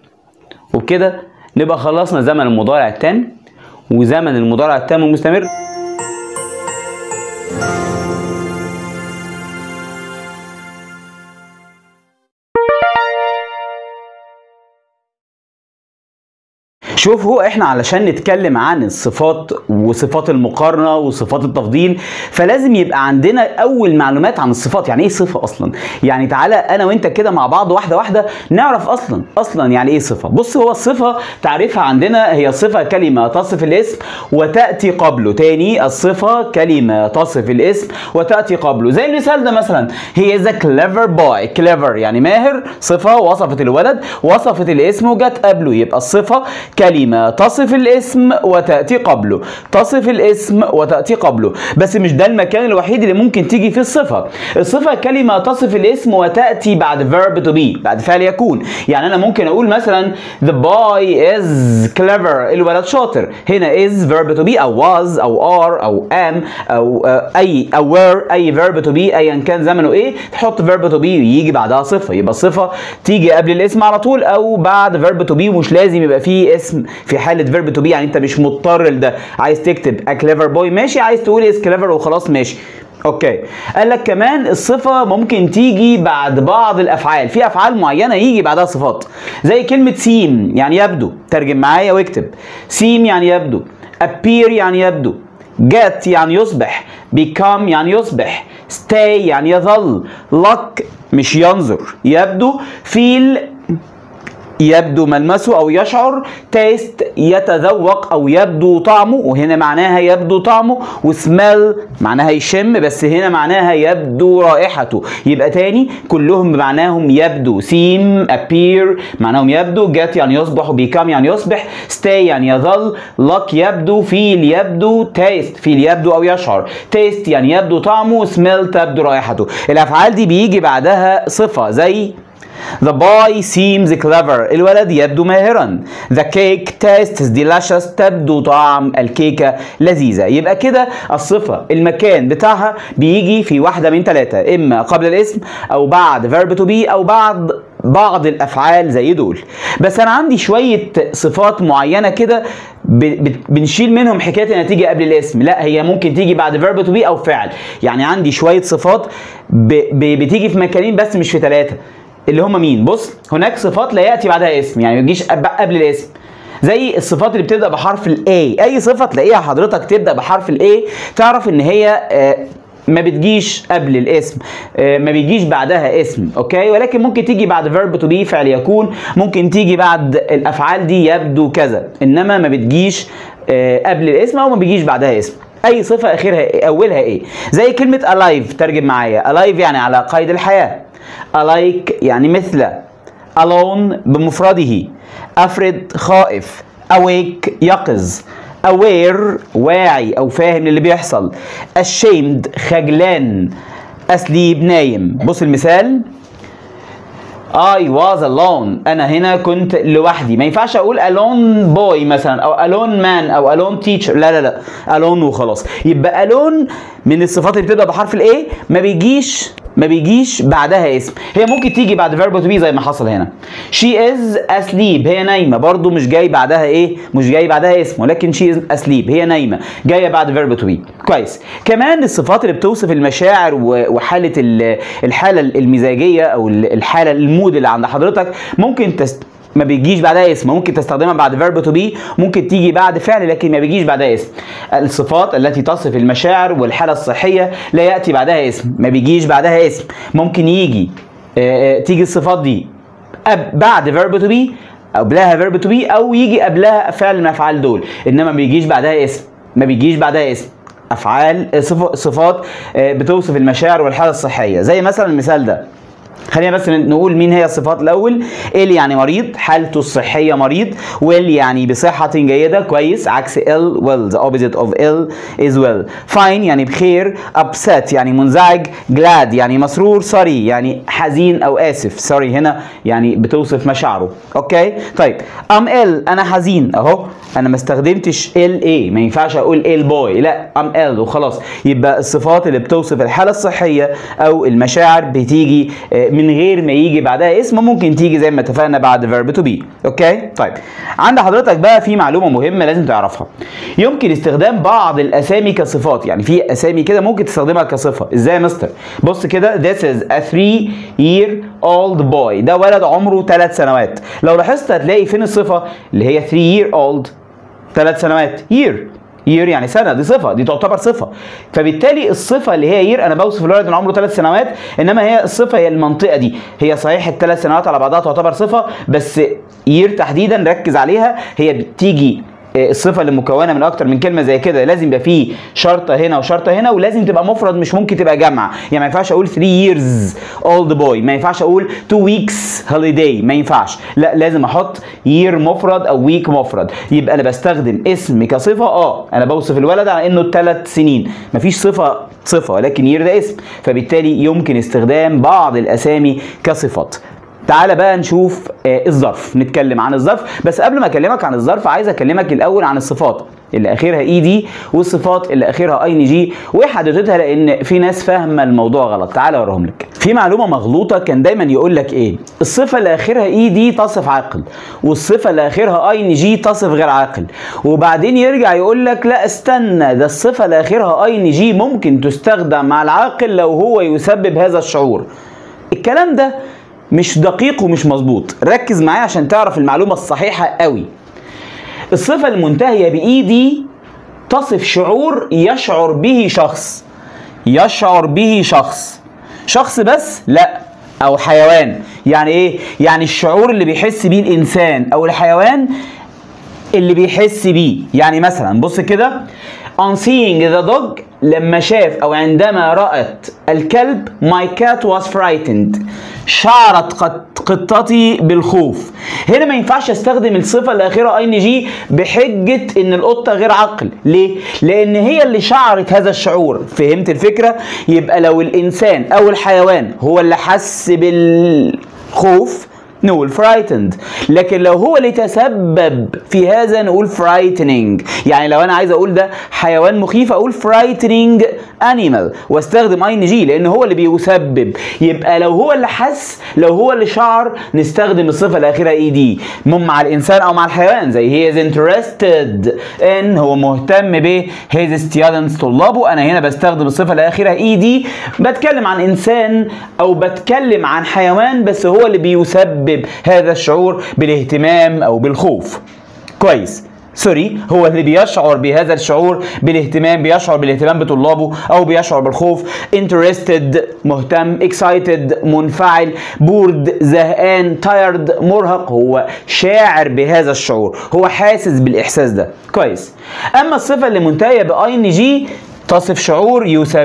وبكده نبقى خلصنا زمن المضارع التام وزمن المضارع التام المستمر شوف هو احنا علشان نتكلم عن الصفات وصفات المقارنه وصفات التفضيل فلازم يبقى عندنا اول معلومات عن الصفات يعني ايه صفه اصلا يعني تعالى انا وانت كده مع بعض واحده واحده نعرف اصلا اصلا يعني ايه صفه بص هو الصفه تعريفها عندنا هي صفه كلمه تصف الاسم وتاتي قبله تاني الصفه كلمه تصف الاسم وتاتي قبله زي المثال ده مثلا هي از clever boy clever يعني ماهر صفه وصفت الولد وصفت الاسم وجت قبله يبقى الصفه كلمة تصف الاسم وتأتي قبله تصف الاسم وتأتي قبله بس مش ده المكان الوحيد اللي ممكن تيجي فيه الصفة الصفة كلمة تصف الاسم وتأتي بعد verb to be بعد فعل يكون يعني أنا ممكن أقول مثلا the boy is clever الولد شاطر هنا is verb to be أو was أو are أو am أو uh, أي أو were أي verb to be أيا كان زمنه إيه تحط verb to be ويجي بعدها صفة يبقى الصفة تيجي قبل الاسم على طول أو بعد verb to be ومش لازم يبقى فيه اسم في حاله فيرب تو بي يعني انت مش مضطر لده عايز تكتب ا كليفر بوي ماشي عايز تقول از كليفر وخلاص ماشي اوكي قال لك كمان الصفه ممكن تيجي بعد بعض الافعال في افعال معينه يجي بعدها صفات زي كلمه سيم يعني يبدو ترجم معايا واكتب سيم يعني يبدو appear يعني يبدو get يعني يصبح become يعني يصبح stay يعني يظل luck مش ينظر يبدو feel يبدو ملمسه او يشعر تيست يتذوق او يبدو طعمه وهنا معناها يبدو طعمه وسميل معناها يشم بس هنا معناها يبدو رائحته يبقى تاني كلهم بمعناهم يبدو سيم appear معناهم يبدو get يعني يصبح وبيكام يعني يصبح stay يعني يظل luck يبدو feel يبدو taste feel يبدو او يشعر taste يعني يبدو طعمه smell تبدو رائحته الافعال دي بيجي بعدها صفه زي The boy seems clever الولد يبدو ماهرا The cake tastes delicious تبدو طعم الكيكة لذيذة يبقى كده الصفة المكان بتاعها بيجي في واحدة من ثلاثة إما قبل الاسم أو بعد verb to be أو بعد بعض الافعال زي دول بس انا عندي شويه صفات معينه كده ب- ب- بنشيل منهم حكايه انها تيجي قبل الاسم لا هي ممكن تيجي بعد فيرب تو بي او فعل يعني عندي شويه صفات ب- ب- بتيجي في مكانين بس مش في ثلاثه اللي هم مين بص هناك صفات لا ياتي بعدها اسم يعني ما يجيش قب- قبل الاسم زي الصفات اللي بتبدا بحرف الاي اي صفه تلاقيها حضرتك تبدا بحرف الاي تعرف ان هي آه، ما بتجيش قبل الاسم آه، ما بيجيش بعدها اسم اوكي ولكن ممكن تيجي بعد فيرب تو بي فعل يكون ممكن تيجي بعد الافعال دي يبدو كذا انما ما بتجيش آه، قبل الاسم او ما بيجيش بعدها اسم اي صفه اخرها إيه؟ اولها ايه زي كلمه alive ترجم معايا alive يعني على قيد الحياه alike يعني مثل alone بمفرده افرد خائف awake يقظ aware واعي او فاهم للي بيحصل ashamed خجلان asleep نايم بص المثال I was alone انا هنا كنت لوحدي ما ينفعش اقول alone boy مثلا او alone man او alone teacher لا لا لا alone وخلاص يبقى alone من الصفات اللي بتبدا بحرف الايه ما بيجيش ما بيجيش بعدها اسم هي ممكن تيجي بعد verb to be زي ما حصل هنا she is asleep هي نايمه برضو مش جاي بعدها ايه مش جاي بعدها اسم ولكن she is asleep هي نايمه جايه بعد verb to be كويس كمان الصفات اللي بتوصف المشاعر و- وحاله ال- الحاله المزاجيه او ال- الحاله المود اللي عند حضرتك ممكن تست ما بيجيش بعدها اسم ممكن تستخدمها بعد verb to be ممكن تيجي بعد فعل لكن ما بيجيش بعدها اسم الصفات التي تصف المشاعر والحالة الصحية لا يأتي بعدها اسم ما بيجيش بعدها اسم ممكن يجي آه، آه، تيجي الصفات دي أب- بعد verb to be قبلها verb to be او يجي قبلها فعل من الافعال دول انما ما بيجيش بعدها اسم ما بيجيش بعدها اسم افعال آه، صف- صفات آه، بتوصف المشاعر والحالة الصحية زي مثلا المثال ده خلينا بس نقول مين هي الصفات الاول ال يعني مريض حالته الصحيه مريض ويل يعني بصحه جيده كويس عكس ال well the opposite of ill is well fine يعني بخير upset يعني منزعج glad يعني مسرور sorry يعني حزين او اسف sorry هنا يعني بتوصف مشاعره اوكي طيب ام ال انا حزين اهو انا ما استخدمتش ال ايه ما ينفعش اقول ال بوي لا ام ال وخلاص يبقى الصفات اللي بتوصف الحاله الصحيه او المشاعر بتيجي آه، من غير ما يجي بعدها اسم ممكن تيجي زي ما اتفقنا بعد verb to be اوكي طيب عند حضرتك بقى في معلومه مهمه لازم تعرفها يمكن استخدام بعض الاسامي كصفات يعني في اسامي كده ممكن تستخدمها كصفه ازاي يا مستر بص كده this is a 3 year old boy ده ولد عمره 3 سنوات لو لاحظت هتلاقي فين الصفه اللي هي 3 year old ثلاث سنوات يير يير يعني سنه دي صفه دي تعتبر صفه فبالتالي الصفه اللي هي يير انا بوصف الولد من عمره ثلاث سنوات انما هي الصفه هي المنطقه دي هي صحيح الثلاث سنوات على بعضها تعتبر صفه بس يير تحديدا ركز عليها هي بتيجي آه، الصفه اللي مكونه من اكتر من كلمه زي كده لازم يبقى فيه شرطه هنا وشرطه هنا ولازم تبقى مفرد مش ممكن تبقى جمع يعني ما ينفعش اقول 3 years old boy ما ينفعش اقول 2 weeks holiday ما ينفعش لا لازم احط year مفرد او week مفرد يبقى انا بستخدم اسم كصفه اه انا بوصف الولد على انه ثلاث سنين مفيش صفه صفه ولكن year ده اسم فبالتالي يمكن استخدام بعض الاسامي كصفات تعالى بقى نشوف آه، الظرف نتكلم عن الظرف بس قبل ما اكلمك عن الظرف عايز اكلمك الاول عن الصفات اللي اخرها اي دي والصفات اللي اخرها اي ان جي وحددتها لان في ناس فاهمه الموضوع غلط تعالى اوريهم لك في معلومه مغلوطه كان دايما يقول لك ايه الصفه اللي اخرها اي دي تصف عاقل والصفه اللي اخرها اي ان جي تصف غير عاقل وبعدين يرجع يقول لك لا استنى ده الصفه اللي اخرها اي ان جي ممكن تستخدم مع العاقل لو هو يسبب هذا الشعور الكلام ده مش دقيق ومش مظبوط ركز معايا عشان تعرف المعلومه الصحيحه قوي الصفه المنتهيه باي دي تصف شعور يشعر به شخص يشعر به شخص شخص بس لا او حيوان يعني ايه يعني الشعور اللي بيحس بيه الانسان او الحيوان اللي بيحس بيه يعني مثلا بص كده on seeing the dog لما شاف او عندما رأت الكلب my cat was frightened شعرت قط- قطتي بالخوف هنا ما ينفعش استخدم الصفة الأخيرة اي ان جي بحجة ان القطة غير عقل ليه؟ لأن هي اللي شعرت هذا الشعور فهمت الفكرة؟ يبقى لو الإنسان أو الحيوان هو اللي حس بالخوف نقول frightened لكن لو هو اللي تسبب في هذا نقول frightening يعني لو انا عايز اقول ده حيوان مخيف اقول frightening animal واستخدم اي ان جي لان هو اللي بيسبب يبقى لو هو اللي حس لو هو اللي شعر نستخدم الصفه الاخيره اي دي مع الانسان او مع الحيوان زي he is interested ان هو مهتم ب his students طلابه انا هنا بستخدم الصفه الاخيره اي دي بتكلم عن انسان او بتكلم عن حيوان بس هو اللي بيسبب هذا الشعور بالاهتمام او بالخوف كويس سوري هو اللي بيشعر بهذا الشعور بالاهتمام بيشعر بالاهتمام بطلابه او بيشعر بالخوف interested مهتم excited منفعل bored زهقان tired مرهق هو شاعر بهذا الشعور هو حاسس بالاحساس ده كويس اما الصفه اللي منتهيه باي ان جي تصف شعور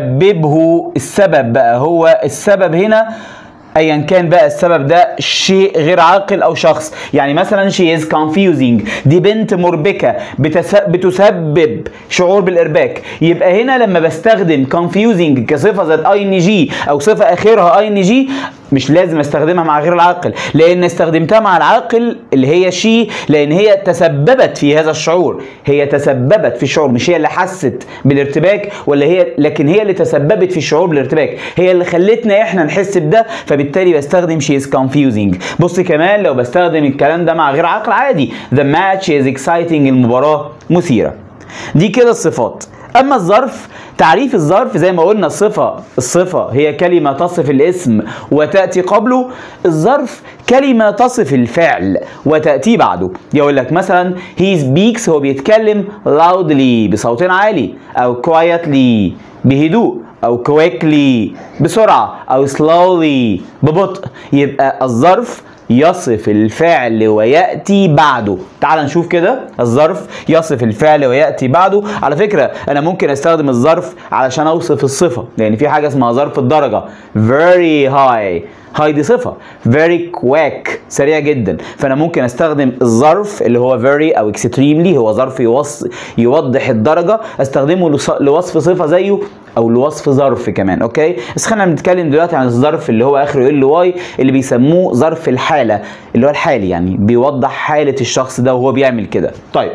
يسببه السبب بقى هو السبب هنا ايا كان بقى السبب ده شيء غير عاقل او شخص يعني مثلا she is confusing دي بنت مربكه بتس... بتسبب شعور بالارباك يبقى هنا لما بستخدم confusing كصفه ذات اي ان جي او صفه اخرها اي ان جي مش لازم استخدمها مع غير العاقل لان استخدمتها مع العاقل اللي هي شي لان هي تسببت في هذا الشعور هي تسببت في الشعور مش هي اللي حست بالارتباك ولا هي لكن هي اللي تسببت في الشعور بالارتباك هي اللي خلتنا احنا نحس بده فبالتالي بستخدم she is confusing بص كمان لو بستخدم الكلام ده مع غير عقل عادي the match is exciting المباراة مثيرة دي كده الصفات اما الظرف تعريف الظرف زي ما قلنا الصفة الصفة هي كلمة تصف الاسم وتأتي قبله الظرف كلمة تصف الفعل وتأتي بعده يقول لك مثلا he speaks هو بيتكلم loudly بصوت عالي أو quietly بهدوء أو quickly بسرعة أو slowly ببطء يبقى الظرف يصف الفعل وياتي بعده تعال نشوف كده الظرف يصف الفعل وياتي بعده على فكره انا ممكن استخدم الظرف علشان اوصف الصفه لان في حاجه اسمها ظرف الدرجه very high هاي دي صفه very quick سريع جدا فانا ممكن استخدم الظرف اللي هو very او extremely هو ظرف يوص يوضح الدرجه استخدمه لص- لوصف صفه زيه او لوصف ظرف كمان اوكي بس خلينا بنتكلم دلوقتي عن الظرف اللي هو اخره ال واي اللي بيسموه ظرف الحاله اللي هو الحالي يعني بيوضح حاله الشخص ده وهو بيعمل كده طيب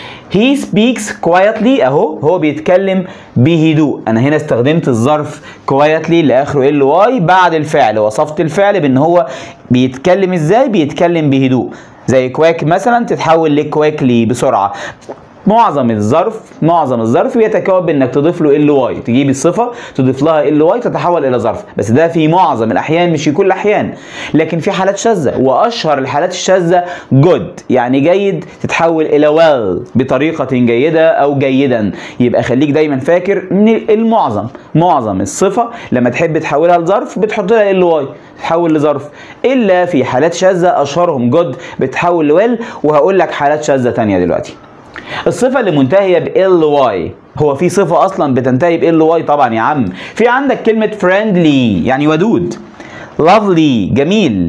He speaks quietly اهو هو بيتكلم بهدوء انا هنا استخدمت الظرف quietly اللي اخره ال واي بعد الفعل وصفت الفعل بان هو بيتكلم ازاي بيتكلم بهدوء زي كواك مثلا تتحول لكواكلي بسرعه معظم الظرف معظم الظرف بيتكون بانك تضيف له ال واي تجيب الصفه تضيف لها ال واي تتحول الى ظرف بس ده في معظم الاحيان مش في كل الاحيان لكن في حالات شاذه واشهر الحالات الشاذه جود يعني جيد تتحول الى ويل بطريقه جيده او جيدا يبقى خليك دايما فاكر ان المعظم معظم الصفه لما تحب تحولها لظرف بتحط لها ال واي تحول لظرف الا في حالات شاذه اشهرهم جود بتحول لويل وهقول لك حالات شاذه تانية دلوقتي الصفة اللي منتهية ب ly هو في صفة أصلا بتنتهي ب ly طبعا يا عم في عندك كلمة friendly يعني ودود lovely جميل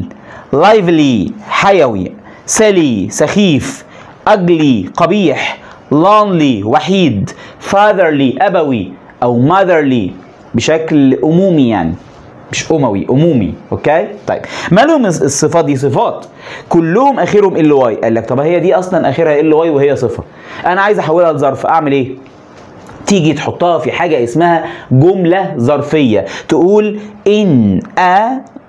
lively حيوي silly سخيف ugly قبيح lonely وحيد fatherly أبوي أو motherly بشكل أمومي يعني مش اموي امومي اوكي طيب مالهم الص- الصفات دي صفات كلهم اخرهم ال واي قال لك طب هي دي اصلا اخرها ال واي وهي صفه انا عايز احولها لظرف اعمل ايه تيجي تحطها في حاجه اسمها جمله ظرفيه تقول in a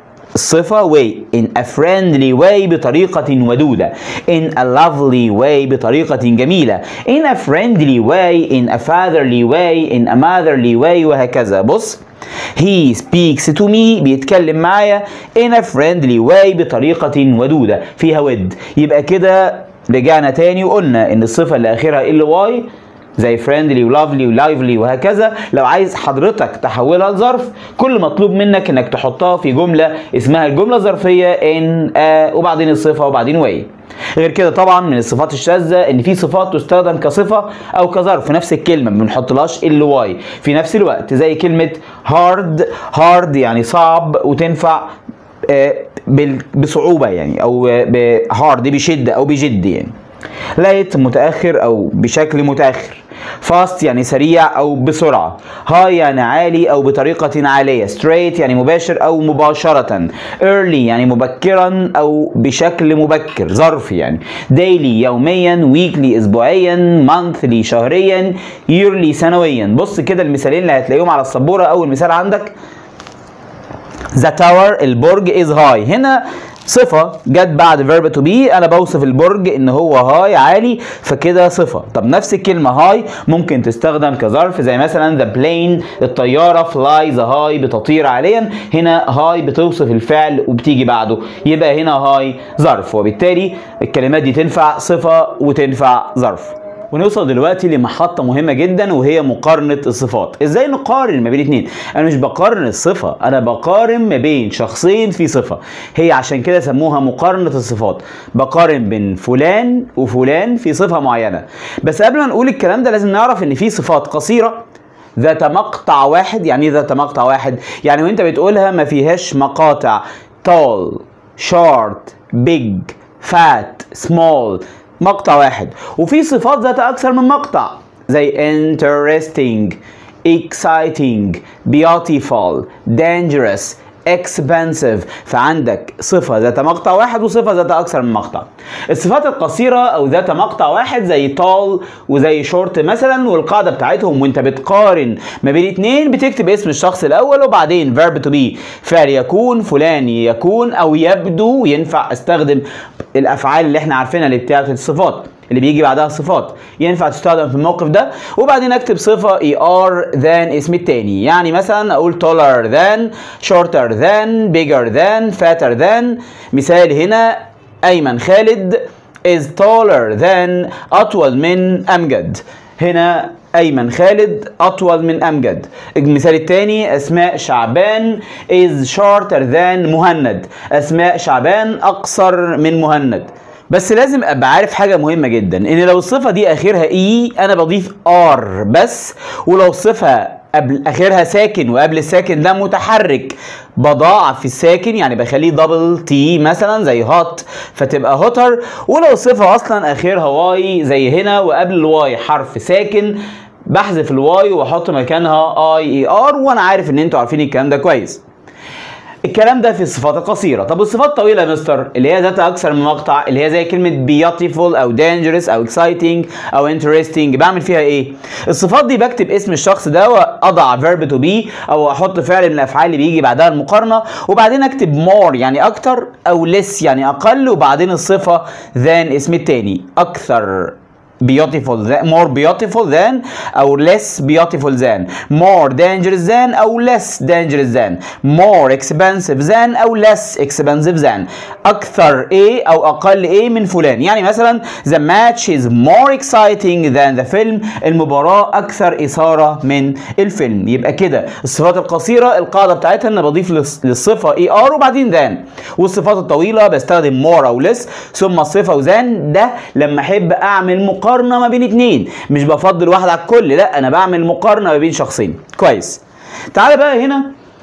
الصفة way in a friendly way بطريقة ودودة in a lovely way بطريقة جميلة in a friendly way in a fatherly way in a motherly way وهكذا بص he speaks to me بيتكلم معايا in a friendly way بطريقة ودودة فيها ود يبقى كده رجعنا تاني وقلنا ان الصفة اللي اخرها ال واي زي friendly وlovely ولايفلي وهكذا لو عايز حضرتك تحولها لظرف كل مطلوب منك انك تحطها في جمله اسمها الجمله الظرفيه ان a وبعدين الصفه وبعدين واي غير كده طبعا من الصفات الشاذه ان في صفات تستخدم كصفه او كظرف في نفس الكلمه ما بنحطلهاش ال واي في نفس الوقت زي كلمه hard hard يعني صعب وتنفع آه، بال- بصعوبه يعني او هارد بشده او بجد يعني ليت متاخر او بشكل متاخر فاست يعني سريع او بسرعه هاي يعني عالي او بطريقه عاليه ستريت يعني مباشر او مباشره early يعني مبكرا او بشكل مبكر ظرف يعني daily يوميا weekly اسبوعيا monthly شهريا yearly سنويا بص كده المثالين اللي هتلاقيهم على السبوره اول مثال عندك ذا تاور البرج از هاي هنا صفة جت بعد verb to be انا بوصف البرج ان هو هاي عالي فكده صفة طب نفس الكلمة هاي ممكن تستخدم كظرف زي مثلا the plane الطيارة flies high بتطير عاليا هنا هاي بتوصف الفعل وبتيجي بعده يبقى هنا هاي ظرف وبالتالي الكلمات دي تنفع صفة وتنفع ظرف ونوصل دلوقتي لمحطة مهمة جدا وهي مقارنة الصفات ازاي نقارن ما بين اتنين انا مش بقارن الصفة انا بقارن ما بين شخصين في صفة هي عشان كده سموها مقارنة الصفات بقارن بين فلان وفلان في صفة معينة بس قبل ما نقول الكلام ده لازم نعرف ان في صفات قصيرة ذات مقطع واحد يعني ايه ذات مقطع واحد يعني وانت بتقولها ما فيهاش مقاطع tall short big fat small مقطع واحد وفي صفات ذات اكثر من مقطع زي interesting exciting beautiful dangerous expensive فعندك صفة ذات مقطع واحد وصفة ذات أكثر من مقطع الصفات القصيرة أو ذات مقطع واحد زي tall وزي short مثلا والقاعدة بتاعتهم وانت بتقارن ما بين اتنين بتكتب اسم الشخص الأول وبعدين verb to be فعل يكون فلاني يكون أو يبدو ينفع استخدم الأفعال اللي احنا عارفينها اللي بتاعت الصفات اللي بيجي بعدها صفات ينفع تستخدم في الموقف ده وبعدين اكتب صفة er than اسم التاني يعني مثلا اقول taller than shorter than bigger than fatter than مثال هنا ايمن خالد is taller than اطول من امجد هنا ايمن خالد اطول من امجد المثال الثاني اسماء شعبان is shorter than مهند اسماء شعبان اقصر من مهند بس لازم ابقى عارف حاجه مهمه جدا ان لو الصفه دي اخرها اي انا بضيف ار بس ولو الصفه قبل اخرها ساكن وقبل الساكن ده متحرك بضاعف الساكن يعني بخليه دبل تي مثلا زي هوت فتبقى هوتر ولو الصفه اصلا اخرها واي زي هنا وقبل الواي حرف ساكن بحذف الواي واحط مكانها اي اي ار وانا عارف ان انتوا عارفين الكلام ده كويس الكلام ده في الصفات القصيره طب والصفات الطويله يا مستر اللي هي ذات اكثر من مقطع اللي هي زي كلمه beautiful او dangerous او exciting او interesting بعمل فيها ايه الصفات دي بكتب اسم الشخص ده واضع verb to be او احط فعل من الافعال اللي بيجي بعدها المقارنه وبعدين اكتب more يعني اكتر او less يعني اقل وبعدين الصفه than اسم التاني اكثر beautiful than, more beautiful than او less beautiful than more dangerous than او less dangerous than more expensive than او less expensive than اكثر ايه او اقل ايه من فلان يعني مثلا the match is more exciting than the film المباراة اكثر اثارة من الفيلم يبقى كده الصفات القصيرة القاعدة بتاعتها ان بضيف للص- للصفة اي ار وبعدين than والصفات الطويلة بستخدم more او less ثم الصفة وذان ده لما احب اعمل مقارنة ما بين اتنين مش بفضل واحد على الكل لا انا بعمل مقارنة ما بين شخصين كويس تعالى بقى هنا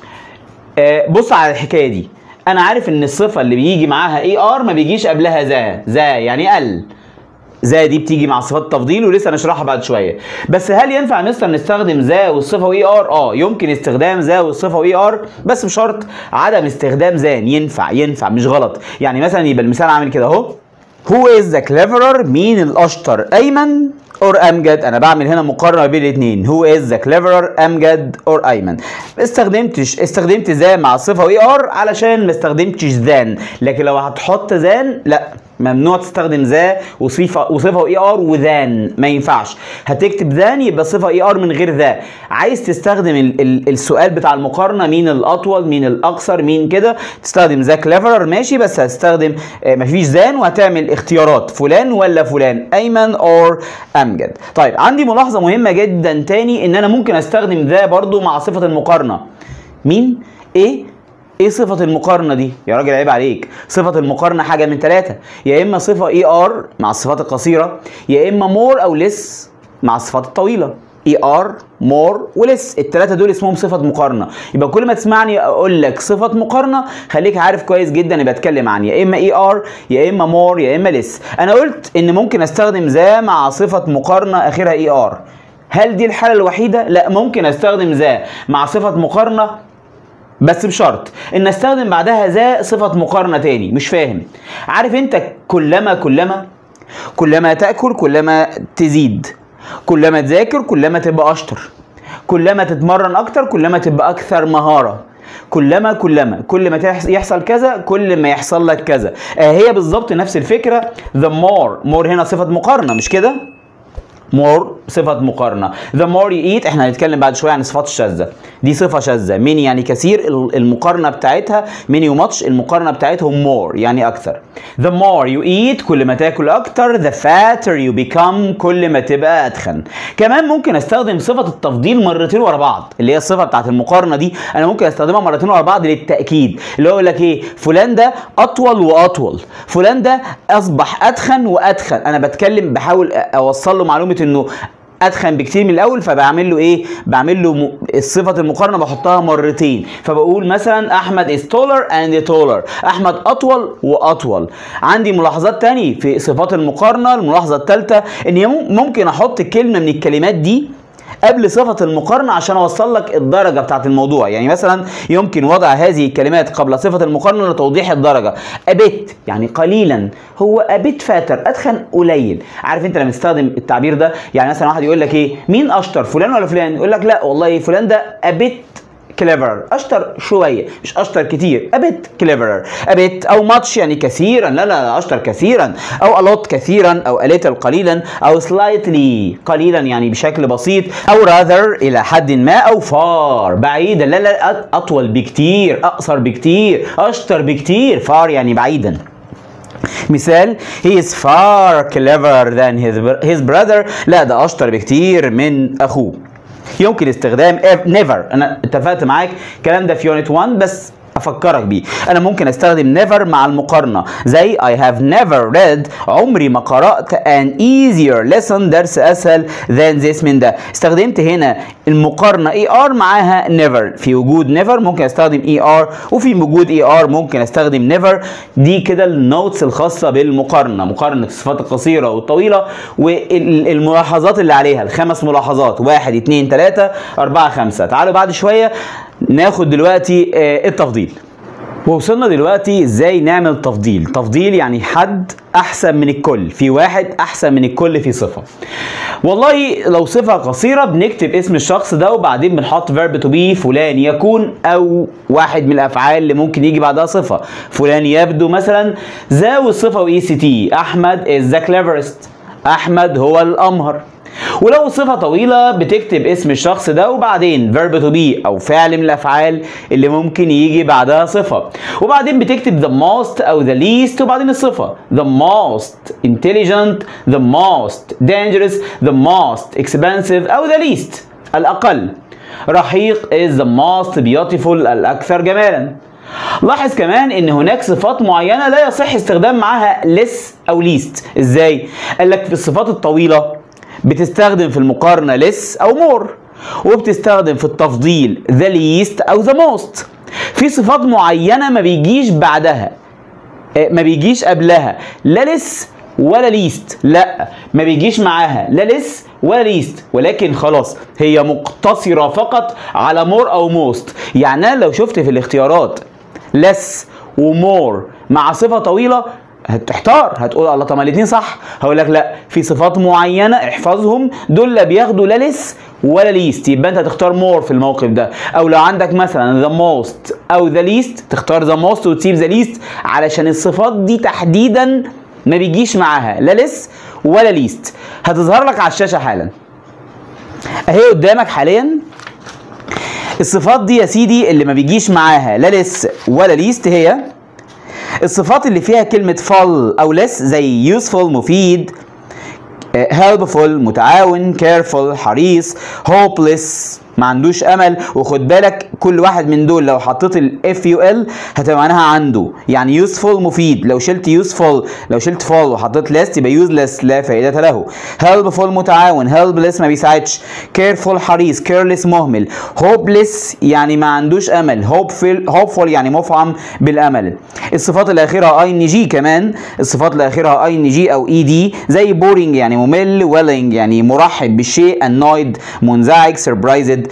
آه، بص على الحكايه دي انا عارف ان الصفه اللي بيجي معاها اي ار ما بيجيش قبلها ذا ذا يعني ال ذا دي بتيجي مع صفات التفضيل ولسه نشرحها بعد شويه بس هل ينفع مستر نستخدم ذا والصفه واي ار اه يمكن استخدام ذا والصفه واي ار بس بشرط عدم استخدام ذان ينفع ينفع مش غلط يعني مثلا يبقى المثال عامل كده اهو Who is the cleverer مين الاشطر ايمن اور امجد انا بعمل هنا مقارنه ما بين الاثنين هو از ذا cleverer امجد اور ايمن ما استخدمتش استخدمت ذا مع الصفه واي ار علشان ما استخدمتش ذان لكن لو هتحط ذان لا ممنوع تستخدم ذا وصفه وصفه اي ار وذان ما ينفعش هتكتب ذان يبقى صفه اي ار من غير ذا عايز تستخدم ال ال السؤال بتاع المقارنه مين الاطول مين الاقصر مين كده تستخدم ذا كليفرر ماشي بس هتستخدم آه مفيش ذان وهتعمل اختيارات فلان ولا فلان ايمن اور امجد طيب عندي ملاحظه مهمه جدا تاني ان انا ممكن استخدم ذا برضو مع صفه المقارنه مين ايه ايه صفة المقارنة دي؟ يا راجل عيب عليك، صفة المقارنة حاجة من ثلاثة، يا إما صفة اي ار مع الصفات القصيرة، يا إما مور أو لس مع الصفات الطويلة. اي ار مور ولس الثلاثة دول اسمهم صفة مقارنة، يبقى كل ما تسمعني أقول لك صفة مقارنة خليك عارف كويس جدا أنا بتكلم عن يا إما اي ار يا إما مور يا إما لس. أنا قلت إن ممكن أستخدم ذا مع صفة مقارنة آخرها اي ار. هل دي الحالة الوحيدة؟ لا ممكن استخدم ذا مع صفة مقارنة بس بشرط ان استخدم بعدها ذا صفة مقارنة تاني مش فاهم عارف انت كلما كلما كلما تأكل كلما تزيد كلما تذاكر كلما تبقى اشطر كلما تتمرن اكتر كلما تبقى اكثر مهارة كلما كلما كل ما يحصل كذا كل ما يحصل لك كذا آه هي بالظبط نفس الفكرة the more more هنا صفة مقارنة مش كده more صفة مقارنة the more you eat احنا هنتكلم بعد شوية عن الصفات الشاذة دي صفة شاذة many يعني كثير المقارنة بتاعتها many وماتش المقارنة بتاعتهم more يعني أكثر the more you eat كل ما تاكل أكتر the fatter you become كل ما تبقى أتخن كمان ممكن استخدم صفة التفضيل مرتين ورا بعض اللي هي الصفة بتاعت المقارنة دي أنا ممكن استخدمها مرتين ورا بعض للتأكيد اللي هو يقول لك إيه فلان ده أطول وأطول فلان ده أصبح أتخن وأتخن أنا بتكلم بحاول أوصل له معلومة إنه اتخن بكتير من الاول فبعمل له ايه بعمل له م... صفه المقارنه بحطها مرتين فبقول مثلا احمد is taller and taller احمد اطول واطول عندي ملاحظات تاني في صفات المقارنه الملاحظه الثالثه ان ممكن احط كلمه من الكلمات دي قبل صفة المقارنة عشان أوصل لك الدرجة بتاعت الموضوع يعني مثلا يمكن وضع هذه الكلمات قبل صفة المقارنة لتوضيح الدرجة أبت يعني قليلا هو أبت فاتر أدخن قليل عارف أنت لما تستخدم التعبير ده يعني مثلا واحد يقول لك إيه مين أشطر فلان ولا فلان يقول لك لا والله فلان ده أبت كليفرر اشطر شويه مش اشطر كتير ابيت كليفرر ابيت او ماتش يعني كثيرا لا لا اشطر كثيرا او الوت كثيرا او اليتل قليلا او سلايتلي قليلا يعني بشكل بسيط او راذر الى حد ما او فار بعيدا لا لا اطول بكتير اقصر بكتير اشطر بكتير فار يعني بعيدا مثال he is far clever than his, his brother لا ده اشطر بكتير من اخوه يمكن استخدام never انا اتفقت معاك الكلام ده في يونت 1 بس افكرك بيه انا ممكن استخدم never مع المقارنه زي I have never read عمري ما قرات an easier lesson درس اسهل than this من ده استخدمت هنا المقارنه er معاها never في وجود never ممكن استخدم er وفي وجود er ممكن استخدم never دي كده النوتس الخاصه بالمقارنه مقارنه الصفات القصيره والطويله والملاحظات اللي عليها الخمس ملاحظات واحد اتنين تلاته اربعه خمسه تعالوا بعد شويه ناخد دلوقتي التفضيل ووصلنا دلوقتي ازاي نعمل تفضيل تفضيل يعني حد احسن من الكل في واحد احسن من الكل في صفه والله لو صفه قصيره بنكتب اسم الشخص ده وبعدين بنحط فيرب تو بي فلان يكون او واحد من الافعال اللي ممكن يجي بعدها صفه فلان يبدو مثلا ذا والصفه واي سي تي احمد از ذا كليفرست احمد هو الامهر ولو صفة طويلة بتكتب اسم الشخص ده وبعدين verb to be أو فعل من الأفعال اللي ممكن يجي بعدها صفة وبعدين بتكتب the most أو the least وبعدين الصفة the most intelligent the most dangerous the most expensive أو the least الأقل رحيق is the most beautiful الأكثر جمالا لاحظ كمان ان هناك صفات معينة لا يصح استخدام معاها less او least ازاي؟ قال لك في الصفات الطويلة بتستخدم في المقارنة less أو more وبتستخدم في التفضيل the least أو the most في صفات معينة ما بيجيش بعدها ما بيجيش قبلها لا less ولا ليست لا ما بيجيش معاها لا لس ولا ليست ولكن خلاص هي مقتصرة فقط على مور أو موست يعني أنا لو شفت في الاختيارات less ومور مع صفة طويلة هتحتار هتقول الله طب ما الاثنين صح هقول لك لا في صفات معينه احفظهم دول لا بياخدوا لا لس ولا ليست يبقى انت هتختار مور في الموقف ده او لو عندك مثلا ذا موست او ذا ليست تختار ذا موست وتسيب ذا ليست علشان الصفات دي تحديدا ما بيجيش معاها لا لس ولا ليست هتظهر لك على الشاشه حالا اهي قدامك حاليا الصفات دي يا سيدي اللي ما بيجيش معاها لا لس ولا ليست هي الصفات اللي فيها كلمة فال أو لس زي useful مفيد helpful متعاون careful حريص hopeless ما عندوش امل وخد بالك كل واحد من دول لو حطيت الاف يو ال هتبقى معناها عنده يعني يوسفول مفيد لو شلت يوسفول لو شلت فول وحطيت ليست يبقى يوزلس لا فائده له هيلبفول متعاون هيلبلس ما بيساعدش كيرفول حريص كيرلس مهمل هوبلس يعني ما عندوش امل هوبفل هوبفول يعني مفعم بالامل الصفات اللي اخرها اي ان جي كمان الصفات اللي اخرها اي ان جي او اي دي زي بورينج يعني ممل ويلنج يعني مرحب بالشيء انويد منزعج سربرايزد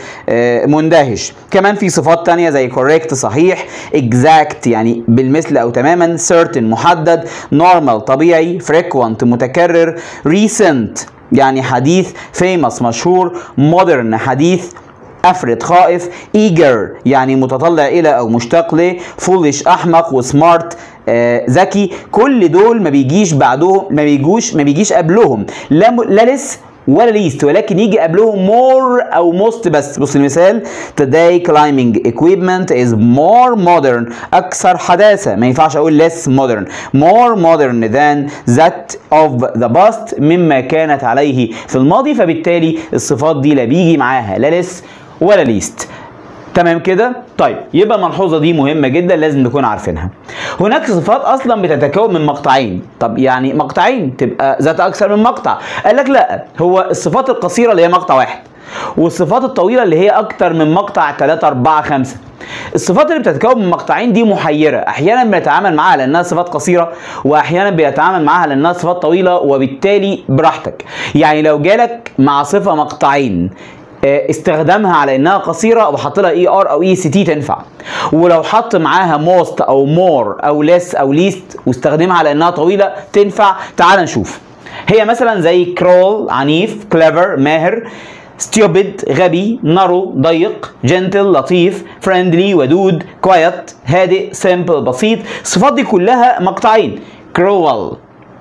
مندهش كمان في صفات تانية زي correct صحيح exact يعني بالمثل او تماما certain محدد normal طبيعي frequent متكرر recent يعني حديث famous مشهور modern حديث افرد خائف eager يعني متطلع الى او مشتاق ل foolish احمق وسمارت آه ذكي كل دول ما بيجيش بعدهم ما بيجوش ما بيجيش قبلهم لا م... لا لس ولا ليست ولكن يجي قبلهم more او most بس بص المثال today climbing equipment is more modern اكثر حداثه ما ينفعش اقول less modern more modern than that of the past مما كانت عليه في الماضي فبالتالي الصفات دي لا بيجي معاها لا less ولا ليست تمام كده طيب يبقى الملحوظه دي مهمه جدا لازم نكون عارفينها هناك صفات اصلا بتتكون من مقطعين طب يعني مقطعين تبقى ذات اكثر من مقطع قال لك لا هو الصفات القصيره اللي هي مقطع واحد والصفات الطويله اللي هي اكتر من مقطع 3 4 5 الصفات اللي بتتكون من مقطعين دي محيره احيانا بنتعامل معاها لانها صفات قصيره واحيانا بنتعامل معاها لانها صفات طويله وبالتالي براحتك يعني لو جالك مع صفه مقطعين استخدامها على انها قصيره وحط لها اي ار او اي سي تي تنفع ولو حط معاها موست او مور او ليس او ليست واستخدمها على انها طويله تنفع تعال نشوف هي مثلا زي كرول عنيف كليفر ماهر stupid غبي نارو ضيق جنتل لطيف فريندلي ودود كوايت هادئ سيمبل بسيط الصفات دي كلها مقطعين cruel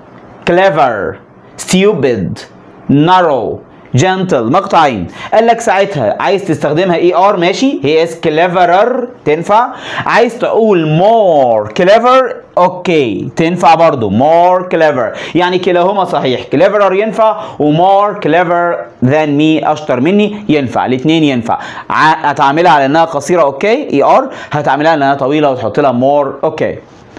clever stupid narrow جنتل مقطعين قال لك ساعتها عايز تستخدمها اي ار ماشي هي از كليفرر تنفع عايز تقول مور كليفر اوكي تنفع برضو مور كليفر يعني كلاهما صحيح كليفرر ينفع ومور كليفر ذان مي اشطر مني ينفع الاثنين ينفع هتعملها على انها قصيره اوكي اي ار هتعملها على انها طويله وتحط لها مور اوكي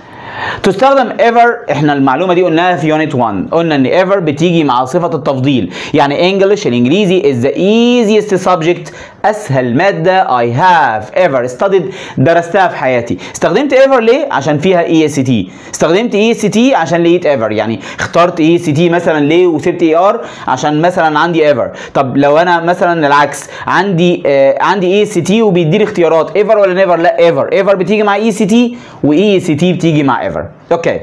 تستخدم ever احنا المعلومه دي قلناها في يونت 1 قلنا ان ever بتيجي مع صفه التفضيل يعني English الانجليزي is the easiest subject اسهل ماده I have ever studied درستها في حياتي استخدمت ever ليه عشان فيها اي اس تي استخدمت اي اس تي عشان لقيت ever يعني اخترت اي اس تي مثلا ليه وسبت اي ار عشان مثلا عندي ever طب لو انا مثلا العكس عندي آه عندي اي اس تي وبيديني اختيارات ever ولا never لا ever ever بتيجي مع اي اس تي واي اس تي بتيجي مع ever اوكي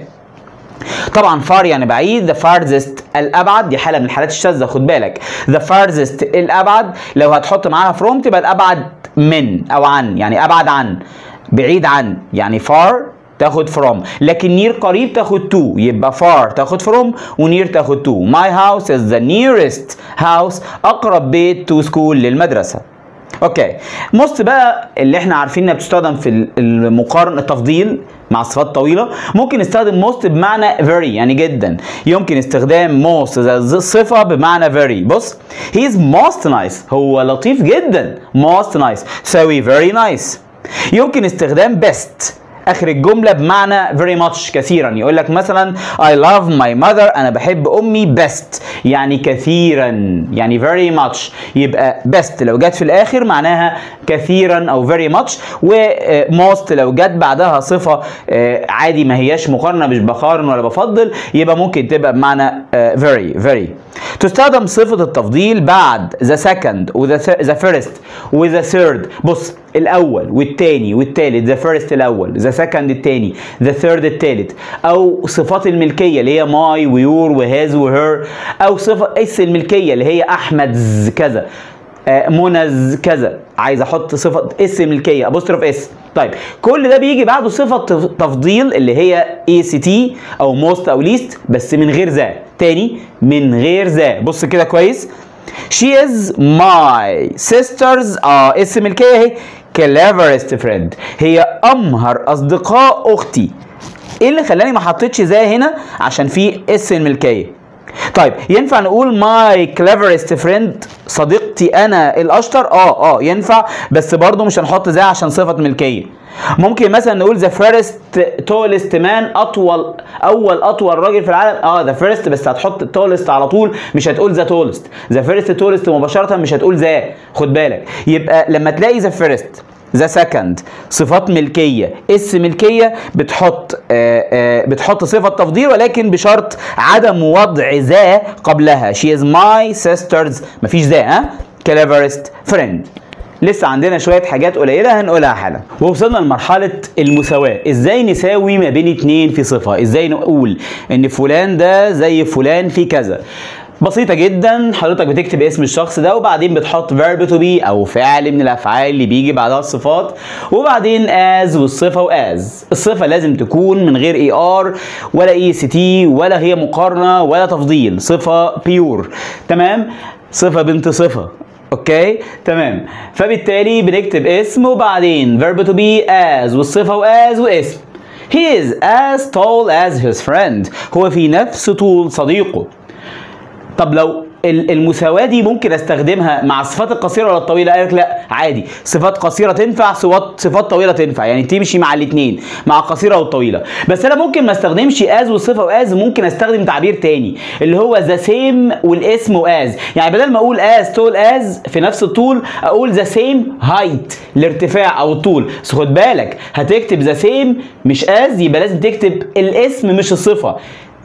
طبعا far يعني بعيد the farthest الابعد دي حاله من الحالات الشاذه خد بالك the farthest الابعد لو هتحط معاها from تبقى الابعد من او عن يعني ابعد عن بعيد عن يعني far تاخد from لكن near قريب تاخد to يبقى far تاخد from ونير تاخد to my house is the nearest house اقرب بيت to school للمدرسه اوكي موست بقى اللي احنا عارفين انها بتستخدم في المقارنه التفضيل مع صفات طويله ممكن نستخدم موست بمعنى very يعني جدا يمكن استخدام موست صفه بمعنى very بص he is most nice هو لطيف جدا most nice تساوي very nice يمكن استخدام best اخر الجمله بمعنى very much كثيرا يقول لك مثلا I love my mother انا بحب امي best يعني كثيرا يعني very much يبقى best لو جت في الاخر معناها كثيرا او very much و most لو جت بعدها صفه عادي ما هياش مقارنه مش بقارن ولا بفضل يبقى ممكن تبقى بمعنى very very تستخدم صفه التفضيل بعد the second و the first و the third بص الاول والتاني والتالت the first الاول the second التاني the third التالت او صفات الملكيه اللي هي ماي ويور وهاز وهير او صفه اس الملكيه اللي هي احمد كذا آه منز كذا عايز احط صفه اس ملكيه ابوستروف اس طيب كل ده بيجي بعده صفه تف- تفضيل اللي هي اي سي تي او موست او ليست بس من غير ذا تاني من غير ذا بص كده كويس She is my sister's اه اسم الكيه اهي cleverest friend هي امهر اصدقاء اختي ايه اللي خلاني ما حطيتش ذا هنا عشان في اس الملكيه طيب ينفع نقول ماي كليفرست فريند صديقتي انا الاشطر اه اه ينفع بس برضو مش هنحط ذا عشان صفه ملكيه ممكن مثلا نقول ذا فيرست تولست مان اطول اول اطول راجل في العالم اه ذا فيرست بس هتحط تولست على طول مش هتقول ذا تولست ذا فيرست تولست مباشره مش هتقول ذا خد بالك يبقى لما تلاقي ذا فيرست ذا سكند صفات ملكيه اس ملكيه بتحط آه آه بتحط صفه تفضيل ولكن بشرط عدم وضع ذا قبلها she is my sister's مفيش ذا ها cleverest friend لسه عندنا شويه حاجات قليله هنقولها حالا ووصلنا لمرحله المساواه ازاي نساوي ما بين اتنين في صفه ازاي نقول ان فلان ده زي فلان في كذا بسيطة جدا حضرتك بتكتب اسم الشخص ده وبعدين بتحط verb to be أو فعل من الأفعال اللي بيجي بعدها الصفات وبعدين as والصفة وas الصفة لازم تكون من غير er ولا ect ولا هي مقارنة ولا تفضيل صفة pure تمام صفة بنت صفة اوكي تمام فبالتالي بنكتب اسم وبعدين verb to be as والصفة وas واسم He is as tall as his friend هو في نفس طول صديقه طب لو ال- المساواة دي ممكن استخدمها مع الصفات القصيرة ولا الطويلة؟ قال لك لا عادي صفات قصيرة تنفع صفات صفات طويلة تنفع يعني تمشي مع الاثنين مع القصيرة والطويلة بس انا ممكن ما استخدمش از والصفة واز ممكن استخدم تعبير تاني اللي هو ذا سيم والاسم واز يعني بدل ما اقول از تول از في نفس الطول اقول ذا سيم هايت الارتفاع او الطول بس خد بالك هتكتب ذا سيم مش از يبقى لازم تكتب الاسم مش الصفة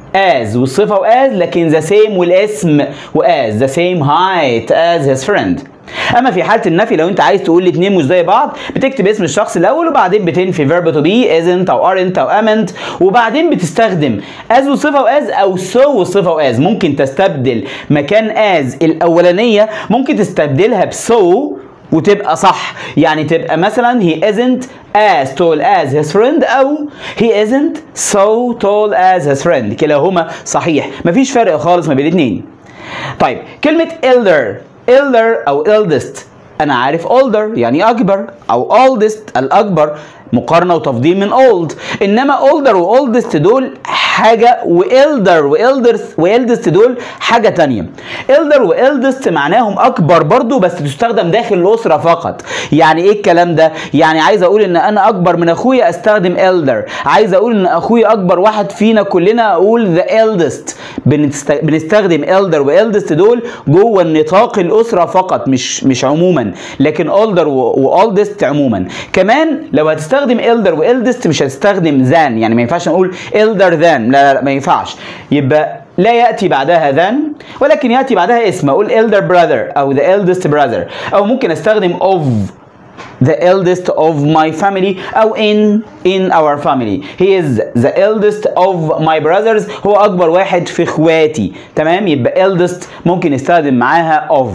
as والصفة وas لكن the same والاسم وas the same height as his friend اما في حاله النفي لو انت عايز تقول الاثنين مش زي بعض بتكتب اسم الشخص الاول وبعدين بتنفي verb to be isn't او aren't او amn't وبعدين بتستخدم as والصفه واز او so والصفه واز ممكن تستبدل مكان as الاولانيه ممكن تستبدلها بso وتبقى صح يعني تبقى مثلا he isn't as tall as his friend او he isn't so tall as his friend كلاهما صحيح مفيش فرق خالص ما بين الاثنين طيب كلمة elder elder او eldest انا عارف older يعني اكبر او oldest الاكبر مقارنه وتفضيل من old انما older و oldest دول حاجه والder والدرس والدست دول حاجه تانية elder والدست معناهم اكبر برضو بس تستخدم داخل الاسره فقط يعني ايه الكلام ده يعني عايز اقول ان انا اكبر من اخويا استخدم elder عايز اقول ان اخويا اكبر واحد فينا كلنا اقول the eldest بنست... بنستخدم elder والدست دول جوه النطاق الاسره فقط مش مش عموما لكن older واولدست عموما كمان لو هتستخدم elder والدست مش هتستخدم than يعني ما ينفعش نقول elder than لا لا, لا ما ينفعش يبقى لا ياتي بعدها than ولكن ياتي بعدها اسم اقول elder brother او the eldest brother او ممكن استخدم of the eldest of my family أو in in our family he is the eldest of my brothers هو أكبر واحد في إخواتي تمام يبقى eldest ممكن نستخدم معاها of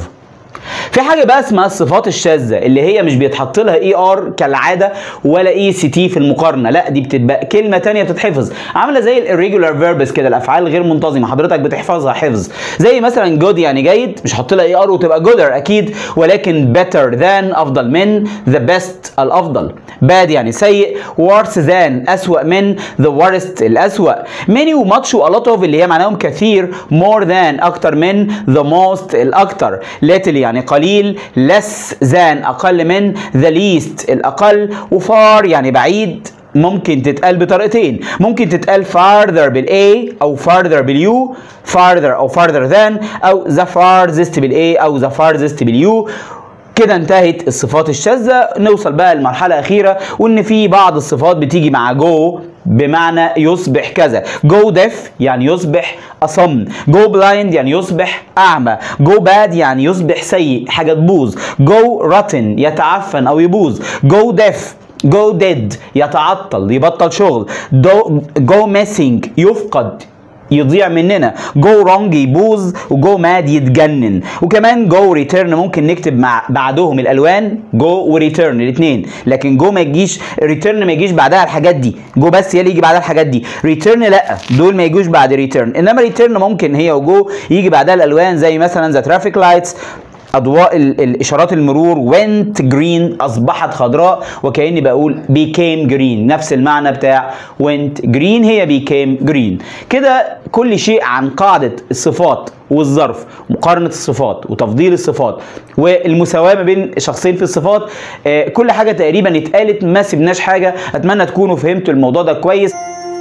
في حاجه بقى اسمها الصفات الشاذه اللي هي مش بيتحط لها اي ار كالعاده ولا اي سي تي في المقارنه لا دي بتبقى كلمه تانية بتتحفظ عامله زي الريجولار فيربس كده الافعال غير منتظمه حضرتك بتحفظها حفظ زي مثلا جود يعني جيد مش هحط لها اي ار وتبقى جودر اكيد ولكن better than افضل من the best الافضل bad يعني سيء worse than اسوأ من the worst الاسوأ many وmuch و a lot of اللي هي معناهم كثير more than اكتر من the most الاكتر little يعني قليل less than اقل من the least الاقل وفار يعني بعيد ممكن تتقال بطريقتين ممكن تتقال farther بالاي او farther باليو farther او farther than او the farthest بالاي او the farthest باليو كده انتهت الصفات الشاذة نوصل بقى للمرحلة الأخيرة وإن في بعض الصفات بتيجي مع جو بمعنى يصبح كذا جو ديف يعني يصبح أصم جو بلايند يعني يصبح أعمى جو باد يعني يصبح سيء حاجة تبوظ جو راتن يتعفن أو يبوظ جو ديف جو ديد يتعطل يبطل شغل جو ميسنج يفقد يضيع مننا جو رونج يبوظ وجو ماد يتجنن وكمان جو ريتيرن ممكن نكتب مع بعدهم الالوان جو وريتيرن الاثنين لكن جو ما يجيش ريتيرن ما يجيش بعدها الحاجات دي جو بس هي اللي يجي بعدها الحاجات دي ريتيرن لا دول ما يجوش بعد ريتيرن انما ريتيرن ممكن هي وجو يجي بعدها الالوان زي مثلا ذا ترافيك لايتس اضواء ال- الاشارات المرور went green اصبحت خضراء وكاني بقول became green نفس المعنى بتاع went green هي became green كده كل شيء عن قاعده الصفات والظرف مقارنه الصفات وتفضيل الصفات والمساواه ما بين شخصين في الصفات آه، كل حاجه تقريبا اتقالت ما سيبناش حاجه اتمنى تكونوا فهمتوا الموضوع ده كويس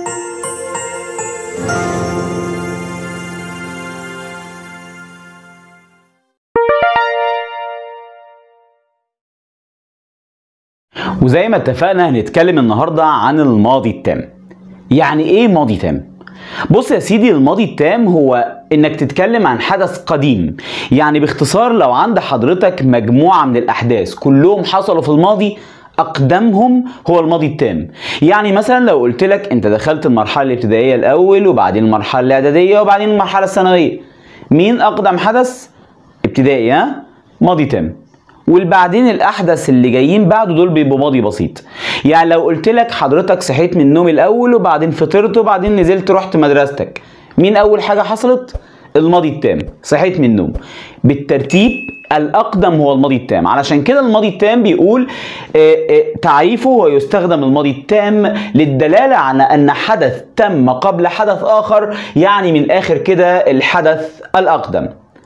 وزي ما اتفقنا هنتكلم النهارده عن الماضي التام يعني ايه ماضي تام بص يا سيدي الماضي التام هو انك تتكلم عن حدث قديم يعني باختصار لو عند حضرتك مجموعه من الاحداث كلهم حصلوا في الماضي اقدمهم هو الماضي التام يعني مثلا لو قلت لك انت دخلت المرحله الابتدائيه الاول وبعدين المرحله الاعداديه وبعدين المرحله الثانويه مين اقدم حدث ابتدائي ها ماضي تام والبعدين الاحدث اللي جايين بعده دول بيبقوا ماضي بسيط يعني لو قلت لك حضرتك صحيت من النوم الاول وبعدين فطرت وبعدين نزلت رحت مدرستك مين اول حاجه حصلت الماضي التام صحيت من النوم بالترتيب الاقدم هو الماضي التام علشان كده الماضي التام بيقول آه، آه، تعريفه ويستخدم الماضي التام للدلاله على ان حدث تم قبل حدث اخر يعني من الاخر كده الحدث الاقدم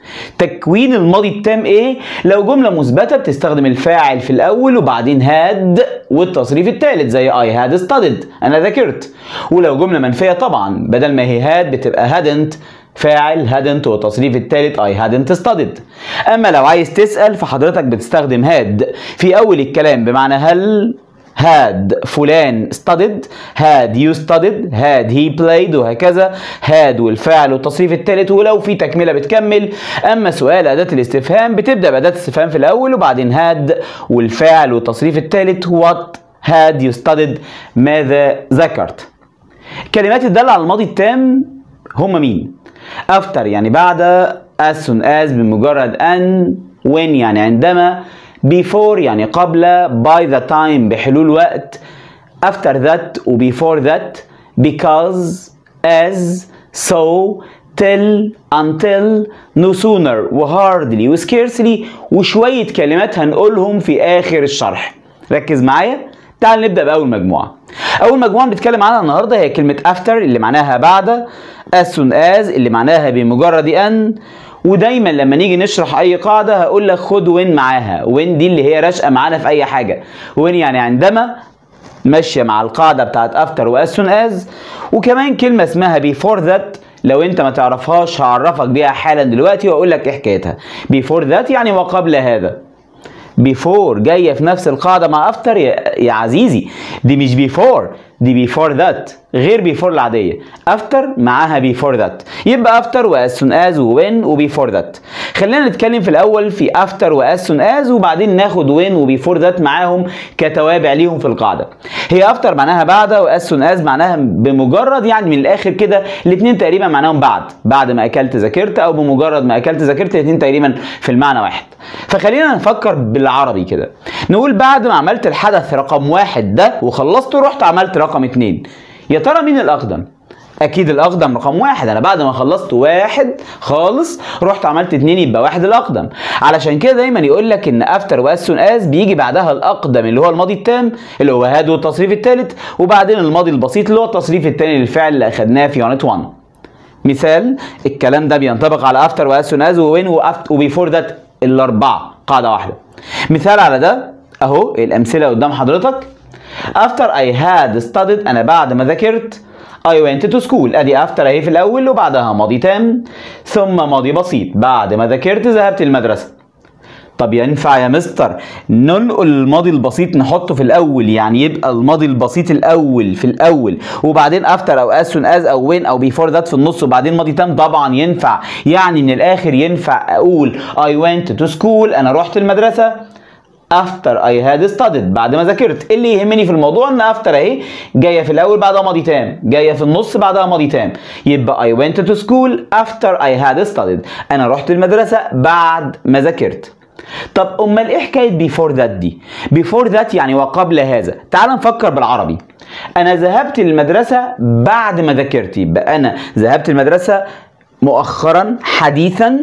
تكوين الماضي التام ايه لو جمله مثبته بتستخدم الفاعل في الاول وبعدين هاد والتصريف الثالث زي I had studied انا ذاكرت ولو جمله منفيه طبعا بدل ما هي had بتبقى hadn't فاعل hadn't والتصريف الثالث I hadn't studied اما لو عايز تسال فحضرتك بتستخدم had في اول الكلام بمعنى هل had فلان studied had you studied had he played وهكذا had والفاعل والتصريف الثالث ولو في تكمله بتكمل اما سؤال اداه الاستفهام بتبدا باداه الاستفهام في الاول وبعدين had والفاعل والتصريف الثالث what had you studied ماذا ذكرت كلمات الدالة على الماضي التام هم مين؟ after يعني بعد as soon as بمجرد أن when يعني عندما before يعني قبل by the time بحلول وقت after that و before that because as so till until no sooner و hardly و scarcely وشوية كلمات هنقولهم في آخر الشرح ركز معايا تعال نبدأ بأول مجموعة أول مجموعة بنتكلم عنها النهاردة هي كلمة after اللي معناها بعد as soon as اللي معناها بمجرد أن ودايما لما نيجي نشرح اي قاعده هقول لك خد وين معاها وين دي اللي هي راشقه معانا في اي حاجه وين يعني عندما ماشيه مع القاعده بتاعت افتر واز سون از وكمان كلمه اسمها بيفور ذات لو انت ما تعرفهاش هعرفك بيها حالا دلوقتي واقول لك ايه حكايتها بيفور ذات يعني وقبل هذا بيفور جايه في نفس القاعده مع افتر يا, يا عزيزي دي مش بيفور دي بيفور ذات غير بيفور العاديه افتر معاها بيفور ذات يبقى افتر واز سون از وين وبيفور ذات خلينا نتكلم في الاول في افتر واز سون از وبعدين ناخد وين وبيفور ذات معاهم كتوابع ليهم في القاعده هي افتر معناها بعد واز سون از معناها بمجرد يعني من الاخر كده الاثنين تقريبا معناهم بعد بعد ما اكلت ذاكرت او بمجرد ما اكلت ذاكرت الاثنين تقريبا في المعنى واحد فخلينا نفكر بالعربي كده نقول بعد ما عملت الحدث رقم واحد ده وخلصته رحت عملت رقم اتنين يا ترى مين الاقدم اكيد الاقدم رقم واحد انا بعد ما خلصت واحد خالص رحت عملت اتنين يبقى واحد الاقدم علشان كده دايما يقول لك ان افتر واز سون از بيجي بعدها الاقدم اللي هو الماضي التام اللي هو هاد والتصريف الثالث وبعدين الماضي البسيط اللي هو التصريف الثاني للفعل اللي اخدناه في يونت 1 مثال الكلام ده بينطبق على افتر واز سون از وين وبيفور ذات الاربعه قاعده واحده مثال على ده اهو الامثله قدام حضرتك after I had studied انا بعد ما ذاكرت I went to school ادي after اهي في الاول وبعدها ماضي تام ثم ماضي بسيط بعد ما ذاكرت ذهبت المدرسه طب ينفع يا مستر ننقل الماضي البسيط نحطه في الاول يعني يبقى الماضي البسيط الاول في الاول وبعدين افتر او as soon as او وين او before that في النص وبعدين ماضي تام طبعا ينفع يعني من الاخر ينفع اقول I went to school انا رحت المدرسه after I had studied بعد ما ذاكرت اللي يهمني في الموضوع ان after اهي جايه في الاول بعدها ماضي تام جايه في النص بعدها ماضي تام يبقى I went to school after I had studied انا رحت المدرسه بعد ما ذاكرت طب امال ايه حكايه before that دي before that يعني وقبل هذا تعال نفكر بالعربي انا ذهبت للمدرسه بعد ما ذاكرت يبقى انا ذهبت المدرسه مؤخرا حديثا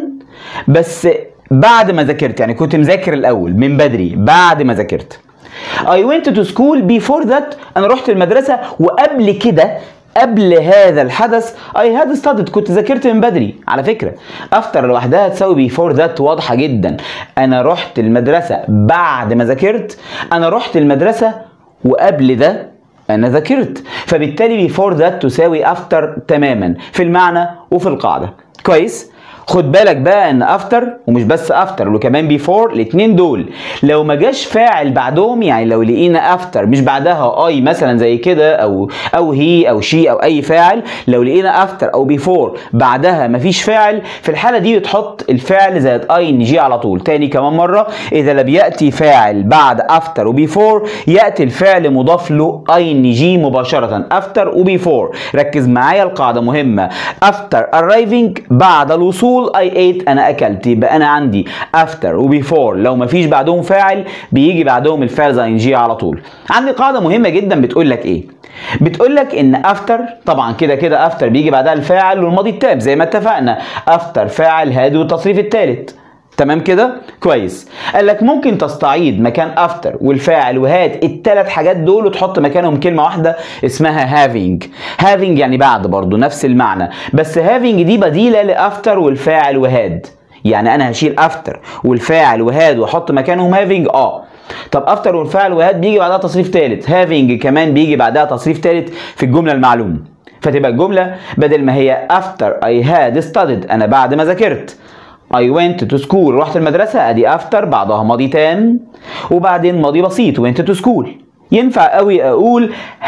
بس بعد ما ذاكرت يعني كنت مذاكر الاول من بدري بعد ما ذاكرت I went to school before that انا رحت المدرسه وقبل كده قبل هذا الحدث I had studied كنت ذاكرت من بدري على فكرة after لوحدها تساوي before that واضحة جدا أنا رحت المدرسة بعد ما ذاكرت أنا رحت المدرسة وقبل ده أنا ذاكرت فبالتالي before that تساوي after تماما في المعنى وفي القاعدة كويس خد بالك بقى ان افتر ومش بس افتر وكمان بيفور الاثنين دول لو ما جاش فاعل بعدهم يعني لو لقينا افتر مش بعدها اي مثلا زي كده او او هي او شي او اي فاعل لو لقينا افتر او بيفور بعدها مفيش فاعل في الحاله دي بتحط الفعل زائد اي ان جي على طول تاني كمان مره اذا لم ياتي فاعل بعد افتر وبيفور ياتي الفعل مضاف له اي ان جي مباشره افتر وبيفور ركز معايا القاعده مهمه افتر arriving بعد الوصول طول I ate انا اكلت يبقى انا عندي after وبيفور لو مفيش بعدهم فاعل بيجي بعدهم الفعل زي جي على طول عندي قاعده مهمه جدا بتقول لك ايه بتقول لك ان افتر طبعا كده كده افتر بيجي بعدها الفاعل والماضي التام زي ما اتفقنا افتر فاعل هادي والتصريف الثالث تمام كده كويس قال لك ممكن تستعيد مكان افتر والفاعل وهات الثلاث حاجات دول وتحط مكانهم كلمه واحده اسمها having having يعني بعد برضو نفس المعنى بس having دي بديله لافتر والفاعل وهاد يعني انا هشيل افتر والفاعل وهاد واحط مكانهم having اه طب افتر والفاعل وهاد بيجي بعدها تصريف ثالث having كمان بيجي بعدها تصريف ثالث في الجمله المعلوم فتبقى الجمله بدل ما هي after I had studied انا بعد ما ذاكرت I went to school رحت المدرسة ادي after بعدها ماضي تام وبعدين ماضي بسيط went to school ينفع قوي اقول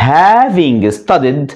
having studied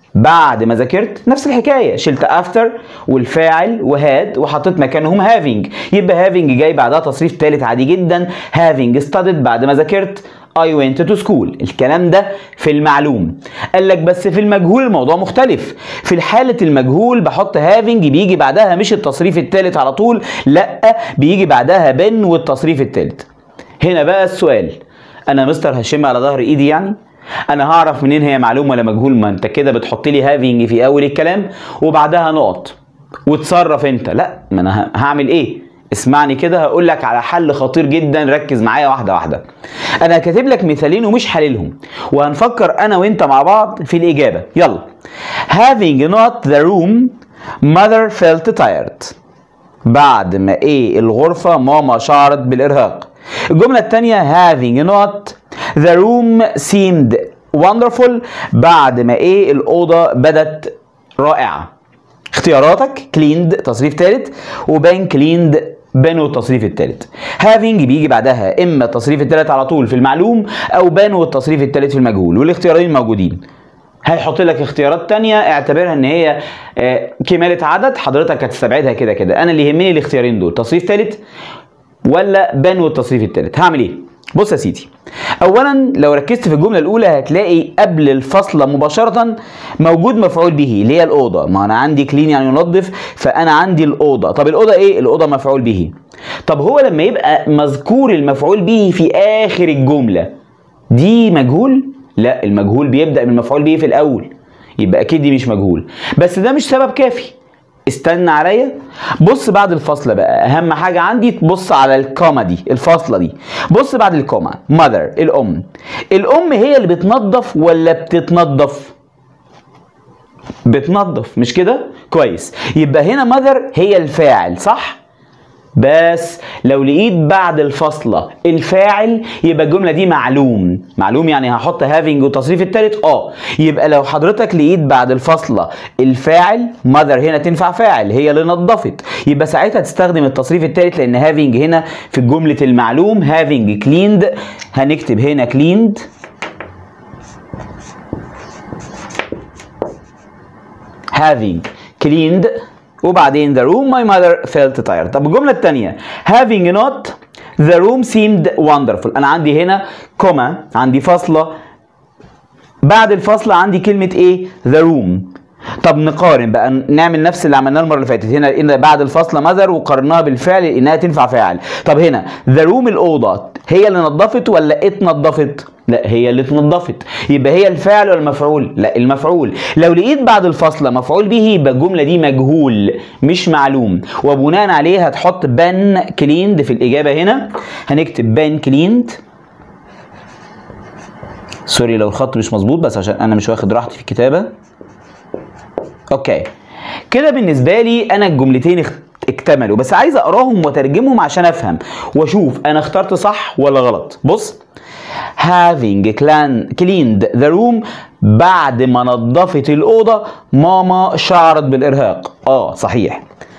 بعد ما ذاكرت نفس الحكاية شلت after والفاعل وهاد وحطيت مكانهم having يبقى having جاي بعدها تصريف ثالث عادي جدا having studied بعد ما ذاكرت I went to school الكلام ده في المعلوم قال لك بس في المجهول الموضوع مختلف في حالة المجهول بحط having بيجي بعدها مش التصريف الثالث على طول لا بيجي بعدها بن والتصريف الثالث هنا بقى السؤال انا مستر هشم على ظهر ايدي يعني انا هعرف منين هي معلومه ولا مجهول ما انت كده بتحط لي هافينج في اول الكلام وبعدها نقط وتصرف انت لا ما انا هعمل ايه اسمعني كده هقول لك على حل خطير جدا ركز معايا واحده واحده انا كاتب لك مثالين ومش حللهم وهنفكر انا وانت مع بعض في الاجابه يلا having not the room mother felt tired بعد ما ايه الغرفه ماما شعرت بالارهاق الجمله الثانيه having not the room seemed wonderful بعد ما ايه الاوضه بدت رائعه اختياراتك cleaned تصريف ثالث وبان cleaned بان التصريف الثالث having بيجي بعدها اما التصريف الثالث على طول في المعلوم او بان التصريف الثالث في المجهول والاختيارين موجودين هيحط لك اختيارات تانية اعتبرها ان هي آه، كمالة عدد حضرتك هتستبعدها كده كده انا اللي يهمني الاختيارين دول تصريف ثالث ولا بان والتصريف الثالث هعمل ايه بص يا سيدي اولا لو ركزت في الجمله الاولى هتلاقي قبل الفصله مباشره موجود مفعول به اللي هي الاوضه ما انا عندي كلين يعني ينظف فانا عندي الاوضه طب الاوضه ايه الاوضه مفعول به طب هو لما يبقى مذكور المفعول به في اخر الجمله دي مجهول لا المجهول بيبدا من المفعول به في الاول يبقى اكيد دي مش مجهول بس ده مش سبب كافي استنى عليا بص بعد الفاصلة بقى أهم حاجة عندي تبص على الكوما دي الفاصلة دي بص بعد الكوما mother الأم الأم هي اللي بتنظف ولا بتتنظف بتنظف مش كده كويس يبقى هنا mother هي الفاعل صح بس لو لقيت بعد الفاصلة الفاعل يبقى الجملة دي معلوم معلوم يعني هحط having والتصريف التالت اه يبقى لو حضرتك لقيت بعد الفاصلة الفاعل mother هنا تنفع فاعل هي اللي نظفت يبقى ساعتها تستخدم التصريف التالت لان having هنا في جملة المعلوم having cleaned هنكتب هنا cleaned having cleaned وبعدين the room my mother felt tired طب الجملة الثانية having not the room seemed wonderful انا عندي هنا كوما عندي فاصله بعد الفاصله عندي كلمه ايه the room طب نقارن بقى نعمل نفس اللي عملناه المره اللي فاتت هنا إن بعد الفاصله ماذر وقارناها بالفعل انها تنفع فاعل طب هنا ذا روم الاوضه هي اللي نظفت ولا اتنضفت لا هي اللي اتنضفت يبقى هي الفاعل ولا المفعول لا المفعول لو لقيت بعد الفاصله مفعول به يبقى الجمله دي مجهول مش معلوم وبناء عليه هتحط بان كليند في الاجابه هنا هنكتب بان كليند سوري لو الخط مش مظبوط بس عشان انا مش واخد راحتي في الكتابه اوكي كده بالنسبه لي انا الجملتين اخ- اكتملوا بس عايز اقراهم واترجمهم عشان افهم واشوف انا اخترت صح ولا غلط بص having clan- cleaned the room بعد ما نظفت الأوضة ماما شعرت بالإرهاق اه صحيح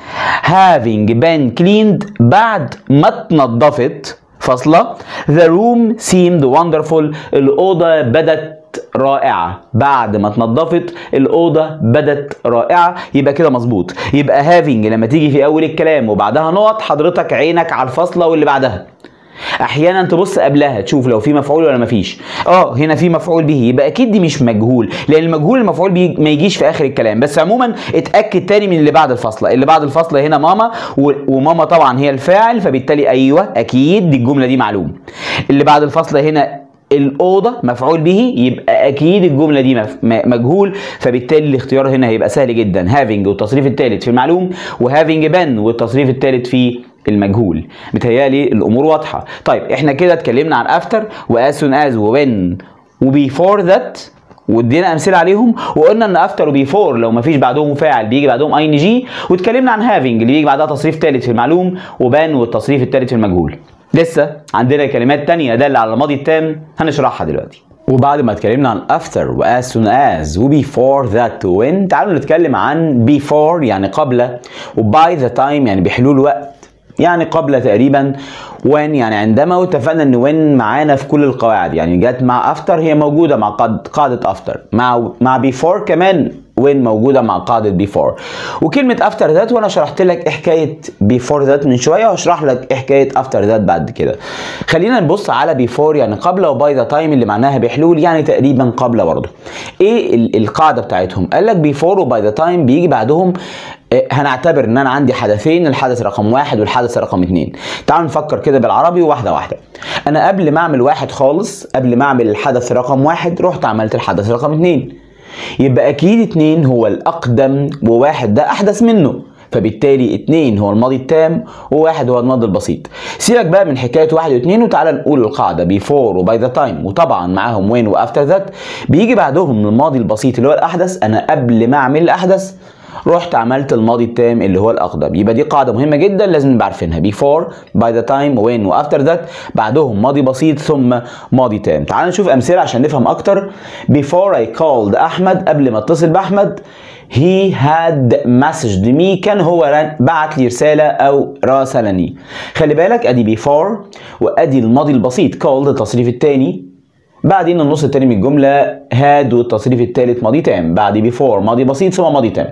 having been cleaned بعد ما اتنضفت فاصلة the room seemed wonderful الأوضة بدت رائعة بعد ما اتنضفت الأوضة بدت رائعة يبقى كده مظبوط يبقى having لما تيجي في أول الكلام وبعدها نقط حضرتك عينك على الفاصلة واللي بعدها احيانا تبص قبلها تشوف لو في مفعول ولا مفيش اه هنا في مفعول به يبقى اكيد دي مش مجهول لان المجهول المفعول به ما يجيش في اخر الكلام بس عموما اتاكد تاني من اللي بعد الفاصله اللي بعد الفاصله هنا ماما و- وماما طبعا هي الفاعل فبالتالي ايوه اكيد دي الجمله دي معلوم اللي بعد الفاصله هنا الأوضة مفعول به يبقى أكيد الجملة دي مف- م- مجهول فبالتالي الاختيار هنا هيبقى سهل جدا having والتصريف الثالث في المعلوم وhaving been والتصريف الثالث في المجهول متهيألي الأمور واضحة طيب احنا كده اتكلمنا عن after و as soon as و when و before that وادينا امثله عليهم وقلنا ان افتر وبيفور لو مفيش بعدهم فاعل بيجي بعدهم اي ان جي واتكلمنا عن هافينج اللي بيجي بعدها تصريف ثالث في المعلوم وبان والتصريف الثالث في المجهول لسه عندنا كلمات تانية دالة على الماضي التام هنشرحها دلوقتي وبعد ما اتكلمنا عن after و as soon as و before that و when تعالوا نتكلم عن before يعني قبل و by the time يعني بحلول وقت يعني قبل تقريبا when يعني عندما واتفقنا ان when معانا في كل القواعد يعني جت مع after هي موجوده مع قاعده قاعده after مع مع before كمان when موجوده مع قاعده before وكلمه after that وانا شرحت لك إيه حكايه before that من شويه وهشرح لك إيه حكايه after that بعد كده خلينا نبص على before يعني قبل و by the time اللي معناها بحلول يعني تقريبا قبل برضه ايه ال- القاعده بتاعتهم قال لك before و by the time بيجي بعدهم آه، هنعتبر ان انا عندي حدثين الحدث رقم واحد والحدث رقم اتنين تعالوا نفكر كده بالعربي واحده واحده انا قبل ما اعمل واحد خالص قبل ما اعمل الحدث رقم واحد رحت عملت الحدث رقم اتنين يبقى اكيد اتنين هو الاقدم وواحد ده احدث منه فبالتالي اتنين هو الماضي التام وواحد هو الماضي البسيط سيبك بقى من حكايه واحد واتنين وتعالى نقول القاعده بيفور وباي ذا تايم وطبعا معاهم وين وافتر ذات بيجي بعدهم الماضي البسيط اللي هو الاحدث انا قبل ما اعمل الاحدث رحت عملت الماضي التام اللي هو الاقدم يبقى دي قاعده مهمه جدا لازم نبقى عارفينها before by the time when وافتر that بعدهم ماضي بسيط ثم ماضي تام تعال نشوف امثله عشان نفهم اكتر before I called احمد قبل ما اتصل باحمد he had messaged me كان هو رن- بعت لي رساله او راسلني خلي بالك ادي before وادي الماضي البسيط called التصريف الثاني بعدين النص التاني من الجمله had والتصريف الثالث ماضي تام بعد before ماضي بسيط ثم ماضي تام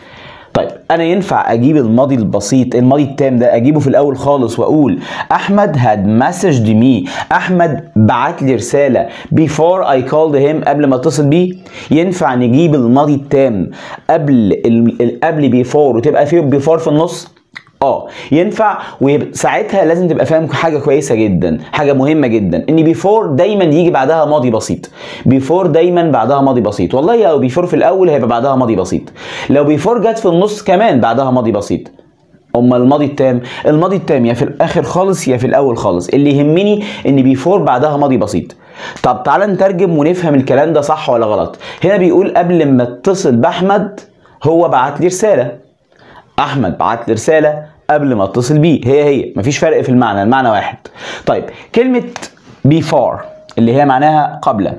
طيب انا ينفع اجيب الماضي البسيط الماضي التام ده اجيبه في الاول خالص واقول احمد had messaged me احمد بعت لي رساله before I called him قبل ما اتصل بيه ينفع نجيب الماضي التام قبل ال- ال- قبل before وتبقى فيه before في النص اه ينفع وساعتها لازم تبقى فاهم حاجه كويسه جدا حاجه مهمه جدا ان بيفور دايما يجي بعدها ماضي بسيط بيفور دايما بعدها ماضي بسيط والله لو بيفور في الاول هيبقى بعدها ماضي بسيط لو بيفور جت في النص كمان بعدها ماضي بسيط اما الماضي التام الماضي التام يا في الاخر خالص يا في الاول خالص اللي يهمني ان بيفور بعدها ماضي بسيط طب تعالى نترجم ونفهم الكلام ده صح ولا غلط هنا بيقول قبل ما اتصل باحمد هو بعت لي رساله احمد بعت لي رساله قبل ما اتصل بيه هي هي مفيش فرق في المعنى المعنى واحد طيب كلمه before اللي هي معناها قبل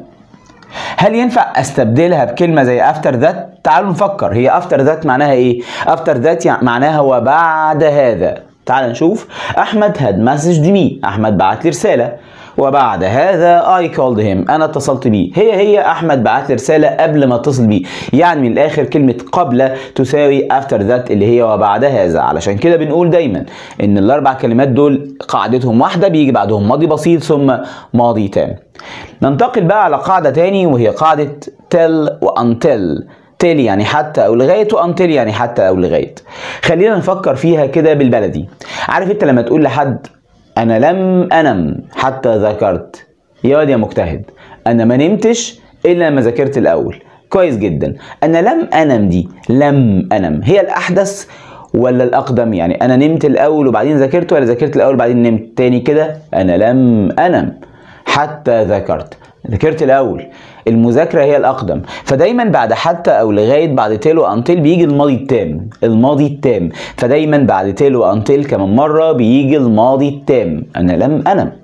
هل ينفع استبدلها بكلمه زي افتر ذات تعالوا نفكر هي افتر ذات معناها ايه افتر ذات يعني معناها وبعد هذا تعال نشوف احمد هاد مسج مي احمد بعت لي رساله وبعد هذا I called him أنا اتصلت بيه هي هي أحمد بعت لي رسالة قبل ما اتصل بيه يعني من الآخر كلمة قبل تساوي after that اللي هي وبعد هذا علشان كده بنقول دايما إن الأربع كلمات دول قاعدتهم واحدة بيجي بعدهم ماضي بسيط ثم ماضي تام ننتقل بقى على قاعدة تاني وهي قاعدة tell و until تل يعني حتى او لغايه وانتل يعني حتى او لغايه خلينا نفكر فيها كده بالبلدي عارف انت لما تقول لحد انا لم انم حتى ذكرت يا واد يا مجتهد انا ما نمتش الا لما ذاكرت الاول كويس جدا انا لم انم دي لم انم هي الاحدث ولا الاقدم يعني انا نمت الاول وبعدين ذاكرت ولا ذاكرت الاول وبعدين نمت تاني كده انا لم انم حتى ذاكرت ذاكرت الاول المذاكره هي الاقدم فدايما بعد حتى او لغايه بعد تيل وانتل بيجي الماضي التام الماضي التام فدايما بعد تيل وانتل كمان مره بيجي الماضي التام انا لم انم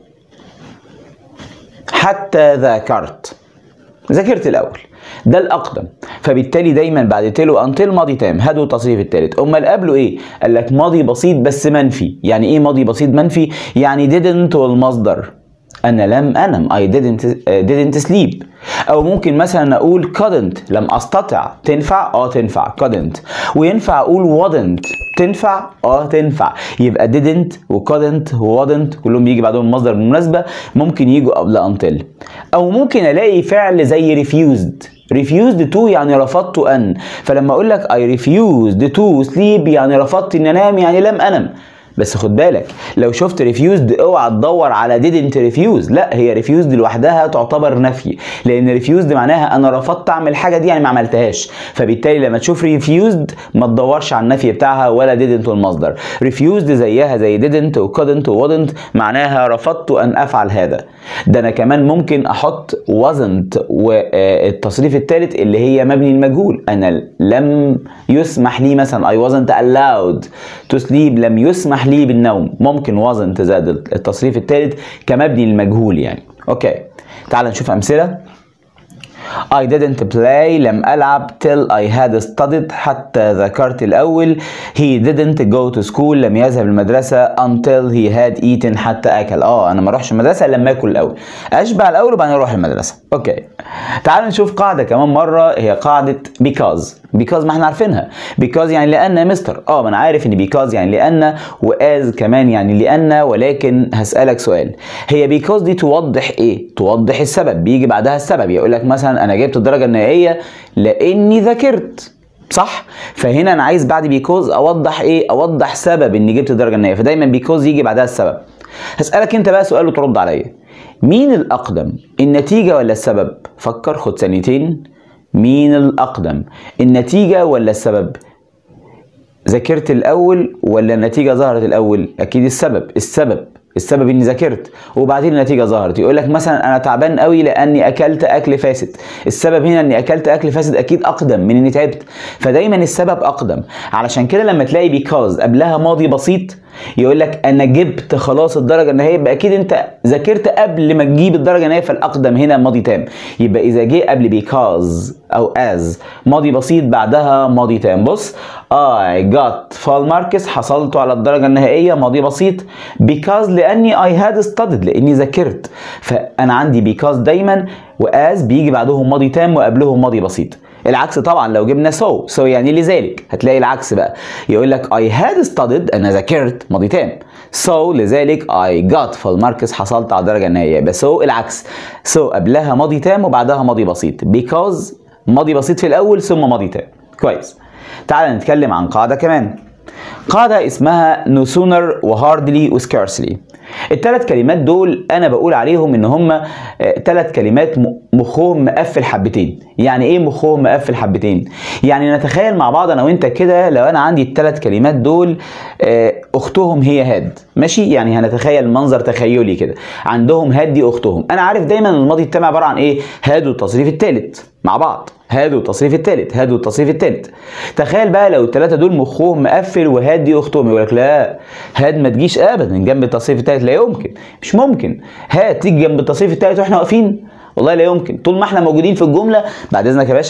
حتى ذاكرت ذاكرت الاول ده الاقدم فبالتالي دايما بعد تيل وانتل ماضي تام هاتوا التصريف الثالث امال قبله ايه قال لك ماضي بسيط بس منفي يعني ايه ماضي بسيط منفي يعني didn't والمصدر انا لم انم I didn't didn't sleep او ممكن مثلا اقول couldn't لم استطع تنفع اه تنفع couldn't وينفع اقول wouldn't تنفع اه تنفع يبقى didn't و couldn't و wouldn't كلهم بيجي بعدهم مصدر بالمناسبه ممكن يجوا قبل until او ممكن الاقي فعل زي refused refused to يعني رفضت ان فلما اقول لك I refused to sleep يعني رفضت ان انام يعني لم انم بس خد بالك لو شفت ريفيوزد اوعى تدور على didn't ريفيوز لا هي ريفيوزد لوحدها تعتبر نفي لان ريفيوزد معناها انا رفضت اعمل حاجه دي يعني ما عملتهاش فبالتالي لما تشوف ريفيوزد ما تدورش على النفي بتاعها ولا didn't والمصدر ريفيوزد زيها زي didn't و couldn't و wouldn't معناها رفضت ان افعل هذا ده انا كمان ممكن احط wasn't والتصريف الثالث اللي هي مبني المجهول انا لم يسمح لي مثلا I wasn't allowed to sleep لم يسمح لي بالنوم ممكن wasn't زاد التصريف الثالث كمبني المجهول يعني اوكي تعال نشوف امثله I didn't play لم ألعب till I had studied حتى ذكرت الأول he didn't go to school لم يذهب المدرسة until he had eaten حتى أكل اه أنا ما أروحش المدرسة لما أكل الأول أشبع الأول وبعدين أروح المدرسة أوكي تعال نشوف قاعدة كمان مرة هي قاعدة because because ما احنا عارفينها because يعني لأن يا مستر اه ما أنا عارف إن because يعني لأن وas كمان يعني لأن ولكن هسألك سؤال هي because دي توضح إيه؟ توضح السبب بيجي بعدها السبب يقول لك مثلا انا جبت الدرجه النهائيه لاني ذاكرت صح فهنا انا عايز بعد بيكوز اوضح ايه اوضح سبب اني جبت الدرجه النهائيه فدايما بيكوز يجي بعدها السبب هسالك انت بقى سؤال وترد عليا مين الاقدم النتيجه ولا السبب فكر خد ثانيتين مين الاقدم النتيجه ولا السبب ذاكرت الاول ولا النتيجه ظهرت الاول اكيد السبب السبب السبب اني ذاكرت وبعدين النتيجه ظهرت يقول لك مثلا انا تعبان قوي لاني اكلت اكل فاسد السبب هنا اني اكلت اكل فاسد اكيد اقدم من اني تعبت فدايما السبب اقدم علشان كده لما تلاقي because قبلها ماضي بسيط يقول لك انا جبت خلاص الدرجه النهائيه يبقى اكيد انت ذاكرت قبل ما تجيب الدرجه النهائيه فالاقدم هنا ماضي تام يبقى اذا جه قبل because او as ماضي بسيط بعدها ماضي تام بص I got full marks حصلت على الدرجه النهائيه ماضي بسيط because لاني I had studied لاني ذاكرت فانا عندي because دايما واز بيجي بعدهم ماضي تام وقبلهم ماضي بسيط العكس طبعا لو جبنا so so يعني لذلك هتلاقي العكس بقى يقول لك I had studied انا ذاكرت ماضي تام so لذلك I got full marks حصلت على الدرجه النهائيه بس so العكس so قبلها ماضي تام وبعدها ماضي بسيط because ماضي بسيط في الاول ثم ماضي تام كويس تعال نتكلم عن قاعده كمان قاعدة اسمها no sooner و hardly و scarcely الثلاث كلمات دول انا بقول عليهم ان هم ثلاث كلمات مخهم مقفل حبتين يعني ايه مخهم مقفل حبتين يعني نتخيل مع بعض انا وانت كده لو انا عندي الثلاث كلمات دول اختهم هي هاد ماشي يعني هنتخيل منظر تخيلي كده عندهم هاد دي اختهم انا عارف دايما الماضي التام عباره عن ايه هاد والتصريف الثالث مع بعض هاد والتصريف الثالث هاد والتصريف الثالث تخيل بقى لو الثلاثه دول مخهم مقفل وهاد دي اختهم يقول لك لا هاد ما تجيش ابدا جنب التصريف الثالث لا يمكن مش ممكن هاد تيجي جنب التصريف الثالث واحنا واقفين والله لا يمكن طول ما احنا موجودين في الجمله بعد اذنك يا باشا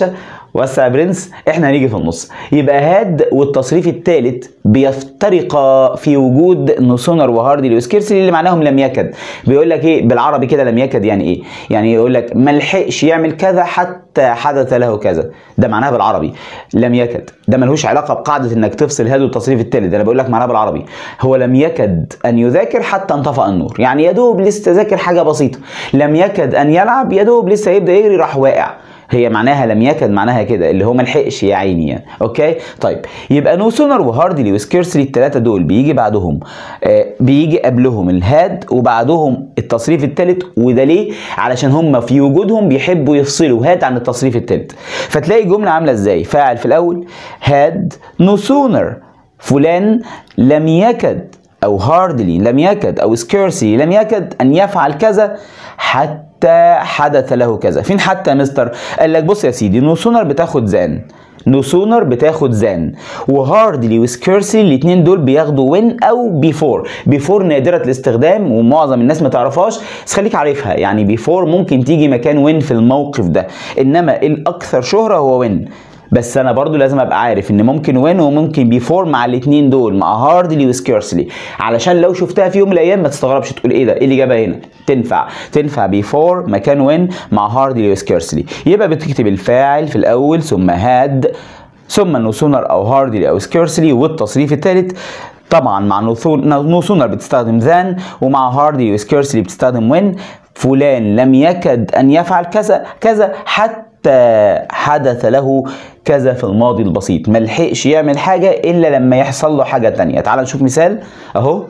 وسع يا برنس احنا هنيجي في النص يبقى هاد والتصريف الثالث بيفترقا في وجود نوسونر وهاردلي وسكيرسلي اللي معناهم لم يكد بيقول لك ايه بالعربي كده لم يكد يعني ايه يعني يقول لك ما لحقش يعمل كذا حتى حدث له كذا ده معناها بالعربي لم يكد ده ملوش علاقه بقاعده انك تفصل هاد والتصريف الثالث انا بقول لك معناها بالعربي هو لم يكد ان يذاكر حتى انطفأ النور يعني يا دوب لسه ذاكر حاجه بسيطه لم يكد ان يلعب يا دوب لسه يبدا يجري راح واقع هي معناها لم يكد معناها كده اللي هو ما لحقش يا عيني يعني اوكي طيب يبقى نو سونر وهاردلي وسكيرسلي الثلاثه دول بيجي بعدهم آه بيجي قبلهم الهاد وبعدهم التصريف الثالث وده ليه علشان هم في وجودهم بيحبوا يفصلوا هاد عن التصريف الثالث فتلاقي الجمله عامله ازاي فاعل في الاول هاد نو سونر فلان لم يكد او هاردلي لم يكد او سكيرسي لم يكد ان يفعل كذا حتى حدث له كذا فين حتى يا مستر قال لك بص يا سيدي نو سونر بتاخد زان نو سونر بتاخد زان وهاردلي وسكيرسي الاثنين دول بياخدوا وين او بيفور بيفور نادره الاستخدام ومعظم الناس ما تعرفهاش بس خليك عارفها يعني بيفور ممكن تيجي مكان وين في الموقف ده انما الاكثر شهره هو وين بس انا برضو لازم ابقى عارف ان ممكن وين وممكن بيفور مع الاثنين دول مع هاردلي وسكيرسلي علشان لو شفتها في يوم من الايام ما تستغربش تقول ايه ده ايه اللي جابها هنا تنفع تنفع بيفور مكان وين مع هاردلي وسكيرسلي يبقى بتكتب الفاعل في الاول ثم هاد ثم نو سونر او هاردلي او سكيرسلي والتصريف الثالث طبعا مع نو سونر بتستخدم ذان ومع هاردلي وسكيرسلي بتستخدم وين فلان لم يكد ان يفعل كذا كذا حتى حتى حدث له كذا في الماضي البسيط ما لحقش يعمل حاجة إلا لما يحصل له حاجة تانية تعال نشوف مثال أهو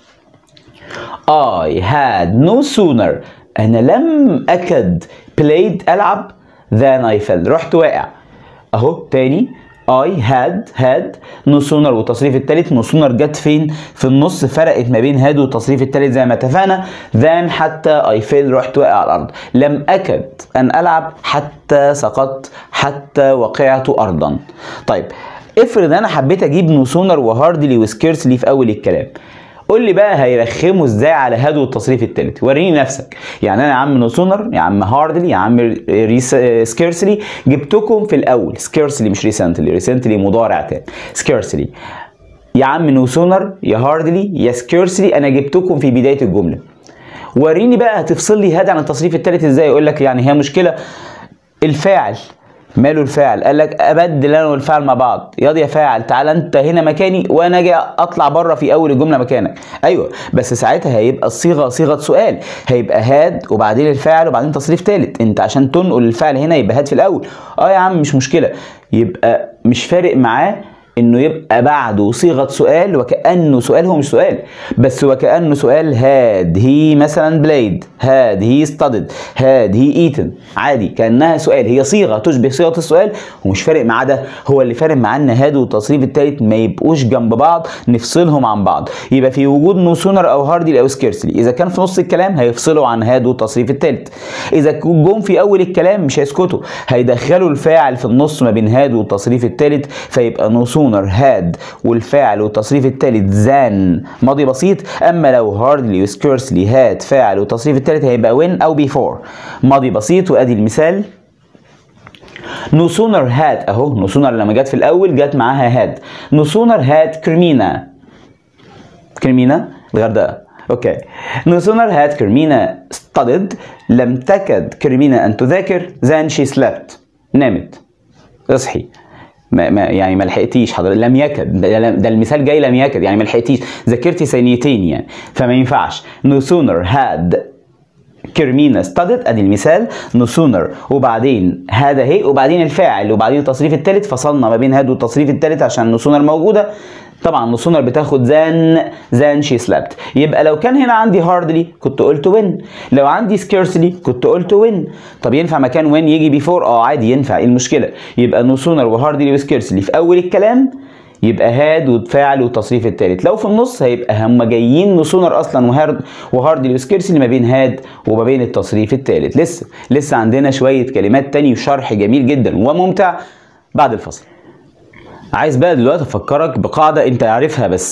I had no sooner أنا لم أكد played ألعب than I fell رحت واقع أهو تاني I had had no sooner والتصريف الثالث no sooner جت فين في النص فرقت ما بين had والتصريف الثالث زي ما اتفقنا than حتى I fell رحت واقع على الأرض لم أكد أن ألعب حتى سقطت حتى وقعت أرضا طيب افرض أنا حبيت أجيب no sooner وهاردلي وسكيرسلي في أول الكلام قول لي بقى هيرخموا ازاي على هادو التصريف الثالث وريني نفسك يعني انا يا عم نوسونر يا عم هاردلي يا عم ريس سكيرسلي جبتكم في الاول سكيرسلي مش ريسنتلي ريسنتلي مضارع تاني سكيرسلي يا عم نوسونر يا هاردلي يا سكيرسلي انا جبتكم في بدايه الجمله وريني بقى هتفصل لي هذا عن التصريف الثالث ازاي يقول لك يعني هي مشكله الفاعل ماله الفاعل قال لك ابدل انا والفاعل مع بعض ياض يا فاعل تعالى انت هنا مكاني وانا اجي اطلع بره في اول الجمله مكانك ايوه بس ساعتها هيبقى الصيغه صيغه سؤال هيبقى هاد وبعدين الفاعل وبعدين تصريف ثالث انت عشان تنقل الفعل هنا يبقى هاد في الاول اه يا عم مش مشكله يبقى مش فارق معاه انه يبقى بعده صيغه سؤال وكانه سؤال هو مش سؤال بس وكانه سؤال هاد هي مثلا بلايد هاد هي ستادد هاد هي ايتن عادي كانها سؤال هي صيغه تشبه صيغه السؤال ومش فارق معاه ده هو اللي فارق معاه ان هاد والتصريف الثالث ما يبقوش جنب بعض نفصلهم عن بعض يبقى في وجود نو سونر او هاردي او سكيرسلي اذا كان في نص الكلام هيفصلوا عن هاد والتصريف الثالث اذا جم في اول الكلام مش هيسكتوا هيدخلوا الفاعل في النص ما بين هاد والتصريف الثالث فيبقى نو سونر هاد والفاعل والتصريف الثالث زان ماضي بسيط اما لو هاردلي وسكيرسلي هاد فاعل والتصريف الثالث هيبقى وين او بيفور ماضي بسيط وادي المثال نو سونر هاد اهو نو سونر لما جت في الاول جت معاها هاد نو سونر هاد كرمينا كرمينا الغردقه اوكي نو سونر هاد كرمينا studied لم تكد كرمينا ان تذاكر than she slept نامت اصحي ما ما يعني ما لحقتيش حضرتك لم يكد ده, ده المثال جاي لم يكد يعني ما لحقتيش ذاكرتي ثانيتين يعني فما ينفعش no sooner had كرمينا studied ادي المثال no sooner وبعدين هذا هي وبعدين الفاعل وبعدين التصريف الثالث فصلنا ما بين هاد والتصريف الثالث عشان no sooner موجوده طبعا no sooner بتاخد زان زان شي slept يبقى لو كان هنا عندي hardly كنت قلت when لو عندي scarcely كنت قلت when طب ينفع مكان when يجي before اه عادي ينفع ايه المشكله يبقى no sooner وهاردلي وسكيرسلي في اول الكلام يبقى هاد وفاعل والتصريف الثالث لو في النص هيبقى هم جايين نصونر اصلا وهارد وهارد وسكيرسلي ما بين هاد وما بين التصريف الثالث لسه لسه عندنا شويه كلمات تاني وشرح جميل جدا وممتع بعد الفصل عايز بقى دلوقتي افكرك بقاعده انت عارفها بس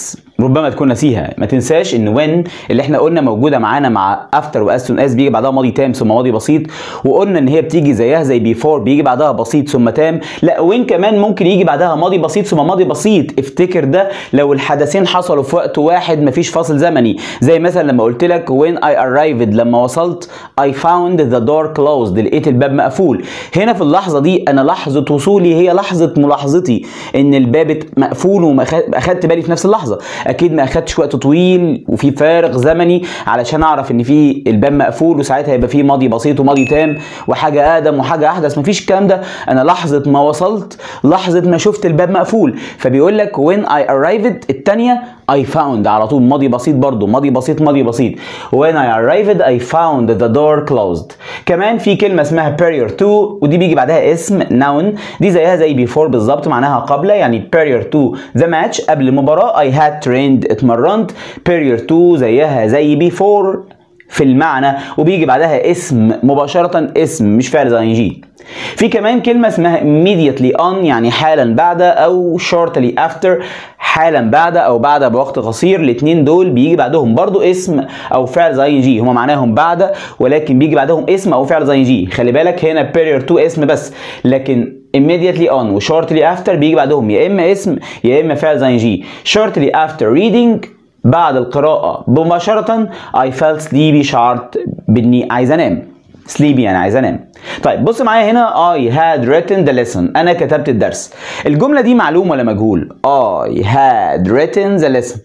ربما تكون نسيها ما تنساش ان when اللي احنا قلنا موجوده معانا مع after و as soon as بيجي بعدها ماضي تام ثم ماضي بسيط وقلنا ان هي بتيجي زيها زي before بيجي بعدها بسيط ثم تام لا when كمان ممكن يجي بعدها ماضي بسيط ثم ماضي بسيط افتكر ده لو الحدثين حصلوا في وقت واحد مفيش فاصل زمني زي مثلا لما قلت لك when I arrived لما وصلت I found the door closed لقيت الباب مقفول هنا في اللحظه دي انا لحظه وصولي هي لحظه ملاحظتي ان الباب مقفول وما اخدت بالي في نفس اللحظه اكيد ما اخدتش وقت طويل وفي فارق زمني علشان اعرف ان في الباب مقفول وساعتها يبقى في ماضي بسيط وماضي تام وحاجه اقدم وحاجه احدث مفيش الكلام ده انا لحظه ما وصلت لحظه ما شفت الباب مقفول فبيقول لك when I arrived الثانيه I found على طول ماضي بسيط برضو ماضي بسيط ماضي بسيط when I arrived I found the door closed كمان في كلمة اسمها prior to ودي بيجي بعدها اسم noun دي زيها زي before بالظبط معناها قبل يعني prior to the match قبل المباراة I had trained اتمرنت prior to زيها زي before في المعنى وبيجي بعدها اسم مباشرة اسم مش فعل زي جي في كمان كلمة اسمها immediately on يعني حالا بعد أو shortly after حالا بعد أو بعد بوقت قصير الاتنين دول بيجي بعدهم برضو اسم أو فعل زي جي هما معناهم بعد ولكن بيجي بعدهم اسم أو فعل زي جي خلي بالك هنا prior to اسم بس لكن immediately on و shortly after بيجي بعدهم يا إما اسم يا إما فعل زي جي shortly after reading بعد القراءة مباشرة I felt sleepy شعرت بإني عايز أنام sleepy يعني عايز أنام طيب بص معايا هنا I had written the lesson أنا كتبت الدرس الجملة دي معلوم ولا مجهول I had written the lesson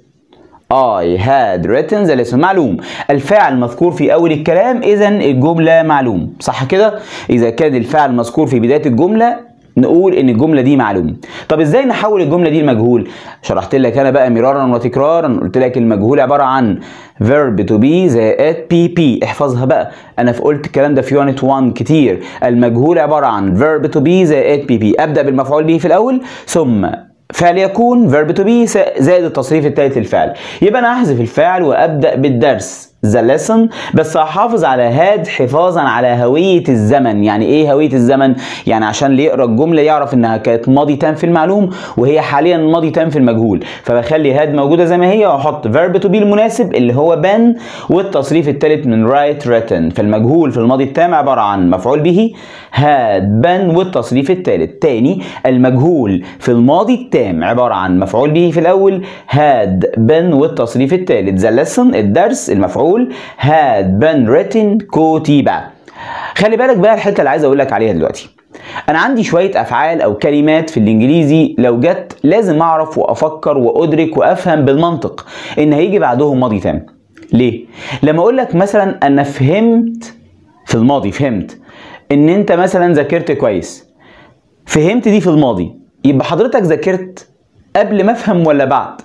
I had written the lesson معلوم الفاعل مذكور في أول الكلام إذا الجملة معلوم صح كده إذا كان الفاعل مذكور في بداية الجملة نقول ان الجمله دي معلوم طب ازاي نحول الجمله دي لمجهول شرحت لك انا بقى مرارا وتكرارا قلت لك المجهول عباره عن verb to be زائد pp احفظها بقى انا في قلت الكلام ده في يونت 1 كتير المجهول عباره عن verb to be زائد pp ابدا بالمفعول به في الاول ثم فعل يكون verb to be زائد التصريف الثالث للفعل يبقى انا هحذف الفعل وابدا بالدرس the lesson بس هحافظ على هاد حفاظا على هوية الزمن يعني ايه هوية الزمن يعني عشان اللي يقرا الجملة يعرف انها كانت ماضي تام في المعلوم وهي حاليا ماضي تام في المجهول فبخلي هاد موجودة زي ما هي واحط verb to be المناسب اللي هو been والتصريف الثالث من write written فالمجهول في الماضي التام عبارة عن مفعول به had been والتصريف الثالث تاني المجهول في الماضي التام عبارة عن مفعول به في الأول had been والتصريف الثالث the lesson الدرس المفعول المفعول had been written كتب خلي بالك بقى الحته اللي عايز اقول لك عليها دلوقتي انا عندي شويه افعال او كلمات في الانجليزي لو جت لازم اعرف وافكر وادرك وافهم بالمنطق ان هيجي بعدهم ماضي تام ليه لما اقول لك مثلا انا فهمت في الماضي فهمت ان انت مثلا ذاكرت كويس فهمت دي في الماضي يبقى حضرتك ذاكرت قبل ما افهم ولا بعد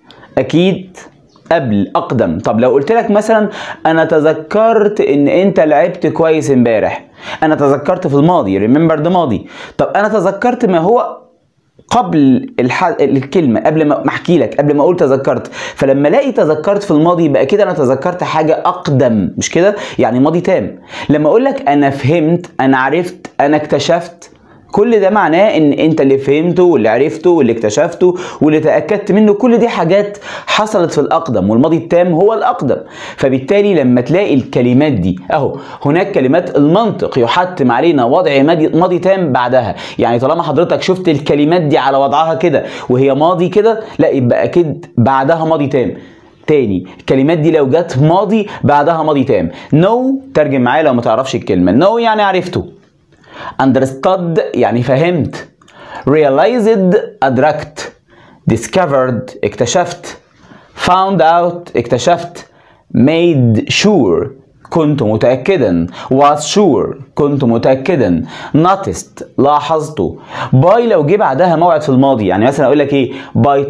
اكيد قبل اقدم طب لو قلت لك مثلا انا تذكرت ان انت لعبت كويس امبارح انا تذكرت في الماضي ريمبر ده ماضي طب انا تذكرت ما هو قبل الح... الكلمه قبل ما احكي لك قبل ما اقول تذكرت فلما الاقي تذكرت في الماضي يبقى كده انا تذكرت حاجه اقدم مش كده يعني ماضي تام لما اقول لك انا فهمت انا عرفت انا اكتشفت كل ده معناه ان انت اللي فهمته واللي عرفته واللي اكتشفته واللي تاكدت منه كل دي حاجات حصلت في الاقدم والماضي التام هو الاقدم فبالتالي لما تلاقي الكلمات دي اهو هناك كلمات المنطق يحتم علينا وضع ماضي, ماضي تام بعدها يعني طالما حضرتك شفت الكلمات دي على وضعها كده وهي ماضي كده لا يبقى اكيد بعدها ماضي تام تاني الكلمات دي لو جت ماضي بعدها ماضي تام نو no, ترجم معايا لو ما تعرفش الكلمه نو no يعني عرفته understood يعني فهمت realized أدركت discovered اكتشفت found out اكتشفت made sure كنت متأكدا was sure كنت متأكدا noticed لاحظته by لو جه بعدها موعد في الماضي يعني مثلا أقول لك إيه by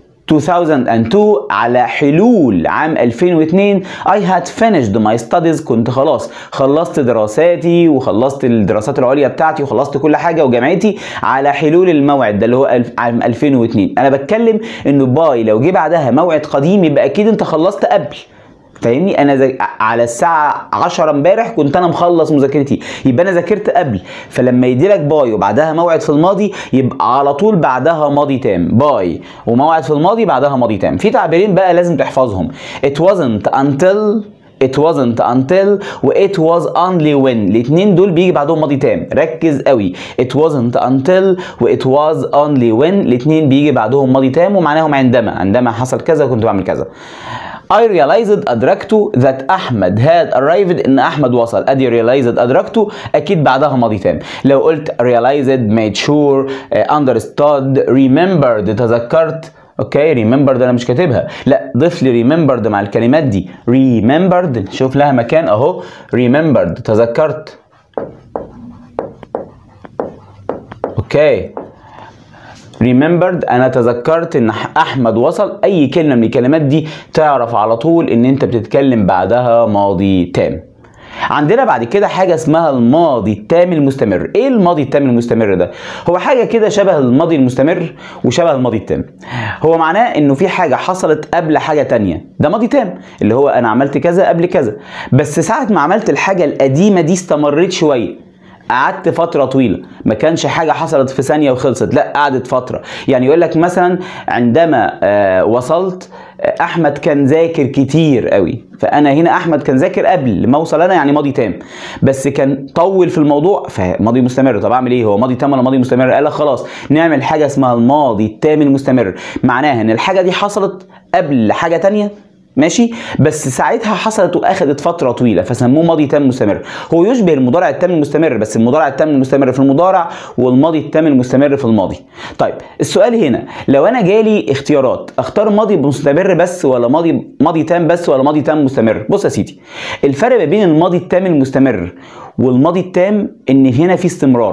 2002 على حلول عام 2002 I had finished my studies كنت خلاص خلصت دراساتي وخلصت الدراسات العليا بتاعتي وخلصت كل حاجة وجامعتي على حلول الموعد ده اللي هو عام 2002 أنا بتكلم إنه باي لو جه بعدها موعد قديم يبقى أكيد أنت خلصت قبل فاهمني انا زي... على الساعه 10 امبارح كنت انا مخلص مذاكرتي يبقى انا ذاكرت قبل فلما يدي لك باي وبعدها موعد في الماضي يبقى على طول بعدها ماضي تام باي وموعد في الماضي بعدها ماضي تام في تعبيرين بقى لازم تحفظهم it wasn't until it wasn't until و it was only when الاتنين دول بيجي بعدهم ماضي تام ركز قوي it wasn't until و it was only when الاتنين بيجي بعدهم ماضي تام ومعناهم عندما عندما حصل كذا كنت بعمل كذا I realized أدركت that أحمد had arrived إن أحمد وصل أدي realized أدركته أكيد بعدها ماضي تام لو قلت realized made sure uh, understood remembered تذكرت اوكي ريمبرد انا مش كاتبها لا ضيف لي ريمبرد مع الكلمات دي ريمبرد شوف لها مكان اهو ريمبرد تذكرت اوكي ريمبرد انا تذكرت ان احمد وصل اي كلمه من الكلمات دي تعرف على طول ان انت بتتكلم بعدها ماضي تام عندنا بعد كده حاجه اسمها الماضي التام المستمر ايه الماضي التام المستمر ده هو حاجه كده شبه الماضي المستمر وشبه الماضي التام هو معناه انه في حاجه حصلت قبل حاجه تانية ده ماضي تام اللي هو انا عملت كذا قبل كذا بس ساعه ما عملت الحاجه القديمه دي استمريت شويه قعدت فتره طويله ما كانش حاجه حصلت في ثانيه وخلصت لا قعدت فتره يعني يقول لك مثلا عندما آه وصلت آه احمد كان ذاكر كتير قوي فانا هنا احمد كان ذاكر قبل ما اوصل انا يعني ماضي تام بس كان طول في الموضوع فماضي مستمر طب اعمل ايه هو ماضي تام ولا ماضي مستمر قال لك خلاص نعمل حاجه اسمها الماضي التام المستمر معناها ان الحاجه دي حصلت قبل حاجه تانية ماشي بس ساعتها حصلت واخدت فتره طويله فسموه ماضي تام مستمر هو يشبه المضارع التام المستمر بس المضارع التام المستمر في المضارع والماضي التام المستمر في الماضي طيب السؤال هنا لو انا جالي اختيارات اختار ماضي مستمر بس ولا ماضي ماضي تام بس ولا ماضي تام مستمر بص يا سيدي الفرق ما بين الماضي التام المستمر والماضي التام ان هنا في استمرار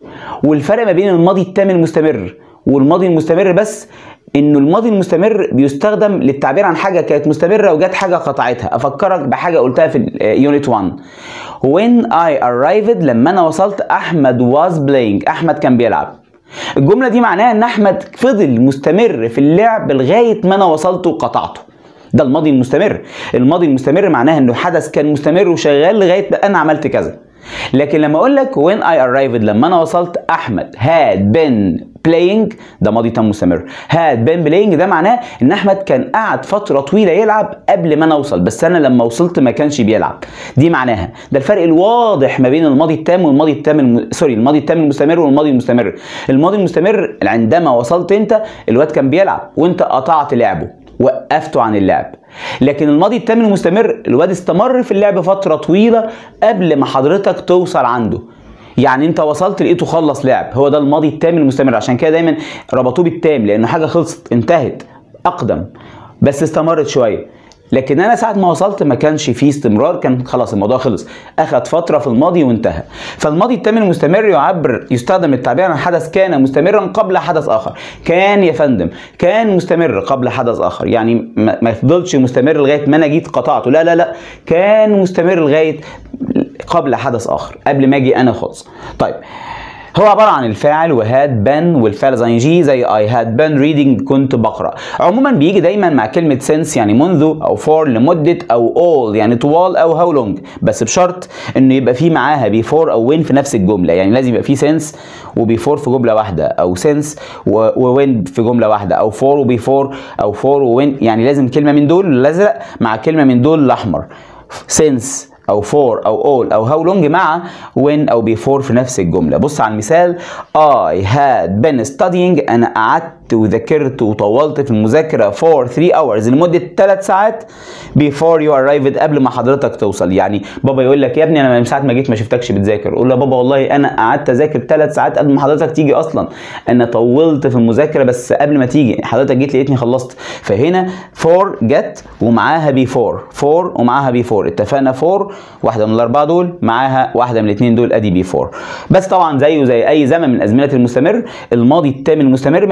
والفرق ما بين الماضي التام المستمر والماضي المستمر بس انه الماضي المستمر بيستخدم للتعبير عن حاجه كانت مستمره وجت حاجه قطعتها افكرك بحاجه قلتها في يونت 1 when I arrived لما انا وصلت احمد was playing احمد كان بيلعب الجمله دي معناها ان احمد فضل مستمر في اللعب لغايه ما انا وصلت وقطعته ده الماضي المستمر الماضي المستمر معناها انه حدث كان مستمر وشغال لغايه ما انا عملت كذا لكن لما اقول لك when I arrived لما انا وصلت احمد had been playing ده ماضي تام مستمر had been playing ده معناه ان احمد كان قعد فتره طويله يلعب قبل ما انا اوصل بس انا لما وصلت ما كانش بيلعب دي معناها ده الفرق الواضح ما بين الماضي التام والماضي التام الم... سوري الماضي التام المستمر والماضي المستمر الماضي المستمر عندما وصلت انت الواد كان بيلعب وانت قطعت لعبه وقفته عن اللعب لكن الماضي التام المستمر الواد استمر في اللعب فتره طويله قبل ما حضرتك توصل عنده يعني انت وصلت لقيته خلص لعب هو ده الماضي التام المستمر عشان كده دايما ربطوه بالتام لانه حاجه خلصت انتهت اقدم بس استمرت شويه لكن انا ساعه ما وصلت ما كانش فيه استمرار كان خلاص الموضوع خلص اخد فتره في الماضي وانتهى فالماضي التام المستمر يعبر يستخدم للتعبير عن حدث كان مستمرا قبل حدث اخر كان يا فندم كان مستمر قبل حدث اخر يعني ما يفضلش مستمر لغايه ما انا جيت قطعته لا لا لا كان مستمر لغايه قبل حدث اخر قبل ما اجي انا خالص طيب هو عبارة عن الفاعل وهاد بن والفعل زي جي زي I had been reading كنت بقرأ عموما بيجي دايما مع كلمة since يعني منذ أو for لمدة أو all يعني طوال أو how long بس بشرط إنه يبقى فيه معاها before أو when في نفس الجملة يعني لازم يبقى فيه since وبيفور في جملة واحدة أو since ووين في جملة واحدة أو for وبيفور أو for ووين يعني لازم كلمة من دول الأزرق مع كلمة من دول الأحمر since او for او all او how long مع when او before في نفس الجمله بص على المثال I had been studying انا قعدت وذاكرت وطولت في المذاكره for 3 hours لمده 3 ساعات before you arrived قبل ما حضرتك توصل يعني بابا يقول لك يا ابني انا من ساعه ما جيت ما شفتكش بتذاكر قول له يا بابا والله انا قعدت اذاكر 3 ساعات قبل ما حضرتك تيجي اصلا انا طولت في المذاكره بس قبل ما تيجي حضرتك جيت لقيتني خلصت فهنا for جت ومعاها before for ومعاها before اتفقنا for واحده من الاربعه دول معاها واحده من الاثنين دول ادي بي 4 بس طبعا زيه زي اي زمن من ازمنه المستمر الماضي التام المستمر ما بيجيش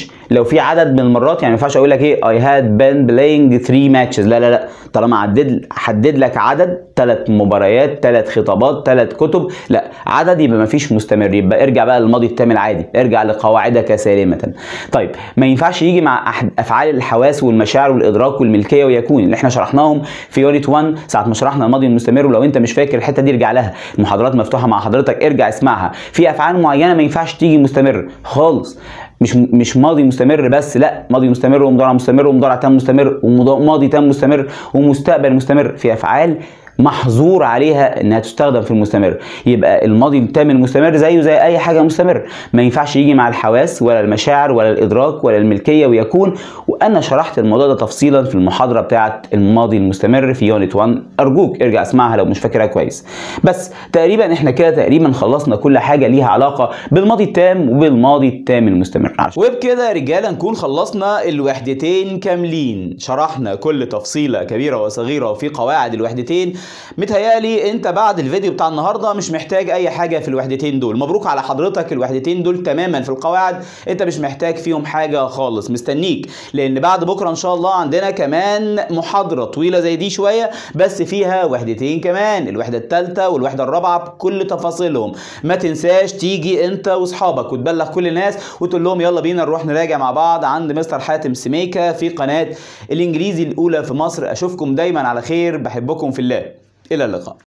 مفيش لو في عدد من المرات يعني ما ينفعش اقول لك ايه I had been playing three matches لا لا لا طالما عدد حدد لك عدد ثلاث مباريات ثلاث خطابات ثلاث كتب لا عدد يبقى ما فيش مستمر يبقى ارجع بقى للماضي التام العادي ارجع لقواعدك سالمه طيب ما ينفعش يجي مع أحد افعال الحواس والمشاعر والادراك والملكيه ويكون اللي احنا شرحناهم في يونت 1 ساعه ما شرحنا الماضي المستمر ولو انت مش فاكر الحته دي ارجع لها المحاضرات مفتوحه مع حضرتك ارجع اسمعها في افعال معينه ما ينفعش تيجي مستمر خالص مش مش ماضي مستمر بس لا ماضي مستمر ومضارع مستمر ومضارع تام مستمر وماضي تام مستمر ومستقبل مستمر في افعال محظور عليها انها تستخدم في المستمر يبقى الماضي التام المستمر زيه زي اي حاجه مستمر ما ينفعش يجي مع الحواس ولا المشاعر ولا الادراك ولا الملكيه ويكون وانا شرحت الموضوع ده تفصيلا في المحاضره بتاعه الماضي المستمر في يونت 1 ارجوك ارجع اسمعها لو مش فاكرها كويس بس تقريبا احنا كده تقريبا خلصنا كل حاجه ليها علاقه بالماضي التام وبالماضي التام المستمر وبكده يا رجاله نكون خلصنا الوحدتين كاملين شرحنا كل تفصيله كبيره وصغيره في قواعد الوحدتين متهيالي انت بعد الفيديو بتاع النهارده مش محتاج اي حاجه في الوحدتين دول مبروك على حضرتك الوحدتين دول تماما في القواعد انت مش محتاج فيهم حاجه خالص مستنيك لان بعد بكره ان شاء الله عندنا كمان محاضره طويله زي دي شويه بس فيها وحدتين كمان الوحده الثالثه والوحده الرابعه بكل تفاصيلهم ما تنساش تيجي انت واصحابك وتبلغ كل الناس وتقول لهم يلا بينا نروح نراجع مع بعض عند مستر حاتم سميكه في قناه الانجليزي الاولى في مصر اشوفكم دايما على خير بحبكم في الله إلى اللقاء